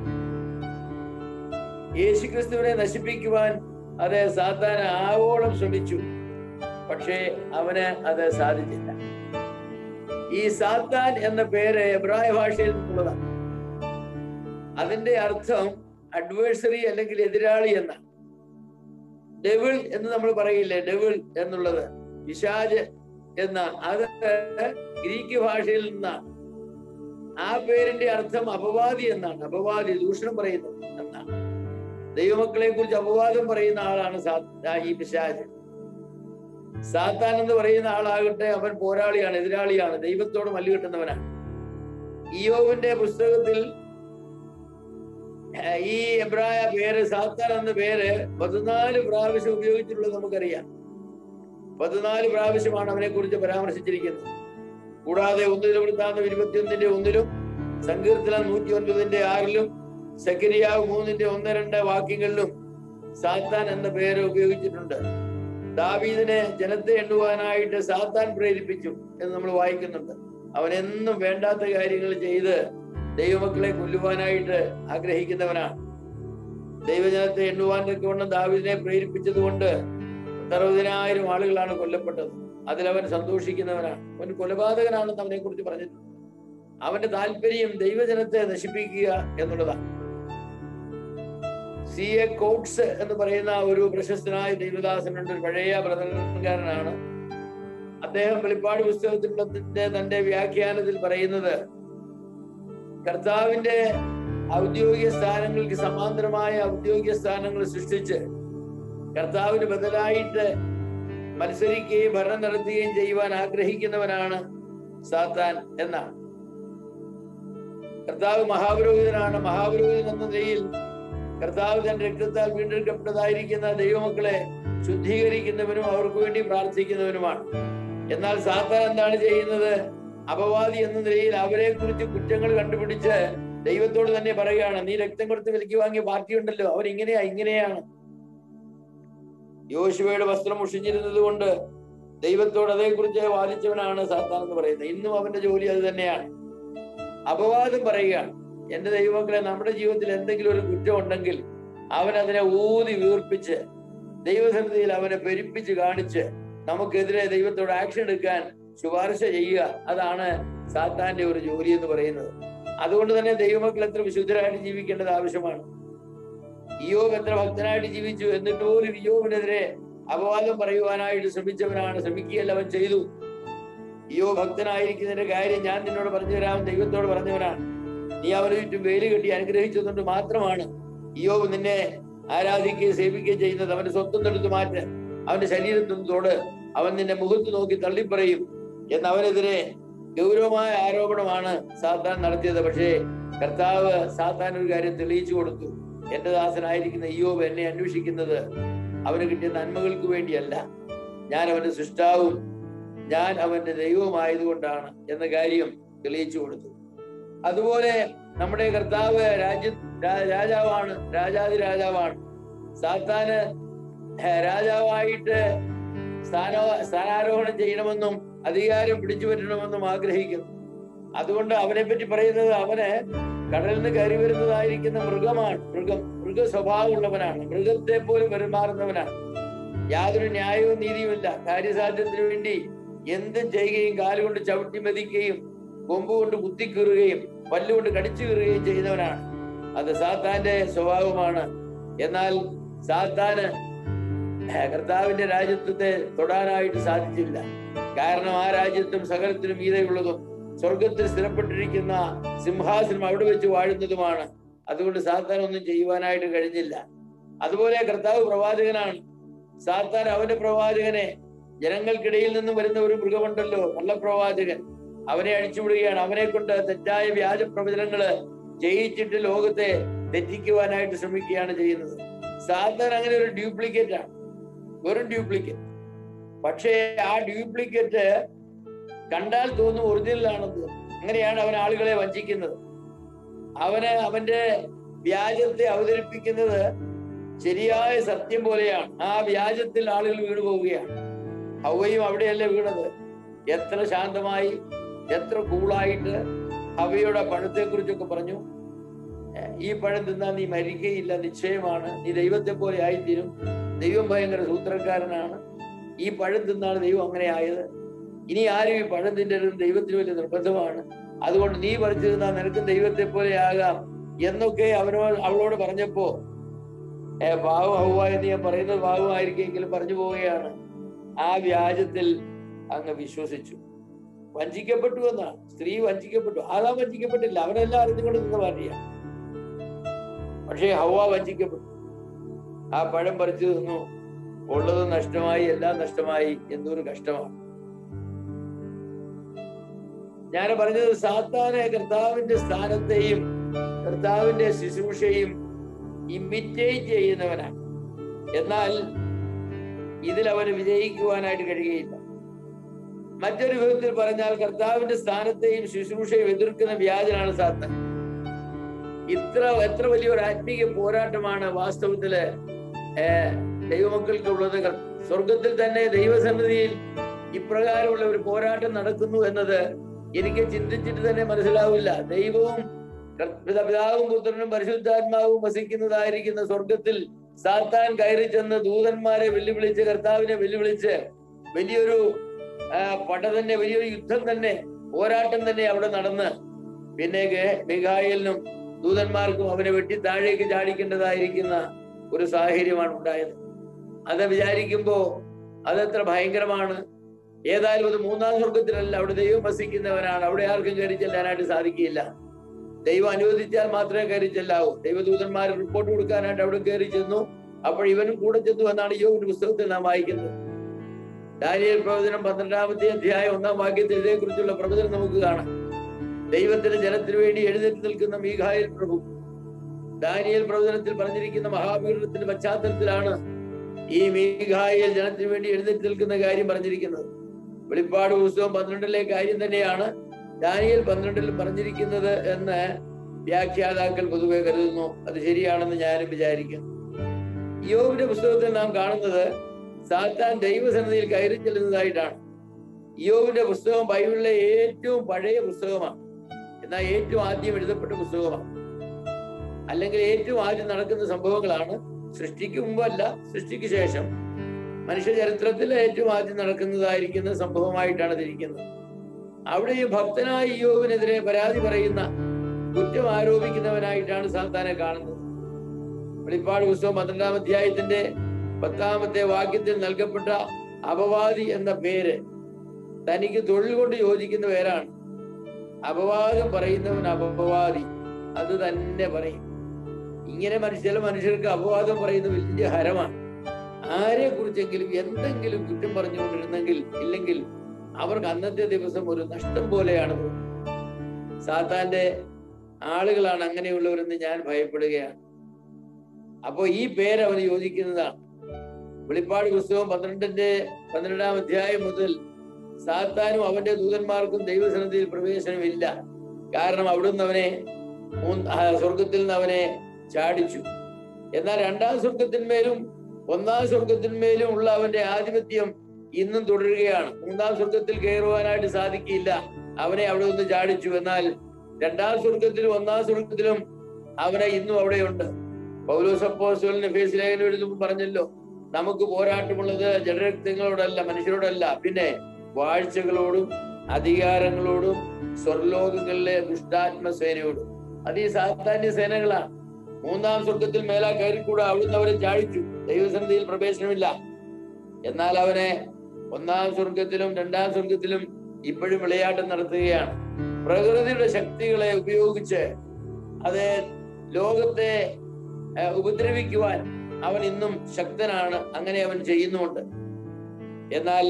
യേശുക്രിസ്തുവിനെ നശിപ്പിക്കുവാൻ അത് സാത്താൻ ആവോളം ശ്രമിച്ചു പക്ഷേ അവന് അത് സാധിച്ചില്ല ഈ സാത്താൻ എന്ന പേര് എബ്രായ ഭാഷയിൽ നിന്നുള്ളതാണ് അതിന്റെ അർത്ഥം അഡ്വേഴ്സറി അല്ലെങ്കിൽ എതിരാളി എന്നാണ് ഡെവിൾ എന്ന് നമ്മൾ പറയില്ലേ ഡെവിൾ എന്നുള്ളത് പിശാജ് എന്ന അത് ഗ്രീക്ക് ഭാഷയിൽ നിന്നാണ് ആ പേരിന്റെ അർത്ഥം അപവാദി എന്നാണ് അപവാദി ദൂഷണം പറയുന്നത് എന്നാണ് ദൈവമക്കളെ കുറിച്ച് അപവാദം പറയുന്ന ആളാണ് സാ- ഈ പിശാജ് സാത്താൻ എന്ന് പറയുന്ന ആളാകട്ടെ അവൻ പോരാളിയാണ് എതിരാളിയാണ് ദൈവത്തോട് മല്ലുകെട്ടുന്നവനാണ് ഇയോവിന്റെ പുസ്തകത്തിൽ ഏഹ്, ഈ എബ്രായ പേര് സാത്താൻ എന്ന പേര് പതിനാല് പ്രാവശ്യം ഉപയോഗിച്ചിട്ടുള്ളത് നമുക്കറിയാം പതിനാല് പ്രാവശ്യമാണ് അവനെ കുറിച്ച് പരാമർശിച്ചിരിക്കുന്നത് കൂടാതെ ഒന്നിലെ വൃത്താന്തം ഇരുപത്തിയൊന്നിന്റെ ഒന്നിലും സങ്കീർത്തനം നൂറ്റി ഒൻപതിന്റെ ആറിലും സക്കരിയാവ് മൂന്നിന്റെ ഒന്ന് രണ്ട് വാക്യങ്ങളിലും സാത്താൻ എന്ന പേര് ഉപയോഗിച്ചിട്ടുണ്ട് ദാവീദിനെ ജനത്തെ എണ്ണുവാനായിട്ട് സാത്താൻ പ്രേരിപ്പിച്ചു എന്ന് നമ്മൾ വായിക്കുന്നുണ്ട് അവൻ എന്നും വേണ്ടാത്ത കാര്യങ്ങൾ ചെയ്ത് ദൈവമക്കളെ കൊല്ലുവാനായിട്ട് ആഗ്രഹിക്കുന്നവനാണ് ദൈവജനത്തെ എണ്ണുവാൻ തക്കവണ്ണം ദാവീദിനെ പ്രേരിപ്പിച്ചത് കൊണ്ട് അറുപതിനായിരം ആളുകളാണ് കൊല്ലപ്പെട്ടത് അതിലവൻ സന്തോഷിക്കുന്നവനാണ് അവൻ കൊലപാതകനാണെന്ന് അവനെ കുറിച്ച് പറഞ്ഞിട്ടുണ്ട് അവന്റെ താല്പര്യം ദൈവജനത്തെ നശിപ്പിക്കുക എന്നുള്ളതാണ് സി എ കോട്സ് എന്ന് പറയുന്ന ഒരു പ്രശസ്തനായ ദൈവദാസനുണ്ട് ഒരു പഴയ പ്രധാനക്കാരനാണ് അദ്ദേഹം വെളിപ്പാട് പുസ്തകത്തിൻ്റെ തന്റെ വ്യാഖ്യാനത്തിൽ പറയുന്നത് കർത്താവിന്റെ ഔദ്യോഗിക സ്ഥാനങ്ങൾക്ക് സമാന്തരമായ ഔദ്യോഗിക സ്ഥാനങ്ങൾ സൃഷ്ടിച്ച് കർത്താവിന് ബദലായിട്ട് മത്സരിക്കുകയും ഭരണം നടത്തുകയും ചെയ്യുവാൻ ആഗ്രഹിക്കുന്നവനാണ് സാത്താൻ എന്നാണ് കർത്താവ് മഹാപുരോഹിതനാണ് മഹാപുരോഹിതൻ എന്ന നിലയിൽ കർത്താവ് തന്റെ രക്തത്താൽ വീണ്ടെടുക്കപ്പെട്ടതായിരിക്കുന്ന ദൈവമക്കളെ ശുദ്ധീകരിക്കുന്നവനും അവർക്ക് വേണ്ടി പ്രാർത്ഥിക്കുന്നവനുമാണ് എന്നാൽ സാത്താൻ എന്താണ് ചെയ്യുന്നത് അപവാദി എന്ന നിലയിൽ അവരെ കുറിച്ച് കുറ്റങ്ങൾ കണ്ടുപിടിച്ച് ദൈവത്തോട് തന്നെ പറയുകയാണ് നീ രക്തം കൊടുത്ത് വിലക്ക് വാങ്ങിയ പാർട്ടി ഉണ്ടല്ലോ അവൻ ഇങ്ങനെയാ ഇങ്ങനെയാണ് യോശുവയുടെ വസ്ത്രം മുഷിഞ്ഞിരുന്നത് കൊണ്ട് ദൈവത്തോട് അതേക്കുറിച്ച് വാദിച്ചവനാണ് സാത്താൻ എന്ന് പറയുന്നത് ഇന്നും അവന്റെ ജോലി അത് തന്നെയാണ് അപവാദം പറയുകയാണ് എന്റെ ദൈവമക്കളെ നമ്മുടെ ജീവിതത്തിൽ എന്തെങ്കിലും ഒരു കുറ്റം ഉണ്ടെങ്കിൽ അവൻ അതിനെ ഊതി വീർപ്പിച്ച് ദൈവസന്നിധിയിൽ അവനെ പെരുപ്പിച്ച് കാണിച്ച് നമുക്കെതിരെ ദൈവത്തോട് ആക്ഷൻ എടുക്കാൻ ശുപാർശ ചെയ്യുക അതാണ് സാത്താന്റെ ഒരു ജോലി എന്ന് പറയുന്നത് അതുകൊണ്ട് തന്നെ ദൈവമക്കൾ എത്ര വിശുദ്ധരായിട്ട് ജീവിക്കേണ്ടത് ആവശ്യമാണ് ഇയോബ് എത്ര ഭക്തനായിട്ട് ജീവിച്ചു എന്നിട്ട് പോലും ഇയോബിനെതിരെ അപവാദം പറയുവാനായിട്ട് ശ്രമിച്ചവനാണ് ശ്രമിക്കുകയല്ല അവൻ ചെയ്തു ഇയോ ഭക്തനായിരിക്കുന്നതിന്റെ കാര്യം ഞാൻ നിന്നോട് പറഞ്ഞു തരാം ദൈവത്തോട് പറഞ്ഞവനാണ് നീ അവന് ചുറ്റും വേലി കെട്ടി അനുഗ്രഹിച്ചതുകൊണ്ട് മാത്രമാണ് ഇയോബ് നിന്നെ ആരാധിക്കുകയും സേവിക്കുകയും ചെയ്യുന്നത് അവന്റെ സ്വന്തം എടുത്ത് മാറ്റ് അവന്റെ ശരീരത്തിൽ തൊട് അവൻ നിന്നെ മുഖത്ത് നോക്കി തള്ളിപ്പറയും എന്ന് അവനെതിരെ ഗൗരവമായ ആരോപണമാണ് സാത്താൻ നടത്തിയത് പക്ഷേ കർത്താവ് സാത്താൻ ഒരു കാര്യം തെളിയിച്ചു കൊടുത്തു എന്റെ ദാസനായിരിക്കുന്ന ഇയോബ് എന്നെ അന്വേഷിക്കുന്നത് അവന് കിട്ടിയ നന്മകൾക്ക് വേണ്ടിയല്ല ഞാൻ അവന്റെ സൃഷ്ടാവും ഞാൻ അവന്റെ ദൈവമായതുകൊണ്ടാണ് എന്ന കാര്യം തെളിയിച്ചു കൊടുത്തു അതുപോലെ നമ്മുടെ കർത്താവ് രാജ്യ രാ- രാജാവാണ് രാജാതി രാജാവാണ് സാത്താന് ഏഹ് രാജാവായിട്ട് സ്ഥാന സ്ഥാനാരോഹണം ചെയ്യണമെന്നും അധികാരം പിടിച്ചു പറ്റണമെന്നും ആഗ്രഹിക്കുന്നു അതുകൊണ്ട് അവനെ പറ്റി പറയുന്നത് അവന് കടലിൽ നിന്ന് കയറി വരുന്നതായിരിക്കുന്ന മൃഗമാണ് മൃഗം മൃഗ സ്വഭാവമുള്ളവനാണ് മൃഗത്തെ പോലും പെരുമാറുന്നവനാണ് യാതൊരു ന്യായവും നീതിയുമില്ല കാര്യസാധ്യത്തിന് വേണ്ടി എന്തും ചെയ്യുകയും കാലുകൊണ്ട് ചവിട്ടി മെതിക്കുകയും കൊമ്പ് കൊണ്ട് കുത്തിക്കീറുകയും പല്ലുകൊണ്ട് കടിച്ചു കീറുകയും ചെയ്യുന്നവനാണ് അത് സാത്താന്റെ സ്വഭാവമാണ് എന്നാൽ സാത്താന് കർത്താവിന്റെ രാജ്യത്വത്തെ തൊടാനായിട്ട് സാധിച്ചില്ല കാരണം ആ രാജ്യത്തും സകലത്തിനും മീതയുള്ളതും സ്വർഗത്തിൽ സ്ഥിരപ്പെട്ടിരിക്കുന്ന സിംഹാസനം അവിടെ വെച്ച് വാഴുന്നതുമാണ് അതുകൊണ്ട് സാത്താൻ ഒന്നും ചെയ്യുവാനായിട്ട് കഴിഞ്ഞില്ല അതുപോലെ കർത്താവ് പ്രവാചകനാണ് സാത്താൻ അവന്റെ പ്രവാചകനെ ജനങ്ങൾക്കിടയിൽ നിന്ന് വരുന്ന ഒരു മൃഗമുണ്ടല്ലോ കള്ളപ്രവാചകൻ അവനെ അഴിച്ചുവിടുകയാണ് അവനെ കൊണ്ട് തെറ്റായ വ്യാജ പ്രവചനങ്ങള് ജയിച്ചിട്ട് ലോകത്തെ തെറ്റിക്കുവാനായിട്ട് ശ്രമിക്കുകയാണ് ചെയ്യുന്നത് സാധാരണ അങ്ങനെ ഒരു ഡ്യൂപ്ലിക്കേറ്റ് ആണ് വെറും ഡ്യൂപ്ലിക്കേറ്റ് പക്ഷേ ആ ഡ്യൂപ്ലിക്കേറ്റ് കണ്ടാൽ തോന്നും ഒറിജിനൽ ആണെന്ന് തോന്നും. അങ്ങനെയാണ് അവൻ ആളുകളെ വഞ്ചിക്കുന്നത് അവന് അവന്റെ വ്യാജത്തെ അവതരിപ്പിക്കുന്നത് ശരിയായ സത്യം പോലെയാണ് ആ വ്യാജത്തിൽ ആളുകൾ വീണു പോവുകയാണ് ഹവയും അവിടെയല്ലേ വീണത് എത്ര ശാന്തമായി എത്ര കൂളായിട്ട് ഹവയുടെ പഴത്തെ കുറിച്ചൊക്കെ പറഞ്ഞു ഏഹ് ഈ പഴം തിന്നാൽ നീ മരിക്കുകയില്ല നിശ്ചയമാണ് നീ ദൈവത്തെ പോലെ ആയിത്തീരും ദൈവം ഭയങ്കര സൂത്രക്കാരനാണ് ഈ പഴം തിന്നാണ് ദൈവം അങ്ങനെ ആയത് ഇനി ആരും ഈ പഴം തിന്നരുത് ദൈവത്തിന് വലിയ നിർബന്ധമാണ് അതുകൊണ്ട് നീ പറിച്ചു തിന്നാൽ നിനക്ക് ദൈവത്തെ പോലെ ആകാം എന്നൊക്കെ അവനോട് അവളോട് പറഞ്ഞപ്പോ ഏ പാവം ഹൗവ എന്ന് ഞാൻ പറയുന്നത് പാവമായിരിക്കെങ്കിലും പറഞ്ഞു പോവുകയാണ് ആ വ്യാജത്തിൽ അങ്ങ് വിശ്വസിച്ചു വഞ്ചിക്കപ്പെട്ടു എന്നാണ് സ്ത്രീ വഞ്ചിക്കപ്പെട്ടു ആദാ വഞ്ചിക്കപ്പെട്ടില്ല അവനെല്ലാം അറിഞ്ഞുകൊണ്ട് നിന്ന പാർട്ടിയാണ് പക്ഷേ ഹൗവ വഞ്ചിക്കപ്പെട്ടു ആ പഴം പറിച്ചു തിന്നു ഉള്ളത് നഷ്ടമായി എല്ലാം നഷ്ടമായി എന്തൊരു കഷ്ടമാണ് ഞാൻ പറഞ്ഞത് സാത്താനെ കർത്താവിന്റെ സ്ഥാനത്തെയും കർത്താവിന്റെ ശുശ്രൂഷയും ഇമിറ്റേറ്റ് ചെയ്യുന്നവനാണ് എന്നാൽ ഇതിൽ അവന് വിജയിക്കുവാനായിട്ട് കഴിയുകയില്ല മറ്റൊരു വിധത്തിൽ പറഞ്ഞാൽ കർത്താവിന്റെ സ്ഥാനത്തെയും ശുശ്രൂഷയും എതിർക്കുന്ന വ്യാജനാണ് സാത്താൻ ഇത്ര എത്ര വലിയൊരു ആത്മീയ പോരാട്ടമാണ് വാസ്തവത്തില് ഏർ ദൈവമക്കൾക്കുള്ളത് കർ- സ്വർഗത്തിൽ തന്നെ ദൈവസന്നിധിയിൽ ഇപ്രകാരമുള്ള ഒരു പോരാട്ടം നടക്കുന്നു എന്നത് എനിക്ക് ചിന്തിച്ചിട്ട് തന്നെ മനസ്സിലാവില്ല ദൈവവും കർ- പിത- പിതാവും പുത്രനും പരിശുദ്ധാത്മാവും വസിക്കുന്നതായിരിക്കുന്ന സ്വർഗത്തിൽ സാത്താൻ കയറി ചെന്ന് ദൂതന്മാരെ വെല്ലുവിളിച്ച് കർത്താവിനെ വെല്ലുവിളിച്ച് വലിയൊരു ആ, പട തന്നെ വലിയൊരു യുദ്ധം തന്നെ പോരാട്ടം തന്നെ അവിടെ നടന്ന് പിന്നെ ഗെ- മിഖായേലിനും ദൂതന്മാർക്കും അവനെ വെട്ടി താഴേക്ക് ചാടിക്കേണ്ടതായിരിക്കുന്ന ഒരു സാഹചര്യമാണ് ഉണ്ടായത് അത് വിചാരിക്കുമ്പോ അതെത്ര ഭയങ്കരമാണ് ഏതായാലും അത് മൂന്നാം സ്വർഗത്തിലല്ല അവിടെ ദൈവം വസിക്കുന്നവനാണ് അവിടെ ആർക്കും കയറി ചെല്ലാനായിട്ട് സാധിക്കില്ല ദൈവം അനുവദിച്ചാൽ മാത്രമേ കയറി ചെല്ലാവൂ ദൈവദൂതന്മാർ റിപ്പോർട്ട് കൊടുക്കാനായിട്ട് അവിടെ കയറി ചെന്നു അപ്പോൾ ഇവനും കൂടെ ചെന്നു എന്നാണ് യോവിന്റെ പുസ്തകത്തിൽ നാം വായിക്കുന്നത് ദാനിയേൽ പ്രവചനം പന്ത്രണ്ടാമത്തെ അധ്യായം ഒന്നാം വാക്യത്തിൽ ഇതേക്കുറിച്ചുള്ള പ്രവചനം നമുക്ക് കാണാം ദൈവത്തിന്റെ ജനത്തിനു വേണ്ടി എഴുന്നേറ്റ് നിൽക്കുന്ന മീഖായേൽ പ്രഭു ദാനിയേൽ പ്രവചനത്തിൽ പറഞ്ഞിരിക്കുന്ന മഹാപീഠത്തിന്റെ പശ്ചാത്തലത്തിലാണ് ഈ മീഖായേൽ ജനത്തിനു വേണ്ടി എഴുന്നേറ്റ് നിൽക്കുന്ന കാര്യം പറഞ്ഞിരിക്കുന്നത് വെളിപ്പാട് പുസ്തകം പന്ത്രണ്ടിലെ കാര്യം തന്നെയാണ് ദാനിയേൽ പന്ത്രണ്ടിൽ പറഞ്ഞിരിക്കുന്നത് എന്ന് വ്യാഖ്യാതാക്കൾ പൊതുവെ കരുതുന്നു അത് ശരിയാണെന്ന് ഞാനും വിചാരിക്കുന്നു യോബിന്റെ പുസ്തകത്തിൽ നാം കാണുന്നത് സാത്താൻ ദൈവസന്നിധിയിൽ കയറി ചെല്ലുന്നതായിട്ടാണ് യോബിന്റെ പുസ്തകം ബൈബിളിലെ ഏറ്റവും പഴയ പുസ്തകമാണ് എന്നാൽ ഏറ്റവും ആദ്യം എഴുതപ്പെട്ട പുസ്തകമാണ് അല്ലെങ്കിൽ ഏറ്റവും ആദ്യം നടക്കുന്ന സംഭവങ്ങളാണ് സൃഷ്ടിക്ക് മുമ്പല്ല സൃഷ്ടിക്ക് ശേഷം മനുഷ്യ ചരിത്രത്തിൽ ഏറ്റവും ആദ്യം നടക്കുന്നതായിരിക്കുന്ന സംഭവമായിട്ടാണ് തിരിക്കുന്നത് അവിടെ ഈ ഭക്തനായ യോവിനെതിരെ പരാതി പറയുന്ന കുറ്റം ആരോപിക്കുന്നവനായിട്ടാണ് സാത്താനെ കാണുന്നത് വെളിപ്പാട് പുസ്തകം പന്ത്രണ്ടാം അധ്യായത്തിന്റെ പത്താമത്തെ വാക്യത്തിൽ നൽകപ്പെട്ട അപവാദി എന്ന പേര് തനിക്ക് തൊഴിൽ കൊണ്ട് യോജിക്കുന്ന പേരാണ് അപവാദം പറയുന്നവൻ അപവാദി അത് തന്നെ പറയും ഇങ്ങനെ മനുഷ്യ ചില മനുഷ്യർക്ക് അപവാദം പറയുന്ന വലിയ ഹരമാണ് ആരെ കുറിച്ചെങ്കിലും എന്തെങ്കിലും കുറ്റം പറഞ്ഞുകൊണ്ടിരുന്നെങ്കിൽ ഇല്ലെങ്കിൽ അവർക്ക് അന്നത്തെ ദിവസം ഒരു നഷ്ടം പോലെയാണ് തോന്നുന്നത് സാത്താന്റെ ആളുകളാണ് അങ്ങനെയുള്ളവരെന്ന് ഞാൻ ഭയപ്പെടുകയാണ് അപ്പോ ഈ പേര് അവന് യോജിക്കുന്നതാണ് വെളിപ്പാട് പുസ്തകം പന്ത്രണ്ടിന്റെ പന്ത്രണ്ടാം അധ്യായം മുതൽ സാത്താനും അവന്റെ ദൂതന്മാർക്കും ദൈവസന്നിധിയിൽ പ്രവേശനമില്ല കാരണം അവിടുന്ന് അവനെ മൂന്ന്- ആ, സ്വർഗത്തിൽ നിന്ന് അവനെ ചാടിച്ചു എന്നാൽ രണ്ടാം സ്വർഗത്തിന്മേലും ഒന്നാം സ്വർഗത്തിന്മേലും ഉള്ള അവന്റെ ആധിപത്യം ഇന്നും തുടരുകയാണ് മൂന്നാം സ്വർഗത്തിൽ കയറുവാനായിട്ട് സാധിക്കില്ല അവനെ അവിടെ നിന്ന് ചാടിച്ചു എന്നാൽ രണ്ടാം സ്വർഗത്തിലും ഒന്നാം സ്വർഗത്തിലും അവനെ ഇന്നും അവിടെയുണ്ട് പൗലോസ് അപ്പോസ്തലൻ എഫേസ് ലേഖനം എഴുതുമ്പോൾ പറഞ്ഞല്ലോ നമുക്ക് പോരാട്ടമുള്ളത് ജഡരക്തങ്ങളോടല്ല മനുഷ്യരോടല്ല പിന്നെ വാഴ്ചകളോടും അധികാരങ്ങളോടും സ്വർലോകങ്ങളിലെ ദുഷ്ടാത്മസേനയോടും അത് ഈ സാധാന്യ സേനകളാണ് മൂന്നാം സ്വർഗത്തിൽ മേലാ കയറിക്കൂടെ അവിടുന്ന് അവരെ ചാടിച്ചു ദൈവസന്നിധിയിൽ പ്രവേശനമില്ല എന്നാൽ അവനെ ഒന്നാം സ്വർഗത്തിലും രണ്ടാം സ്വർഗത്തിലും ഇപ്പോഴും വിളയാട്ടം നടത്തുകയാണ് പ്രകൃതിയുടെ ശക്തികളെ ഉപയോഗിച്ച് അത് ലോകത്തെ ഏഹ്, ഉപദ്രവിക്കുവാൻ അവൻ ഇന്നും ശക്തനാണ് അങ്ങനെ അവൻ ചെയ്യുന്നുമുണ്ട് എന്നാൽ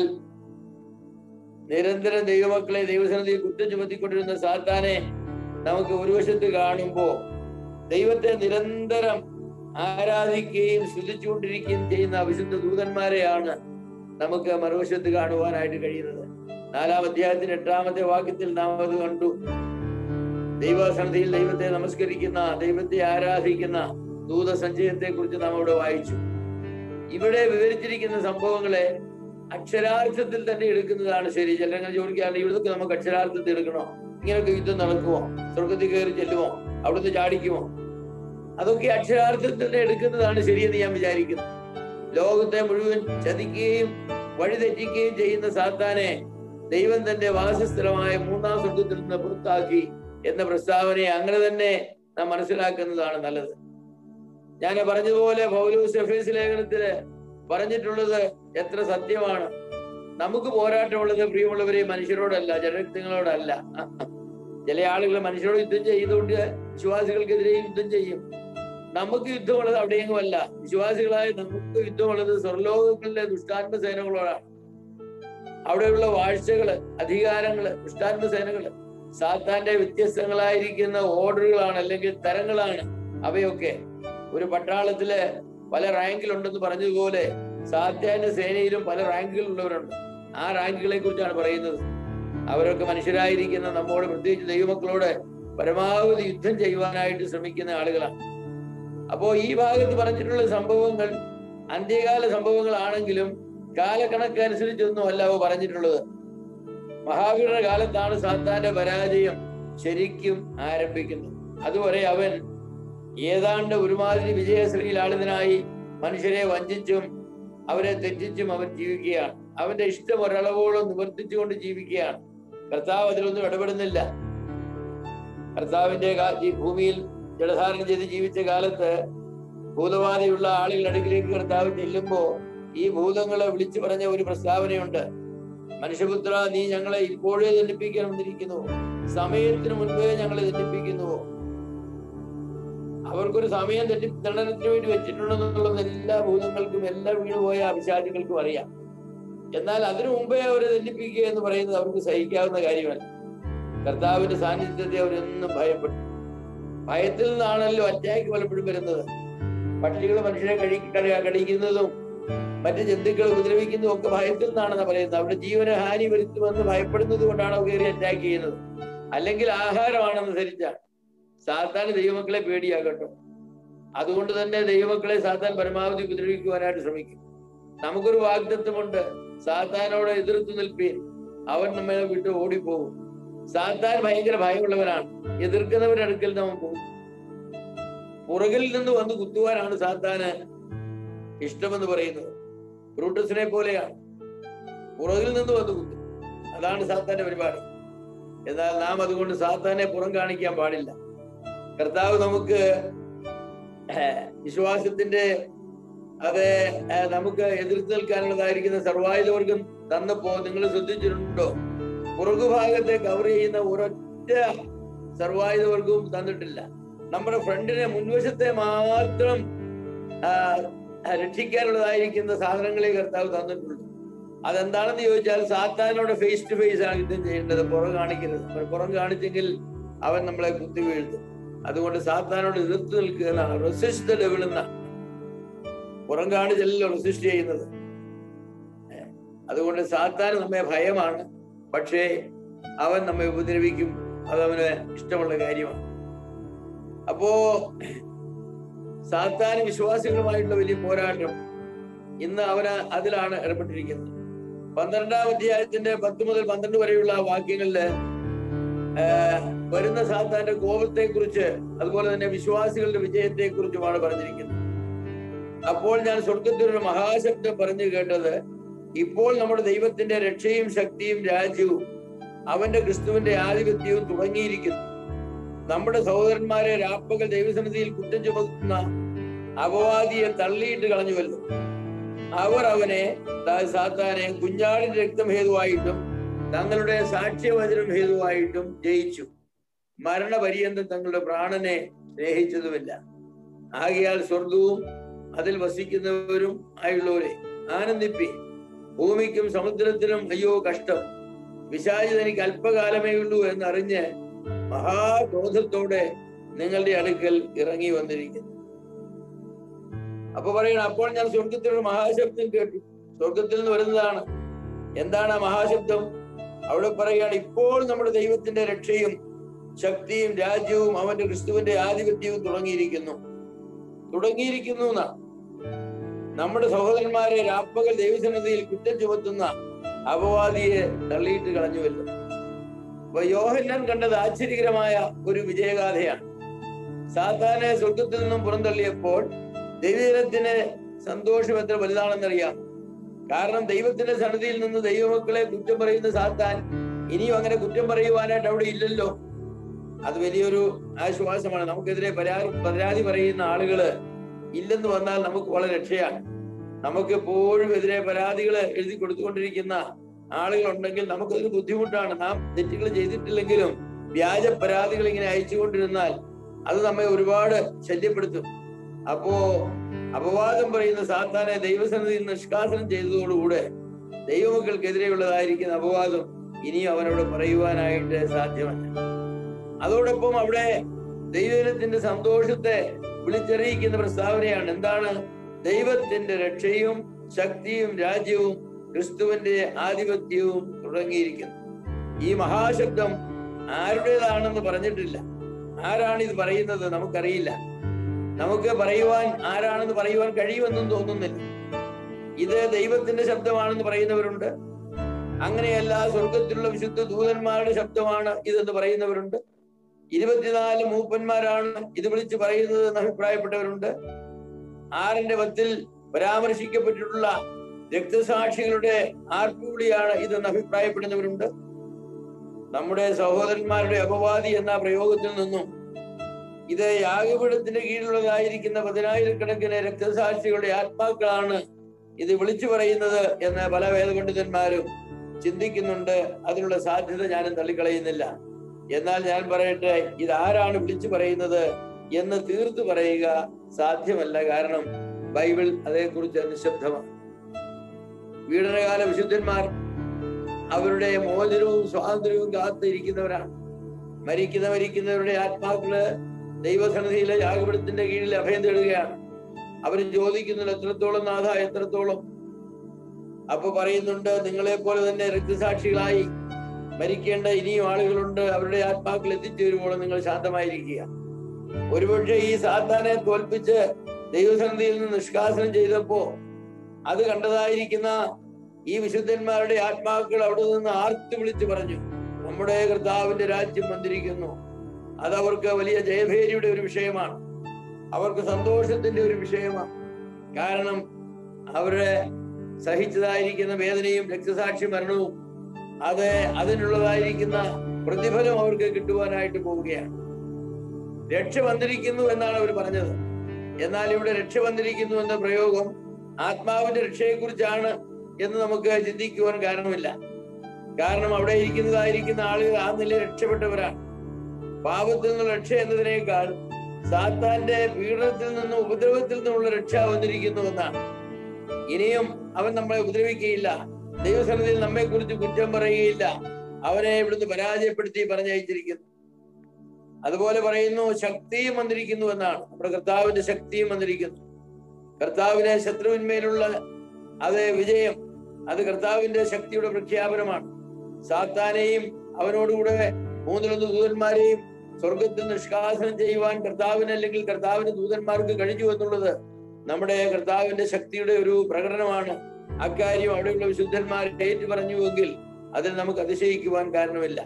നിരന്തരം ദൈവമക്കളെ ദൈവസന്നിധിയിൽ കുറ്റം ചുമത്തിക്കൊണ്ടിരുന്ന സാത്താനെ നമുക്ക് ഒരു വശത്ത് കാണുമ്പോ ദൈവത്തെ നിരന്തരം ആരാധിക്കുകയും സ്തുതിച്ചുകൊണ്ടിരിക്കുകയും ചെയ്യുന്ന വിശുദ്ധ ദൂതന്മാരെയാണ് നമുക്ക് മറുവശത്ത് കാണുവാനായിട്ട് കഴിയുന്നത് നാലാം അധ്യായത്തിന്റെ എട്ടാമത്തെ വാക്യത്തിൽ നാം അത് കണ്ടു ദൈവസന്നിധിയിൽ ദൈവത്തെ നമസ്കരിക്കുന്ന ദൈവത്തെ ആരാധിക്കുന്ന ദൂതസഞ്ചയത്തെ കുറിച്ച് നാം ഇവിടെ വായിച്ചു ഇവിടെ വിവരിച്ചിരിക്കുന്ന സംഭവങ്ങളെ അക്ഷരാർത്ഥത്തിൽ തന്നെ എടുക്കുന്നതാണ് ശരി ചിലങ്ങൾ ചോദിക്കാറുണ്ട് ഇവിടുത്തെ നമുക്ക് അക്ഷരാർത്ഥത്തിൽ എടുക്കണോ ഇങ്ങനെയൊക്കെ യുദ്ധം നടക്കുമോ സ്വർഗത്തിൽ കയറി ചെല്ലുമോ അവിടുന്ന് ചാടിക്കുമോ അതൊക്കെ അക്ഷരാർത്ഥത്തിൽ തന്നെ എടുക്കുന്നതാണ് ശരിയെന്ന് ഞാൻ വിചാരിക്കുന്നു ലോകത്തെ മുഴുവൻ ചതിക്കുകയും വഴിതെറ്റിക്കുകയും ചെയ്യുന്ന സാത്താനെ ദൈവം തന്റെ വാസസ്ഥലമായ മൂന്നാം സ്വർഗത്തിൽ നിന്ന് പുറത്താക്കി എന്ന പ്രസ്താവനയെ അങ്ങനെ തന്നെ നാം മനസ്സിലാക്കുന്നതാണ് നല്ലത് ഞാൻ പറഞ്ഞതുപോലെ പൗലൂസ് എഫേസ് ലേഖനത്തില് പറഞ്ഞിട്ടുള്ളത് എത്ര സത്യമാണ് നമുക്ക് പോരാട്ടമുള്ളത് പ്രിയമുള്ളവരെ മനുഷ്യരോടല്ല ജനരക്തങ്ങളോടല്ല ചില ആളുകൾ മനുഷ്യരോട് യുദ്ധം ചെയ്തുകൊണ്ട് വിശ്വാസികൾക്കെതിരെ യുദ്ധം ചെയ്യും നമുക്ക് യുദ്ധമുള്ളത് അവിടെയെങ്ങുമല്ല വിശ്വാസികളായ നമുക്ക് യുദ്ധമുള്ളത് സ്വർലോകങ്ങളിലെ ദുഷ്ടാത്മ സേനകളോടാണ് അവിടെയുള്ള വാഴ്ചകള് അധികാരങ്ങള് ദുഷ്ടാത്മ സേനകള് സാത്താന്റെ വ്യത്യസ്തങ്ങളായിരിക്കുന്ന ഓർഡറുകളാണ് അല്ലെങ്കിൽ തരങ്ങളാണ് അവയൊക്കെ ഒരു പട്ടാളത്തില് പല റാങ്കിലുണ്ടെന്ന് പറഞ്ഞതുപോലെ സാത്താന്റെ സേനയിലും പല റാങ്കുകളുള്ളവരുണ്ട് ആ റാങ്കുകളെ കുറിച്ചാണ് പറയുന്നത് അവരൊക്കെ മനുഷ്യരായിരിക്കുന്ന നമ്മോട് പ്രത്യേകിച്ച് ദൈവമക്കളോട് പരമാവധി യുദ്ധം ചെയ്യുവാനായിട്ട് ശ്രമിക്കുന്ന ആളുകളാണ് അപ്പോ ഈ ഭാഗത്ത് പറഞ്ഞിട്ടുള്ള സംഭവങ്ങൾ അന്ത്യകാല സംഭവങ്ങളാണെങ്കിലും കാലക്കണക്കനുസരിച്ചൊന്നും അല്ല അവ പറഞ്ഞിട്ടുള്ളത് മഹാവീരുടെ കാലത്താണ് സാത്താന്റെ പരാജയം ശരിക്കും ആരംഭിക്കുന്നത് അതുവരെ അവൻ ഏതാണ്ട് ഒരുമാതിരി വിജയശ്രീലാളിതനായി മനുഷ്യരെ വഞ്ചിച്ചും അവരെ തെറ്റിച്ചും അവൻ ജീവിക്കുകയാണ് അവന്റെ ഇഷ്ടം ഒരളവോളം നിവർത്തിച്ചുകൊണ്ട് ജീവിക്കുകയാണ് കർത്താവ് അതിലൊന്നും ഇടപെടുന്നില്ല കർത്താവിന്റെ കാ- ഈ ഭൂമിയിൽ ജലധാരണം ചെയ്ത് ജീവിച്ച കാലത്ത് ഭൂതബാധയുള്ള ആളുകളുടെ അടുക്കിലേക്ക് കർത്താവ് ചെല്ലുമ്പോ ഈ ഭൂതങ്ങളെ വിളിച്ചു പറഞ്ഞ ഒരു പ്രസ്താവനയുണ്ട് മനുഷ്യപുത്ര നീ ഞങ്ങളെ ഇപ്പോഴേ ദണ്ഡിപ്പിക്കാൻ വന്നിരിക്കുന്നു സമയത്തിന് മുൻപേ ഞങ്ങളെ ദണ്ഡിപ്പിക്കുന്നുവോ അവർക്കൊരു സമയം തെറ്റി ദണ്ഡനത്തിന് വേണ്ടി വെച്ചിട്ടുണ്ടെന്നുള്ളത് എല്ലാ ഭൂതങ്ങൾക്കും എല്ലാ വീണുപോയ അഭിശാചികൾക്കും അറിയാം എന്നാൽ അതിനു മുമ്പേ അവരെ ദണ്ഡിപ്പിക്കുക എന്ന് പറയുന്നത് അവർക്ക് സഹിക്കാവുന്ന കാര്യമല്ല കർത്താവിന്റെ സാന്നിധ്യത്തെ അവരെന്നും ഭയപ്പെട്ടു ഭയത്തിൽ നിന്നാണല്ലോ അറ്റാക്ക് പലപ്പോഴും വരുന്നത് പക്ഷികൾ മനുഷ്യരെ കഴി കടി- കടിക്കുന്നതും മറ്റ് ജന്തുക്കൾ ഉപദ്രവിക്കുന്നതും ഒക്കെ ഭയത്തിൽ നിന്നാണെന്ന് പറയുന്നത് അവരുടെ ജീവന ഹാനി വരുത്തുമെന്ന് ഭയപ്പെടുന്നത് കൊണ്ടാണ് അവർ കയറി അറ്റാക്ക് ചെയ്യുന്നത് അല്ലെങ്കിൽ ആഹാരമാണെന്ന് ധരിച്ചാണ് സാത്താൻ ദൈവമക്കളെ പേടിയാകട്ടോ അതുകൊണ്ട് തന്നെ ദൈവമക്കളെ സാത്താൻ പരമാവധി ഉപദ്രവിക്കുവാനായിട്ട് ശ്രമിക്കും നമുക്കൊരു വാഗ്ദത്വമുണ്ട് സാത്താനോട് എതിർത്ത് നിൽപ്പീൻ അവൻ നമ്മെ വിട്ട് ഓടിപ്പോകും സാത്താൻ ഭയങ്കര ഭയമുള്ളവനാണ് എതിർക്കുന്നവരുടെ അടുക്കൽ നമ്മൾ പോകും പുറകിൽ നിന്ന് വന്ന് കുത്തുവാനാണ് സാത്താന് ഇഷ്ടമെന്ന് പറയുന്നത് ബ്രൂട്ടസിനെ പോലെയാണ് പുറകിൽ നിന്ന് വന്ന് കുത്തും അതാണ് സാത്താന്റെ പരിപാടി എന്നാൽ നാം അതുകൊണ്ട് സാത്താനെ പുറം കാണിക്കാൻ പാടില്ല കർത്താവ് നമുക്ക് ഏഹ്, വിശ്വാസത്തിന്റെ അത് ഏഹ്, നമുക്ക് എതിർത്ത് നിൽക്കാനുള്ളതായിരിക്കുന്ന സർവായുധവർഗം തന്നപ്പോ നിങ്ങൾ ശ്രദ്ധിച്ചിട്ടുണ്ടോ പുറകുഭാഗത്തെ കവർ ചെയ്യുന്ന ഒരൊറ്റ സർവായുധവർഗവും തന്നിട്ടില്ല നമ്മുടെ ഫ്രണ്ടിനെ മുൻവശത്തെ മാത്രം ആ, രക്ഷിക്കാനുള്ളതായിരിക്കുന്ന സാധനങ്ങളെ കർത്താവ് തന്നിട്ടുള്ളൂ അതെന്താണെന്ന് ചോദിച്ചാൽ സാത്താനോട് ഫേസ് ടു ഫേസ് ആണ് യുദ്ധം ചെയ്യേണ്ടത് പുറം കാണിക്കരുത് അവൻ പുറം കാണിച്ചെങ്കിൽ അവൻ നമ്മളെ കുത്തി വീഴ്ത്തും അതുകൊണ്ട് സാത്താനോട് എതിർത്ത് നിൽക്കുക എന്നാണ് റെസിസ്റ്റ് ദ ഡെവിൾ എന്നാണ് പുറം കാണിച്ചല്ലോ റെസിസ്റ്റ് ചെയ്യുന്നത് ഏ, അതുകൊണ്ട് സാത്താൻ നമ്മെ ഭയമാണ് പക്ഷേ അവൻ നമ്മെ ഉപദ്രവിക്കും അത് അവന് ഇഷ്ടമുള്ള കാര്യമാണ് അപ്പോ സാത്താൻ വിശ്വാസികളുമായിട്ടുള്ള വലിയ പോരാട്ടം ഇന്ന് അവന് അതിലാണ് ഏർപ്പെട്ടിരിക്കുന്നത് പന്ത്രണ്ടാം അധ്യായത്തിന്റെ പത്ത് മുതൽ പന്ത്രണ്ട് വരെയുള്ള വാക്യങ്ങളില് ആഹ് വരുന്ന സാത്താന്റെ കോപത്തെ കുറിച്ച് അതുപോലെ തന്നെ വിശ്വാസികളുടെ വിജയത്തെ കുറിച്ചുമാണ് പറഞ്ഞിരിക്കുന്നത് അപ്പോൾ ഞാൻ സ്വർഗത്തിൽ ഒരു മഹാശബ്ദം പറഞ്ഞു കേട്ടത് ഇപ്പോൾ നമ്മുടെ ദൈവത്തിന്റെ രക്ഷയും ശക്തിയും രാജ്യവും അവന്റെ ക്രിസ്തുവിന്റെ ആധിപത്യവും തുടങ്ങിയിരിക്കുന്നു നമ്മുടെ സഹോദരന്മാരെ രാപ്പകൽ ദൈവസന്നിധിയിൽ കുറ്റം ചുമത്തുന്ന അപവാദിയെ തള്ളിയിട്ട് കളഞ്ഞുവല്ലോ അവർ അവനെ അതായത് സാത്താനെ കുഞ്ഞാടിന്റെ രക്തം ഹേതുവായിട്ടും തങ്ങളുടെ സാക്ഷ്യവചനം ഹേതുവായിട്ടും ജയിച്ചു മരണപര്യന്തം തങ്ങളുടെ പ്രാണനെ സ്നേഹിച്ചതുമില്ല ആകയാൽ സ്വർഗവും അതിൽ വസിക്കുന്നവരും ആയുള്ളവരെ ആനന്ദിപ്പി ഭൂമിക്കും സമുദ്രത്തിനും അയ്യോ കഷ്ടം പിശാചി തനിക്ക് അല്പകാലമേ ഉള്ളൂ എന്നറിഞ്ഞ് മഹാക്രോധത്തോടെ നിങ്ങളുടെ അടുക്കൽ ഇറങ്ങി വന്നിരിക്കുന്നു അപ്പൊ പറയണം അപ്പോൾ ഞാൻ സ്വർഗത്തിലൊരു മഹാശബ്ദം കേട്ടു സ്വർഗത്തിൽ നിന്ന് വരുന്നതാണ് എന്താണ് ആ മഹാശബ്ദം അവിടെ പറയുകയാണ് ഇപ്പോൾ നമ്മുടെ ദൈവത്തിന്റെ രക്ഷയും ശക്തിയും രാജ്യവും അവന്റെ ക്രിസ്തുവിന്റെ ആധിപത്യവും തുടങ്ങിയിരിക്കുന്നു തുടങ്ങിയിരിക്കുന്നു എന്നാ നമ്മുടെ സഹോദരന്മാരെ രാപ്പകൽ ദൈവസന്നിധിയിൽ കുറ്റം ചുമത്തുന്ന അപവാദിയെ തള്ളിയിട്ട് കളഞ്ഞുവല്ലോ അപ്പൊ യോഹന്നാൻ കണ്ടത് ആശ്ചര്യകരമായ ഒരു വിജയഗാഥയാണ് സാത്താനെ സ്വർഗത്തിൽ നിന്നും പുറന്തള്ളിയപ്പോൾ ദൈവജനത്തിന് സന്തോഷം എത്ര വലുതാണെന്നറിയാം കാരണം ദൈവത്തിന്റെ സന്നിധിയിൽ നിന്ന് ദൈവമക്കളെ കുറ്റം പറയുന്ന സാത്താൻ ഇനിയും അങ്ങനെ കുറ്റം പറയുവാനായിട്ട് അവിടെ ഇല്ലല്ലോ അത് വലിയൊരു ആശ്വാസമാണ് നമുക്കെതിരെ പരാതി പരാതി പറയുന്ന ആളുകള് ഇല്ലെന്ന് വന്നാൽ നമുക്ക് വളരെ രക്ഷയാണ് നമുക്ക് എപ്പോഴും എതിരെ പരാതികൾ എഴുതി കൊടുത്തുകൊണ്ടിരിക്കുന്ന ആളുകൾ ഉണ്ടെങ്കിൽ നമുക്കതൊരു ബുദ്ധിമുട്ടാണ് നാം തെറ്റുകൾ ചെയ്തിട്ടില്ലെങ്കിലും വ്യാജ പരാതികൾ ഇങ്ങനെ അയച്ചുകൊണ്ടിരുന്നാൽ അത് നമ്മെ ഒരുപാട് ശല്യപ്പെടുത്തും അപ്പോ അപവാദം പറയുന്ന സാത്താനെ ദൈവസന്നിധിയിൽ നിഷ്കാസനം ചെയ്തതോടുകൂടെ ദൈവമക്കൾക്കെതിരെയുള്ളതായിരിക്കുന്ന അപവാദം ഇനിയും അവനോട് പറയുവാനായിട്ട് സാധ്യമല്ല അതോടൊപ്പം അവിടെ ദൈവജനത്തിന്റെ സന്തോഷത്തെ വിളിച്ചറിയിക്കുന്ന പ്രസ്താവനയാണ് എന്താണ് ദൈവത്തിന്റെ രക്ഷയും ശക്തിയും രാജ്യവും ക്രിസ്തുവിന്റെ ആധിപത്യവും തുടങ്ങിയിരിക്കുന്നു ഈ മഹാശബ്ദം ആരുടേതാണെന്ന് പറഞ്ഞിട്ടില്ല ആരാണ് ഇത് പറയുന്നത് നമുക്കറിയില്ല നമുക്ക് പറയുവാൻ ആരാണെന്ന് പറയുവാൻ കഴിയുമെന്നും തോന്നുന്നില്ല ഇത് ദൈവത്തിന്റെ ശബ്ദമാണെന്ന് പറയുന്നവരുണ്ട് അങ്ങനെയല്ല സ്വർഗത്തിലുള്ള വിശുദ്ധ ദൂതന്മാരുടെ ശബ്ദമാണ് ഇതെന്ന് പറയുന്നവരുണ്ട് ഇരുപത്തിനാല് മൂപ്പന്മാരാണ് ഇത് വിളിച്ച് പറയുന്നത് എന്ന് അഭിപ്രായപ്പെട്ടവരുണ്ട് ആറിന്റെ പത്തിൽ പരാമർശിക്കപ്പെട്ടിട്ടുള്ള രക്തസാക്ഷികളുടെ ആർപ്പുവിളിയാണ് ഇതെന്ന് അഭിപ്രായപ്പെടുന്നവരുണ്ട് നമ്മുടെ സഹോദരന്മാരുടെ അപവാദി എന്ന പ്രയോഗത്തിൽ നിന്നും ഇത് യാഗപീഠത്തിന്റെ കീഴിലുള്ളതായിരിക്കുന്ന പതിനായിരക്കണക്കിന് രക്തസാക്ഷികളുടെ ആത്മാക്കളാണ് ഇത് വിളിച്ചു പറയുന്നത് എന്ന് പല വേദപണ്ഡിതന്മാരും ചിന്തിക്കുന്നുണ്ട് അതിനുള്ള സാധ്യത ഞാനും തള്ളിക്കളയുന്നില്ല എന്നാൽ ഞാൻ പറയട്ടെ ഇതാരാണ് വിളിച്ചു പറയുന്നത് എന്ന് തീർത്തു പറയുക സാധ്യമല്ല കാരണം ബൈബിൾ അതേക്കുറിച്ച് നിശബ്ദമാണ് പീഡനകാല വിശുദ്ധന്മാർ അവരുടെ മോചനവും സ്വാതന്ത്ര്യവും കാത്തിരിക്കുന്നവരാണ് മരിക്കുന്ന മരിക്കുന്നവരുടെ ആത്മാക്കള് ദൈവസന്നിധിയിലെ യാഗപീഠത്തിന്റെ കീഴിൽ അഭയം തേടുകയാണ് അവർ ചോദിക്കുന്നില്ല എത്രത്തോളം നാഥ എത്രത്തോളം അപ്പൊ പറയുന്നുണ്ട് നിങ്ങളെ പോലെ തന്നെ രക്തസാക്ഷികളായി മരിക്കേണ്ട ഇനിയും ആളുകളുണ്ട് അവരുടെ ആത്മാക്കൾ എത്തിച്ചേരുമ്പോൾ നിങ്ങൾ ശാന്തമായിരിക്കുക ഒരുപക്ഷെ ഈ സാത്താനെ തോൽപ്പിച്ച് ദൈവസന്നിധിയിൽ നിന്ന് നിഷ്കാസനം ചെയ്തപ്പോ അത് കണ്ടതായിരിക്കുന്ന ഈ വിശുദ്ധന്മാരുടെ ആത്മാക്കൾ അവിടെ നിന്ന് ആർത്തു വിളിച്ചു പറഞ്ഞു നമ്മുടെ കർത്താവിന്റെ രാജ്യം വന്നിരിക്കുന്നു അത് അവർക്ക് വലിയ ജയഭേരിയുടെ ഒരു വിഷയമാണ് അവർക്ക് സന്തോഷത്തിന്റെ ഒരു വിഷയമാണ് കാരണം അവരുടെ സഹിച്ചതായിരിക്കുന്ന വേദനയും രക്തസാക്ഷി മരണവും അത് അതിനുള്ളതായിരിക്കുന്ന പ്രതിഫലം അവർക്ക് കിട്ടുവാനായിട്ട് പോവുകയാണ് രക്ഷ വന്നിരിക്കുന്നു എന്നാണ് അവർ പറഞ്ഞത് എന്നാൽ ഇവിടെ രക്ഷ വന്നിരിക്കുന്നു എന്ന പ്രയോഗം ആത്മാവിന്റെ രക്ഷയെക്കുറിച്ചാണ് എന്ന് നമുക്ക് ചിന്തിക്കുവാൻ കാരണമില്ല കാരണം അവിടെ ഇരിക്കുന്നതായിരിക്കുന്ന ആളുകൾ ആ നില രക്ഷപ്പെട്ടവരാണ് പാപത്തിൽ നിന്നുള്ള രക്ഷ എന്നതിനേക്കാൾ സാത്താന്റെ പീഡനത്തിൽ നിന്നും ഉപദ്രവത്തിൽ നിന്നുള്ള രക്ഷ വന്നിരിക്കുന്നു എന്നാണ് ഇനിയും അവൻ നമ്മളെ ഉപദ്രവിക്കുകയില്ല ദൈവസന്നിധിയിൽ നമ്മെ കുറിച്ച് കുറ്റം പറയുകയില്ല അവനെ ഇവിടുന്ന് പരാജയപ്പെടുത്തി പറഞ്ഞയച്ചിരിക്കുന്നു അതുപോലെ പറയുന്നു ശക്തിയും വന്നിരിക്കുന്നു എന്നാണ് നമ്മുടെ കർത്താവിന്റെ ശക്തിയും വന്നിരിക്കുന്നു കർത്താവിനെ ശത്രുവിന്മേലുള്ള അത് വിജയം അത് കർത്താവിന്റെ ശക്തിയുടെ പ്രഖ്യാപനമാണ് സാത്താനെയും അവനോടുകൂടെ മൂന്നിലൊന്ന് ദൂതന്മാരെയും സ്വർഗത്തിൽ നിഷ്കാസനം ചെയ്യുവാൻ കർത്താവിന് അല്ലെങ്കിൽ കർത്താവിന് ദൂതന്മാർക്ക് കഴിഞ്ഞു എന്നുള്ളത് നമ്മുടെ കർത്താവിന്റെ ശക്തിയുടെ ഒരു പ്രകടനമാണ് അക്കാര്യം അവിടെയുള്ള വിശുദ്ധന്മാർ ഏറ്റു പറഞ്ഞുവെങ്കിൽ അതിൽ നമുക്ക് അതിശയിക്കുവാൻ കാരണമില്ല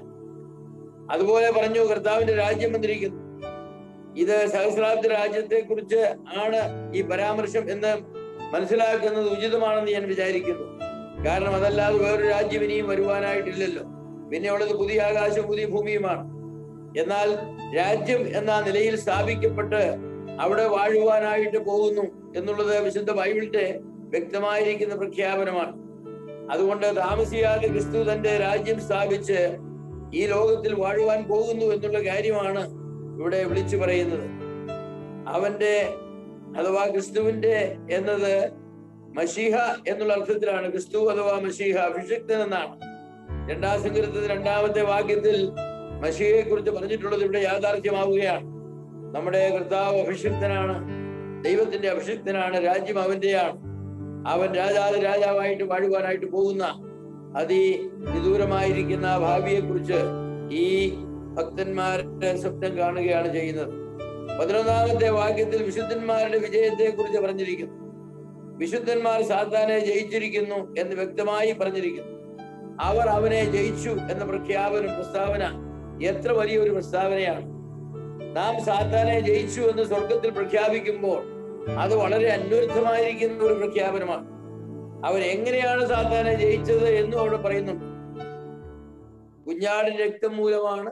അതുപോലെ പറഞ്ഞു കർത്താവിന്റെ രാജ്യം വന്നിരിക്കുന്നു ഇത് സഹസ്രാബ്ദ രാജ്യത്തെ കുറിച്ച് ആണ് ഈ പരാമർശം എന്ന് മനസ്സിലാക്കുന്നത് ഉചിതമാണെന്ന് ഞാൻ വിചാരിക്കുന്നു കാരണം അതല്ലാതെ വേറൊരു രാജ്യം ഇനിയും വരുവാനായിട്ടില്ലല്ലോ പിന്നെ ഉള്ളത് പുതിയ ആകാശം പുതിയ ഭൂമിയുമാണ് എന്നാൽ രാജ്യം എന്ന നിലയിൽ സ്ഥാപിക്കപ്പെട്ട് അവിടെ വാഴുവാനായിട്ട് പോകുന്നു എന്നുള്ളത് വിശുദ്ധ ബൈബിളിന്റെ വ്യക്തമായിരിക്കുന്ന പ്രഖ്യാപനമാണ് അതുകൊണ്ട് താമസിയാതെ ക്രിസ്തു തന്റെ രാജ്യം സ്ഥാപിച്ച് ഈ ലോകത്തിൽ വാഴുവാൻ പോകുന്നു എന്നുള്ള കാര്യമാണ് ഇവിടെ വിളിച്ചു പറയുന്നത് അവന്റെ അഥവാ ക്രിസ്തുവിന്റെ എന്നത് മഷീഹ എന്നുള്ള അർത്ഥത്തിലാണ് ക്രിസ്തു അഥവാ മഷീഹ അഭിഷിക്തൻ എന്നാണ് രണ്ടാം സങ്കീർത്തത്തിൽ രണ്ടാമത്തെ വാക്യത്തിൽ മഷീഹയെ കുറിച്ച് പറഞ്ഞിട്ടുള്ളത് ഇവിടെ യാഥാർത്ഥ്യമാവുകയാണ് നമ്മുടെ കർത്താവ് അഭിഷിക്തനാണ് ദൈവത്തിന്റെ അഭിഷിക്തനാണ് രാജ്യം അവന്റെയാണ് അവൻ രാജാതി രാജാവായിട്ട് വാഴുവാനായിട്ട് പോകുന്ന അതി വിദൂരമായിരിക്കുന്ന ഭാവിയെ കുറിച്ച് ഈ ഭക്തന്മാരുടെ സ്വപ്നം കാണുകയാണ് ചെയ്യുന്നത് പതിനൊന്നാമത്തെ വാക്യത്തിൽ വിശുദ്ധന്മാരുടെ വിജയത്തെ കുറിച്ച് പറഞ്ഞിരിക്കുന്നു വിശുദ്ധന്മാർ സാത്താനെ ജയിച്ചിരിക്കുന്നു എന്ന് വ്യക്തമായി പറഞ്ഞിരിക്കുന്നു അവർ അവനെ ജയിച്ചു എന്ന പ്രഖ്യാപനം പ്രസ്താവന എത്ര വലിയൊരു പ്രസ്താവനയാണ് നാം സാത്താനെ ജയിച്ചു എന്ന് സ്വർഗത്തിൽ പ്രഖ്യാപിക്കുമ്പോൾ അത് വളരെ അന്വർത്ഥമായിരിക്കുന്ന ഒരു പ്രഖ്യാപനമാണ് അവൻ എങ്ങനെയാണ് സാത്താനെ ജയിച്ചത് എന്നും അവിടെ പറയുന്നുണ്ട് കുഞ്ഞാടിന്റെ രക്തം മൂലമാണ്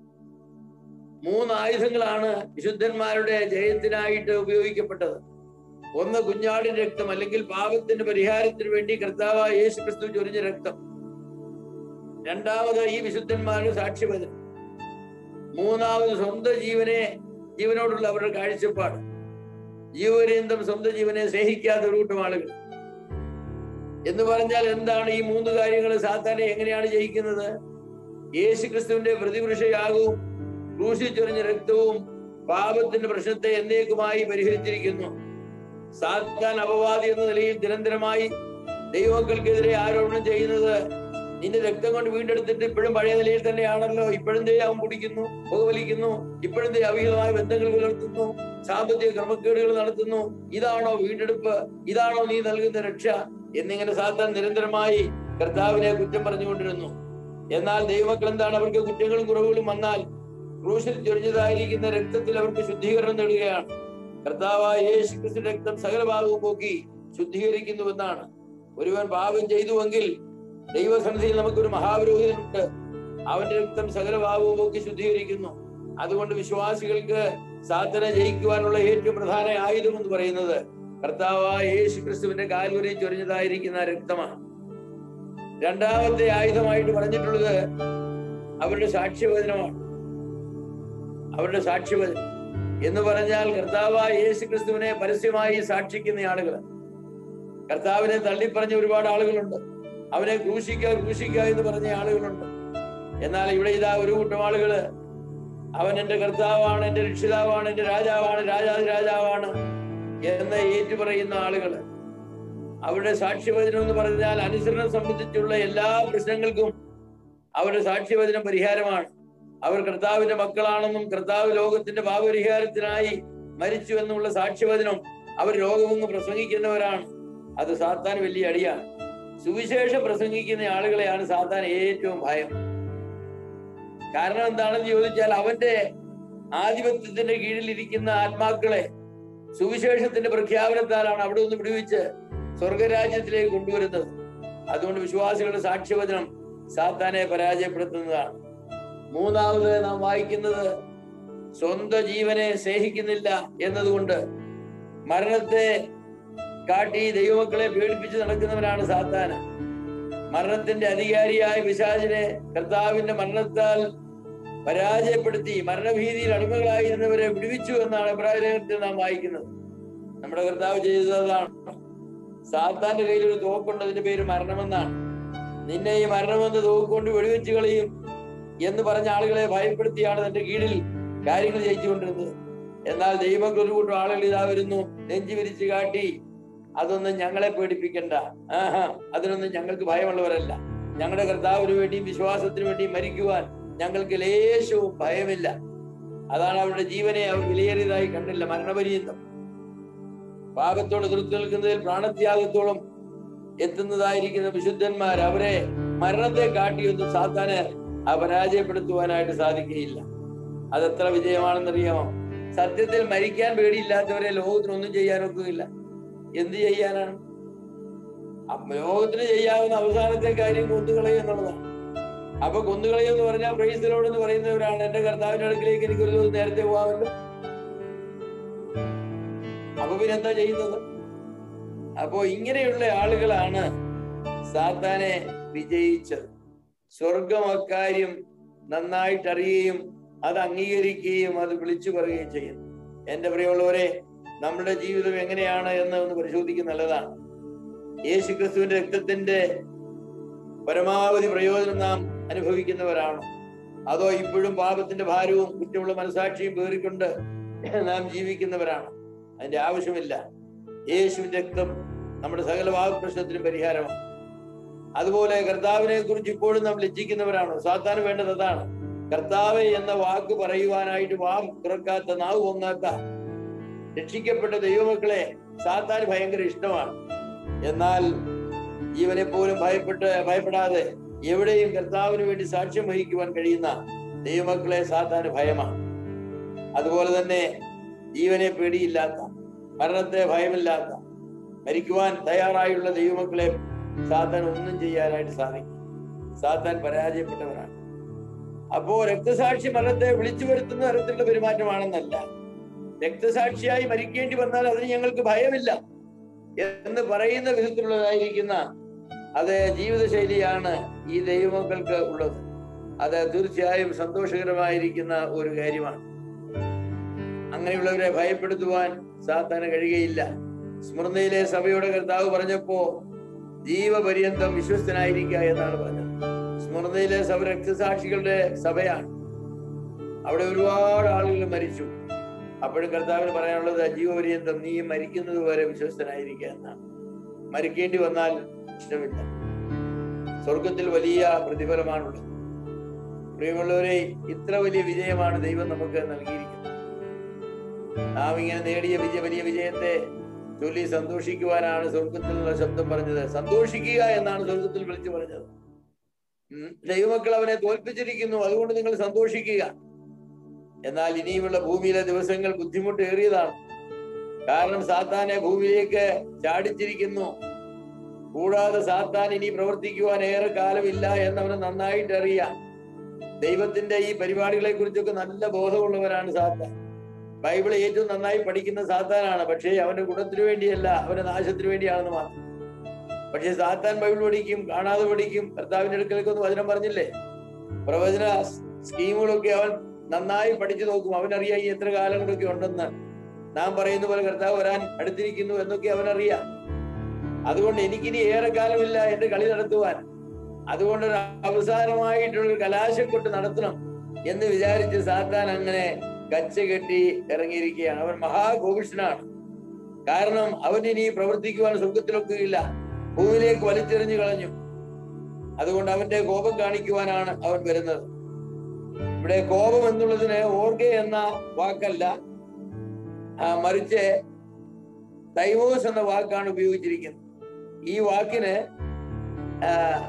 മൂന്ന് ആയുധങ്ങളാണ് വിശുദ്ധന്മാരുടെ ജയത്തിനായിട്ട് ഉപയോഗിക്കപ്പെട്ടത് ഒന്ന് കുഞ്ഞാടിന്റെ രക്തം അല്ലെങ്കിൽ പാപത്തിന്റെ പരിഹാരത്തിന് വേണ്ടി കർത്താവ് യേശു ക്രിസ്തു ചൊരിഞ്ഞ രക്തം രണ്ടാമത് ഈ വിശുദ്ധന്മാരുടെ സാക്ഷ്യവചനം മൂന്നാമത് സ്വന്തം ജീവനെ ജീവനോടുള്ള അവരുടെ കാഴ്ചപ്പാട് ജീവപര്യന്തം സ്വന്തം ജീവനെ സ്നേഹിക്കാത്ത ഒരു കൂട്ടം ആളുകൾ എന്ന് പറഞ്ഞാൽ എന്താണ് ഈ മൂന്ന് കാര്യങ്ങൾ സാത്താനെ എങ്ങനെയാണ് ജയിക്കുന്നത് യേശു ക്രിസ്തുവിന്റെ പ്രതിപുരുഷയാകവും ക്രൂശിൽ ചൊരിഞ്ഞ രക്തവും പാപത്തിന്റെ പ്രശ്നത്തെ എന്നേക്കുമായി പരിഹരിച്ചിരിക്കുന്നു സാത്താൻ അപവാദി എന്ന നിലയിൽ നിരന്തരമായി ദൈവങ്ങൾക്കെതിരെ ആരോപണം ചെയ്യുന്നത് നിന്റെ രക്തം കൊണ്ട് വീണ്ടെടുത്തിട്ട് ഇപ്പോഴും പഴയ നിലയിൽ തന്നെയാണല്ലോ ഇപ്പോഴും ദേ അവൻ കുടിക്കുന്നു പുകവലിക്കുന്നു ഇപ്പോഴും ദേ അവിഹിതമായ ബന്ധങ്ങൾ പുലർത്തുന്നു സാമ്പത്തിക ക്രമക്കേടുകൾ നടത്തുന്നു ഇതാണോ വീണ്ടെടുപ്പ് ഇതാണോ നീ നൽകുന്ന രക്ഷ എന്നിങ്ങനെ സാത്താൻ നിരന്തരമായി കർത്താവിനെ കുറ്റം പറഞ്ഞുകൊണ്ടിരുന്നു എന്നാൽ ദൈവമക്കൾ എന്താണ് അവർക്ക് കുറ്റങ്ങളും കുറവുകളും വന്നാൽ ക്രൂശിൽ ചൊരിഞ്ഞതായിരിക്കുന്ന രക്തത്തിൽ അവർക്ക് ശുദ്ധീകരണം നേടുകയാണ് കർത്താവായ യേശു ക്രിസ്തു രക്തം സകല ഭാഗവും പോക്കി ശുദ്ധീകരിക്കുന്നുവെന്നാണ് ഒരുവൻ പാപം ചെയ്തുവെങ്കിൽ ദൈവസന്നിധിയിൽ നമുക്കൊരു മഹാപുരോഹിതനുണ്ട് അവന്റെ രക്തം സകല ഭാവവും പോക്കി ശുദ്ധീകരിക്കുന്നു അതുകൊണ്ട് വിശ്വാസികൾക്ക് സാധന ജയിക്കുവാനുള്ള ഏറ്റവും പ്രധാന ആയുധം എന്ന് പറയുന്നത് കർത്താവായ യേശു ക്രിസ്തുവിന്റെ കാൽവരി ചൊരിഞ്ഞതായിരിക്കുന്ന രക്തമാണ് രണ്ടാമത്തെ ആയുധമായിട്ട് പറഞ്ഞിട്ടുള്ളത് അവരുടെ സാക്ഷ്യവചനമാണ് അവരുടെ സാക്ഷ്യവചനം എന്ന് പറഞ്ഞാൽ കർത്താവായ യേശു ക്രിസ്തുവിനെ പരസ്യമായി സാക്ഷിക്കുന്ന ആളുകൾ കർത്താവിനെ തള്ളിപ്പറഞ്ഞ ഒരുപാട് ആളുകളുണ്ട് അവനെ ക്രൂശിക്ക ക്രൂശിക്ക എന്ന് പറഞ്ഞ ആളുകളുണ്ട് എന്നാൽ ഇവിടെ ഇതാ ഒരു കൂട്ടം ആളുകള് അവൻ എന്റെ കർത്താവാണ് എന്റെ രക്ഷിതാവാണ് എന്റെ രാജാവാണ് രാജാതി രാജാവാണ് എന്ന് ഏറ്റുപറയുന്ന ആളുകള് അവരുടെ സാക്ഷ്യവചനം എന്ന് പറഞ്ഞാൽ അനുസരണം സംബന്ധിച്ചുള്ള എല്ലാ പ്രശ്നങ്ങൾക്കും അവരുടെ സാക്ഷ്യവചനം പരിഹാരമാണ് അവർ കർത്താവിന്റെ മക്കളാണെന്നും കർത്താവ് ലോകത്തിന്റെ പാപപരിഹാരത്തിനായി മരിച്ചു എന്നുള്ള സാക്ഷ്യവചനം അവർ ലോകമെന്ന് പ്രസംഗിക്കുന്നവരാണ് അത് സാത്താൻ വലിയ അടിയാണ് സുവിശേഷം പ്രസംഗിക്കുന്ന ആളുകളെയാണ് സാത്താൻ ഏറ്റവും ഭയം കാരണം എന്താണെന്ന് ചോദിച്ചാൽ അവന്റെ ആധിപത്യത്തിന്റെ കീഴിലിരിക്കുന്ന ആത്മാക്കളെ സുവിശേഷത്തിന്റെ പ്രഖ്യാപനത്താലാണ് അവിടെ നിന്ന് വിടുവിച്ച് സ്വർഗരാജ്യത്തിലേക്ക് കൊണ്ടുവരുന്നത് അതുകൊണ്ട് വിശ്വാസികളുടെ സാക്ഷ്യവചനം സാത്താനെ പരാജയപ്പെടുത്തുന്നതാണ് മൂന്നാമത് നാം വായിക്കുന്നത് സ്വന്തം ജീവനെ സ്നേഹിക്കുന്നില്ല എന്നതുകൊണ്ട് മരണത്തെ കാട്ടി ദൈവമക്കളെ പേടിപ്പിച്ച് നടക്കുന്നവനാണ് സാത്താന് മരണത്തിന്റെ അധികാരിയായ പിശാചിനെ കർത്താവിന്റെ മരണത്താൽ പരാജയപ്പെടുത്തി മരണഭീതിയിൽ അടിമകളായിരുന്നവരെ വിടുവിച്ചു എന്നാണ് അഭിപ്രായത്തിൽ നാം വായിക്കുന്നത് നമ്മുടെ കർത്താവ് ചെയ്തതാണ് സാത്താന്റെ കയ്യിൽ ഒരു തോക്കുണ്ട് അതിന്റെ പേര് മരണമെന്നാണ് നിന്നെ ഈ മരണമെന്ന് തോക്കുകൊണ്ട് വെടിവെച്ച് കളയും എന്ന് പറഞ്ഞ ആളുകളെ ഭയപ്പെടുത്തിയാണ് തന്റെ കീഴിൽ കാര്യങ്ങൾ ജയിച്ചുകൊണ്ടിരുന്നത് എന്നാൽ ദൈവം ഒരു കൂട്ടം ആളുകൾ ഇതാ വരുന്നു നെഞ്ചു വിരിച്ചു കാട്ടി അതൊന്നും ഞങ്ങളെ പേടിപ്പിക്കണ്ട ആഹാ അതിനൊന്നും ഞങ്ങൾക്ക് ഭയമുള്ളവരല്ല ഞങ്ങളുടെ കർത്താവിന് വേണ്ടിയും വിശ്വാസത്തിന് വേണ്ടിയും മരിക്കുവാൻ ഞങ്ങൾക്ക് ലേശവും ഭയമില്ല അതാണ് അവരുടെ ജീവനെ അവർ വിലയേറിയതായി കണ്ടില്ല മരണപര്യന്തം പാപത്തോട് എതിർത്ത് നിൽക്കുന്നതിൽ പ്രാണത്യാഗത്തോളം എത്തുന്നതായിരിക്കുന്ന വിശുദ്ധന്മാർ അവരെ മരണത്തെ കാട്ടിയൊന്നും സാത്താന് അപരാജയപ്പെടുത്തുവാനായിട്ട് സാധിക്കുകയില്ല അതെത്ര വിജയമാണെന്നറിയാമോ സത്യത്തിൽ മരിക്കാൻ പേടിയില്ലാത്തവരെ ലോകത്തിനൊന്നും ചെയ്യാനൊക്കുമില്ല എന്ത് ചെയ്യാനാണ് അപ്പൊ ലോകത്തിന് ചെയ്യാവുന്ന അവസാനത്തെ കാര്യം കൊന്നുകളയും എന്നുള്ളതാണ് അപ്പൊ കൊന്നുകളയും എന്ന് പറഞ്ഞാൽ പ്രൈസിലോട് എന്ന് പറയുന്നവരാണ് എന്റെ കർത്താവിന്റെ അടുക്കിലേക്ക് എനിക്ക് ഒരു ദിവസം നേരത്തെ പോകാമല്ലോ അപ്പൊ പിന്നെ എന്താ ചെയ്യുന്നത് അപ്പോ ഇങ്ങനെയുള്ള ആളുകളാണ് സാത്താനെ വിജയിച്ചത് സ്വർഗം അക്കാര്യം നന്നായിട്ട് അറിയുകയും അത് അംഗീകരിക്കുകയും അത് വിളിച്ചു പറയുകയും ചെയ്യും എന്റെ പ്രിയമുള്ളവരെ നമ്മുടെ ജീവിതം എങ്ങനെയാണ് എന്ന് ഒന്ന് പരിശോധിക്കുന്ന നല്ലതാണ് യേശു ക്രിസ്തുവിന്റെ രക്തത്തിന്റെ പരമാവധി പ്രയോജനം നാം അനുഭവിക്കുന്നവരാണോ അതോ ഇപ്പോഴും പാപത്തിന്റെ ഭാരവും കുറ്റമുള്ള മനസാക്ഷിയും പേറിക്കൊണ്ട് നാം ജീവിക്കുന്നവരാണ് അതിന്റെ ആവശ്യമില്ല യേശുവിന്റെ രക്തം നമ്മുടെ സകല പാപപ്രശ്നത്തിനും പരിഹാരമാണ് അതുപോലെ കർത്താവിനെ കുറിച്ച് ഇപ്പോഴും നാം ലജ്ജിക്കുന്നവരാണോ സാത്താന് വേണ്ടത് അതാണ് കർത്താവ് എന്ന വാക്ക് പറയുവാനായിട്ട് വാ തുറക്കാത്ത നാവ് പൊങ്ങാത്ത രക്ഷിക്കപ്പെട്ട ദൈവമക്കളെ സാത്താന് ഭയങ്കര ഇഷ്ടമാണ് എന്നാൽ ജീവനെ പോലും ഭയപ്പെട്ട് ഭയപ്പെടാതെ എവിടെയും കർത്താവിന് വേണ്ടി സാക്ഷ്യം വഹിക്കുവാൻ കഴിയുന്ന ദൈവമക്കളെ സാത്താന് ഭയമാണ് അതുപോലെ തന്നെ ജീവനെ പേടിയില്ലാത്ത മരണത്തെ ഭയമില്ലാത്ത മരിക്കുവാൻ തയ്യാറായുള്ള ദൈവമക്കളെ സാത്താൻ ഒന്നും ചെയ്യാനായിട്ട് സാധിക്കും സാത്താൻ പരാജയപ്പെട്ടവരാണ് അപ്പോ രക്തസാക്ഷി മരണത്തെ വിളിച്ചു വരുത്തുന്ന തരത്തിലുള്ള പെരുമാറ്റമാണെന്നല്ല രക്തസാക്ഷിയായി മരിക്കേണ്ടി വന്നാൽ അതിന് ഞങ്ങൾക്ക് ഭയമില്ല എന്ന് പറയുന്ന വിധത്തിലുള്ളതായിരിക്കുന്ന അത് ജീവിതശൈലിയാണ് ഈ ദൈവമക്കൾക്ക് ഉള്ളത് അത് തീർച്ചയായും സന്തോഷകരമായിരിക്കുന്ന ഒരു കാര്യമാണ് അങ്ങനെയുള്ളവരെ ഭയപ്പെടുത്തുവാൻ സാത്താന് കഴിയുകയില്ല സ്മൃതിയിലെ സഭയുടെ കർത്താവ് പറഞ്ഞപ്പോ ജീവപര്യന്തം വിശ്വസ്തനായിരിക്കുക എന്നാണ് പറഞ്ഞത് സ്മൃതിയിലെ സഭ രക്തസാക്ഷികളുടെ സഭയാണ് അവിടെ ഒരുപാട് ആളുകൾ മരിച്ചു അപ്പോഴും കർത്താവിന് പറയാനുള്ളത് ജീവപര്യന്തം നീ മരിക്കുന്നത് വരെ വിശ്വസ്തനായിരിക്കുക എന്നാണ് മരിക്കേണ്ടി വന്നാൽ ഇഷ്ടമില്ല സ്വർഗത്തിൽ വലിയ പ്രതിഫലമാണുള്ളത് പ്രിയമുള്ളവരെ ഇത്ര വലിയ വിജയമാണ് ദൈവം നമുക്ക് നൽകിയിരിക്കുന്നത് നാം ഇങ്ങനെ നേടിയ വിജയ വലിയ വിജയത്തെ ചൊല്ലി സന്തോഷിക്കുവാനാണ് സ്വർഗത്തിൽ നിന്നുള്ള ശബ്ദം പറഞ്ഞത് സന്തോഷിക്കുക എന്നാണ് സ്വർഗത്തിൽ വിളിച്ചു പറഞ്ഞത് ഉം, ദൈവമക്കൾ അവനെ തോൽപ്പിച്ചിരിക്കുന്നു അതുകൊണ്ട് നിങ്ങൾ സന്തോഷിക്കുക എന്നാൽ ഇനിയുമുള്ള ഭൂമിയിലെ ദിവസങ്ങൾ ബുദ്ധിമുട്ടേറിയതാണ് കാരണം സാത്താനെ ഭൂമിയിലേക്ക് ചാടിച്ചിരിക്കുന്നു കൂടാതെ സാത്താൻ ഇനി പ്രവർത്തിക്കുവാൻ ഏറെ കാലമില്ല എന്നവന് നന്നായിട്ട് അറിയാം ദൈവത്തിന്റെ ഈ പരിപാടികളെ കുറിച്ചൊക്കെ നല്ല ബോധമുള്ളവരാണ് സാത്താൻ ബൈബിൾ ഏറ്റവും നന്നായി പഠിക്കുന്ന സാത്താനാണ് പക്ഷേ അവന്റെ ഗുണത്തിന് വേണ്ടിയല്ല അവന്റെ നാശത്തിന് വേണ്ടിയാണെന്ന് മാത്രം പക്ഷെ സാത്താൻ ബൈബിൾ പഠിക്കും കാണാതെ പഠിക്കും കർത്താവിന്റെ അടുക്കലേക്ക് ഒന്ന് വചനം പറഞ്ഞില്ലേ പ്രവചന സ്കീമുകളൊക്കെ അവൻ നന്നായി പഠിച്ചു നോക്കും അവനറിയാം ഈ എത്ര കാലം കൂടെയൊക്കെ ഉണ്ടെന്ന് നാം പറയുന്ന പോലെ കർത്താവ് വരാൻ അടുത്തിരിക്കുന്നു എന്നൊക്കെ അവനറിയാം അതുകൊണ്ട് എനിക്കിനി ഏറെ കാലമില്ല എന്റെ കളി നടത്തുവാൻ അതുകൊണ്ട് ഒരു അവസാനമായിട്ടുള്ള ഒരു കലാശക്കൊട്ട് നടത്തണം എന്ന് വിചാരിച്ച് സാത്താൻ അങ്ങനെ കച്ച കെട്ടി ഇറങ്ങിയിരിക്കുകയാണ് അവൻ മഹാഘോഷിനാണ് കാരണം അവൻ ഇനി പ്രവർത്തിക്കുവാൻ സ്വർഗത്തിലൊക്കുകയില്ല ഭൂമിയിലേക്ക് വലിച്ചെറിഞ്ഞു കളഞ്ഞു അതുകൊണ്ട് അവന്റെ കോപം കാണിക്കുവാനാണ് അവൻ വരുന്നത് ഇവിടെ കോപം എന്നുള്ളതിന് ഓർഗെ എന്ന വാക്കല്ല ആ, മറിച്ച് തൈമോസ് എന്ന വാക്കാണ് ഉപയോഗിച്ചിരിക്കുന്നത് ഈ വാക്കിന് ആ,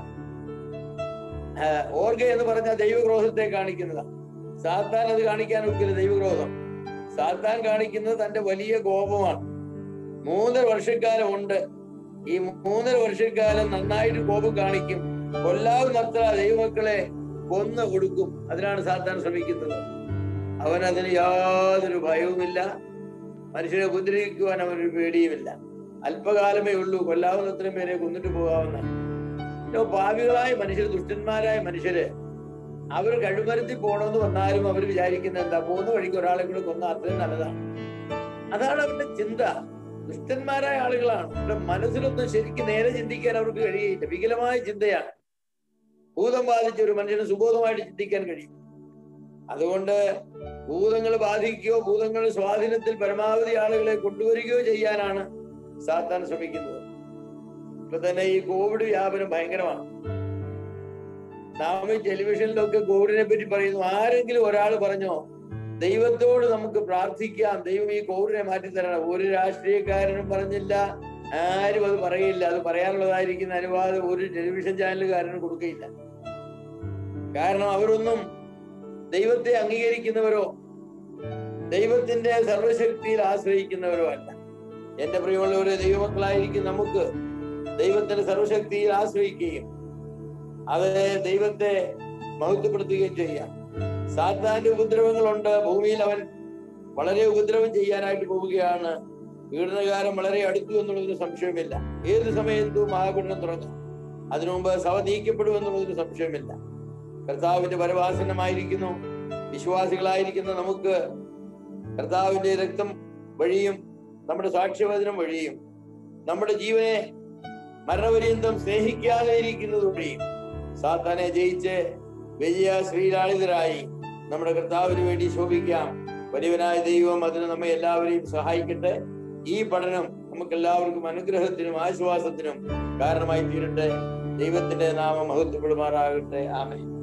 ആ, ഓർഗെ എന്ന് പറഞ്ഞ ദൈവക്രോധത്തെ കാണിക്കുന്നതാണ് സാത്താൻ അത് കാണിക്കാൻ ഒക്കില്ല ദൈവക്രോധം സാത്താൻ കാണിക്കുന്നത് തന്റെ വലിയ കോപമാണ് മൂന്നര വർഷക്കാലം ഉണ്ട് ഈ മൂന്നര വർഷക്കാലം നന്നായിട്ട് കോപം കാണിക്കും കൊല്ലാവുന്നത്ര ദൈവമക്കളെ കൊന്നു കൊടുക്കും അതിനാണ് സാത്താൻ ശ്രമിക്കുന്നത് അവൻ അതിന് യാതൊരു ഭയവുമില്ല മനുഷ്യരെ ഉപദ്രവിക്കുവാൻ അവനൊരു പേടിയുമില്ല അല്പകാലമേ ഉള്ളൂ കൊല്ലാവുന്നത്രയും പേരെ കൊന്നിട്ട് പോകാവുന്ന ഇപ്പൊ പാപികളായ മനുഷ്യർ ദുഷ്ടന്മാരായ മനുഷ്യര് അവർ കഴിമരുത്തി പോണമെന്ന് വന്നാലും അവർ വിചാരിക്കുന്നത് എന്താ പോകുന്ന വഴിക്ക് ഒരാളെ കൂടെ കൊന്ന അത്രയും നല്ലതാണ് അതാണ് അവരുടെ ചിന്ത ദുഷ്ടന്മാരായ ആളുകളാണ് അവരുടെ മനസ്സിലൊന്നും ശരിക്കും നേരെ ചിന്തിക്കാൻ അവർക്ക് കഴിയില്ല വികലമായ ചിന്തയാണ് ഭൂതം ബാധിച്ച ഒരു മനുഷ്യന് സുബോധമായിട്ട് ചിന്തിക്കാൻ കഴിയും അതുകൊണ്ട് ഭൂതങ്ങൾ ബാധിക്കുകയോ ഭൂതങ്ങളുടെ സ്വാധീനത്തിൽ പരമാവധി ആളുകളെ കൊണ്ടുവരികയോ ചെയ്യാനാണ് സാത്താൻ ശ്രമിക്കുന്നത് ഇപ്പൊ തന്നെ ഈ കോവിഡ് വ്യാപനം ഭയങ്കരമാണ് നാം ഈ ടെലിവിഷനിലൊക്കെ കോവിഡിനെ പറ്റി പറയുന്നു ആരെങ്കിലും ഒരാൾ പറഞ്ഞോ ദൈവത്തോട് നമുക്ക് പ്രാർത്ഥിക്കാം ദൈവം ഈ കോവിഡിനെ മാറ്റി തരണം ഒരു രാഷ്ട്രീയക്കാരനും പറഞ്ഞില്ല ആരും അത് പറയില്ല അത് പറയാനുള്ളതായിരിക്കുന്ന അനുവാദം ഒരു ടെലിവിഷൻ ചാനലുകാരനും കൊടുക്കയില്ല കാരണം അവരൊന്നും ദൈവത്തെ അംഗീകരിക്കുന്നവരോ ദൈവത്തിന്റെ സർവശക്തിയിൽ ആശ്രയിക്കുന്നവരോ അല്ല എന്റെ പ്രിയമുള്ളവരെ ദൈവമക്കളായിരിക്കും നമുക്ക് ദൈവത്തിന്റെ സർവശക്തിയിൽ ആശ്രയിക്കുകയും അത് ദൈവത്തെ മഹത്വപ്പെടുത്തുകയും ചെയ്യാം സാത്താന്റെ ഉപദ്രവങ്ങളുണ്ട് ഭൂമിയിൽ അവൻ വളരെ ഉപദ്രവം ചെയ്യാനായിട്ട് പോവുകയാണ് പീഡനകാലം വളരെ അടുത്തു എന്നുള്ളതിന് സംശയമില്ല ഏത് സമയത്തും മഹാപീഡനം തുടങ്ങും അതിനു മുമ്പ് സഭ നീക്കപ്പെടും എന്നുള്ളതിന് സംശയമില്ല കർത്താവിന്റെ പരവാസനമായിരിക്കുന്നു വിശ്വാസികളായിരിക്കുന്ന നമുക്ക് കർത്താവിന്റെ രക്തം വഴിയും നമ്മുടെ സാക്ഷ്യവചനം വഴിയും നമ്മുടെ ജീവനെ മരണപര്യന്തം സ്നേഹിക്കാതെ ഇരിക്കുന്നതുകൊണ്ടെയും സാത്താനെ ജയിച്ച് വലിയ ശ്രീലാളിതരായി നമ്മുടെ കർത്താവിന് വേണ്ടി ശോഭിക്കാം വലിയവനായ ദൈവം അതിന് നമ്മെ എല്ലാവരെയും സഹായിക്കട്ടെ ഈ പഠനം നമുക്ക് എല്ലാവർക്കും അനുഗ്രഹത്തിനും ആശ്വാസത്തിനും കാരണമായി തീരട്ടെ ദൈവത്തിന്റെ നാമം മഹത്വപ്പെടുമാറാകട്ടെ ആമേ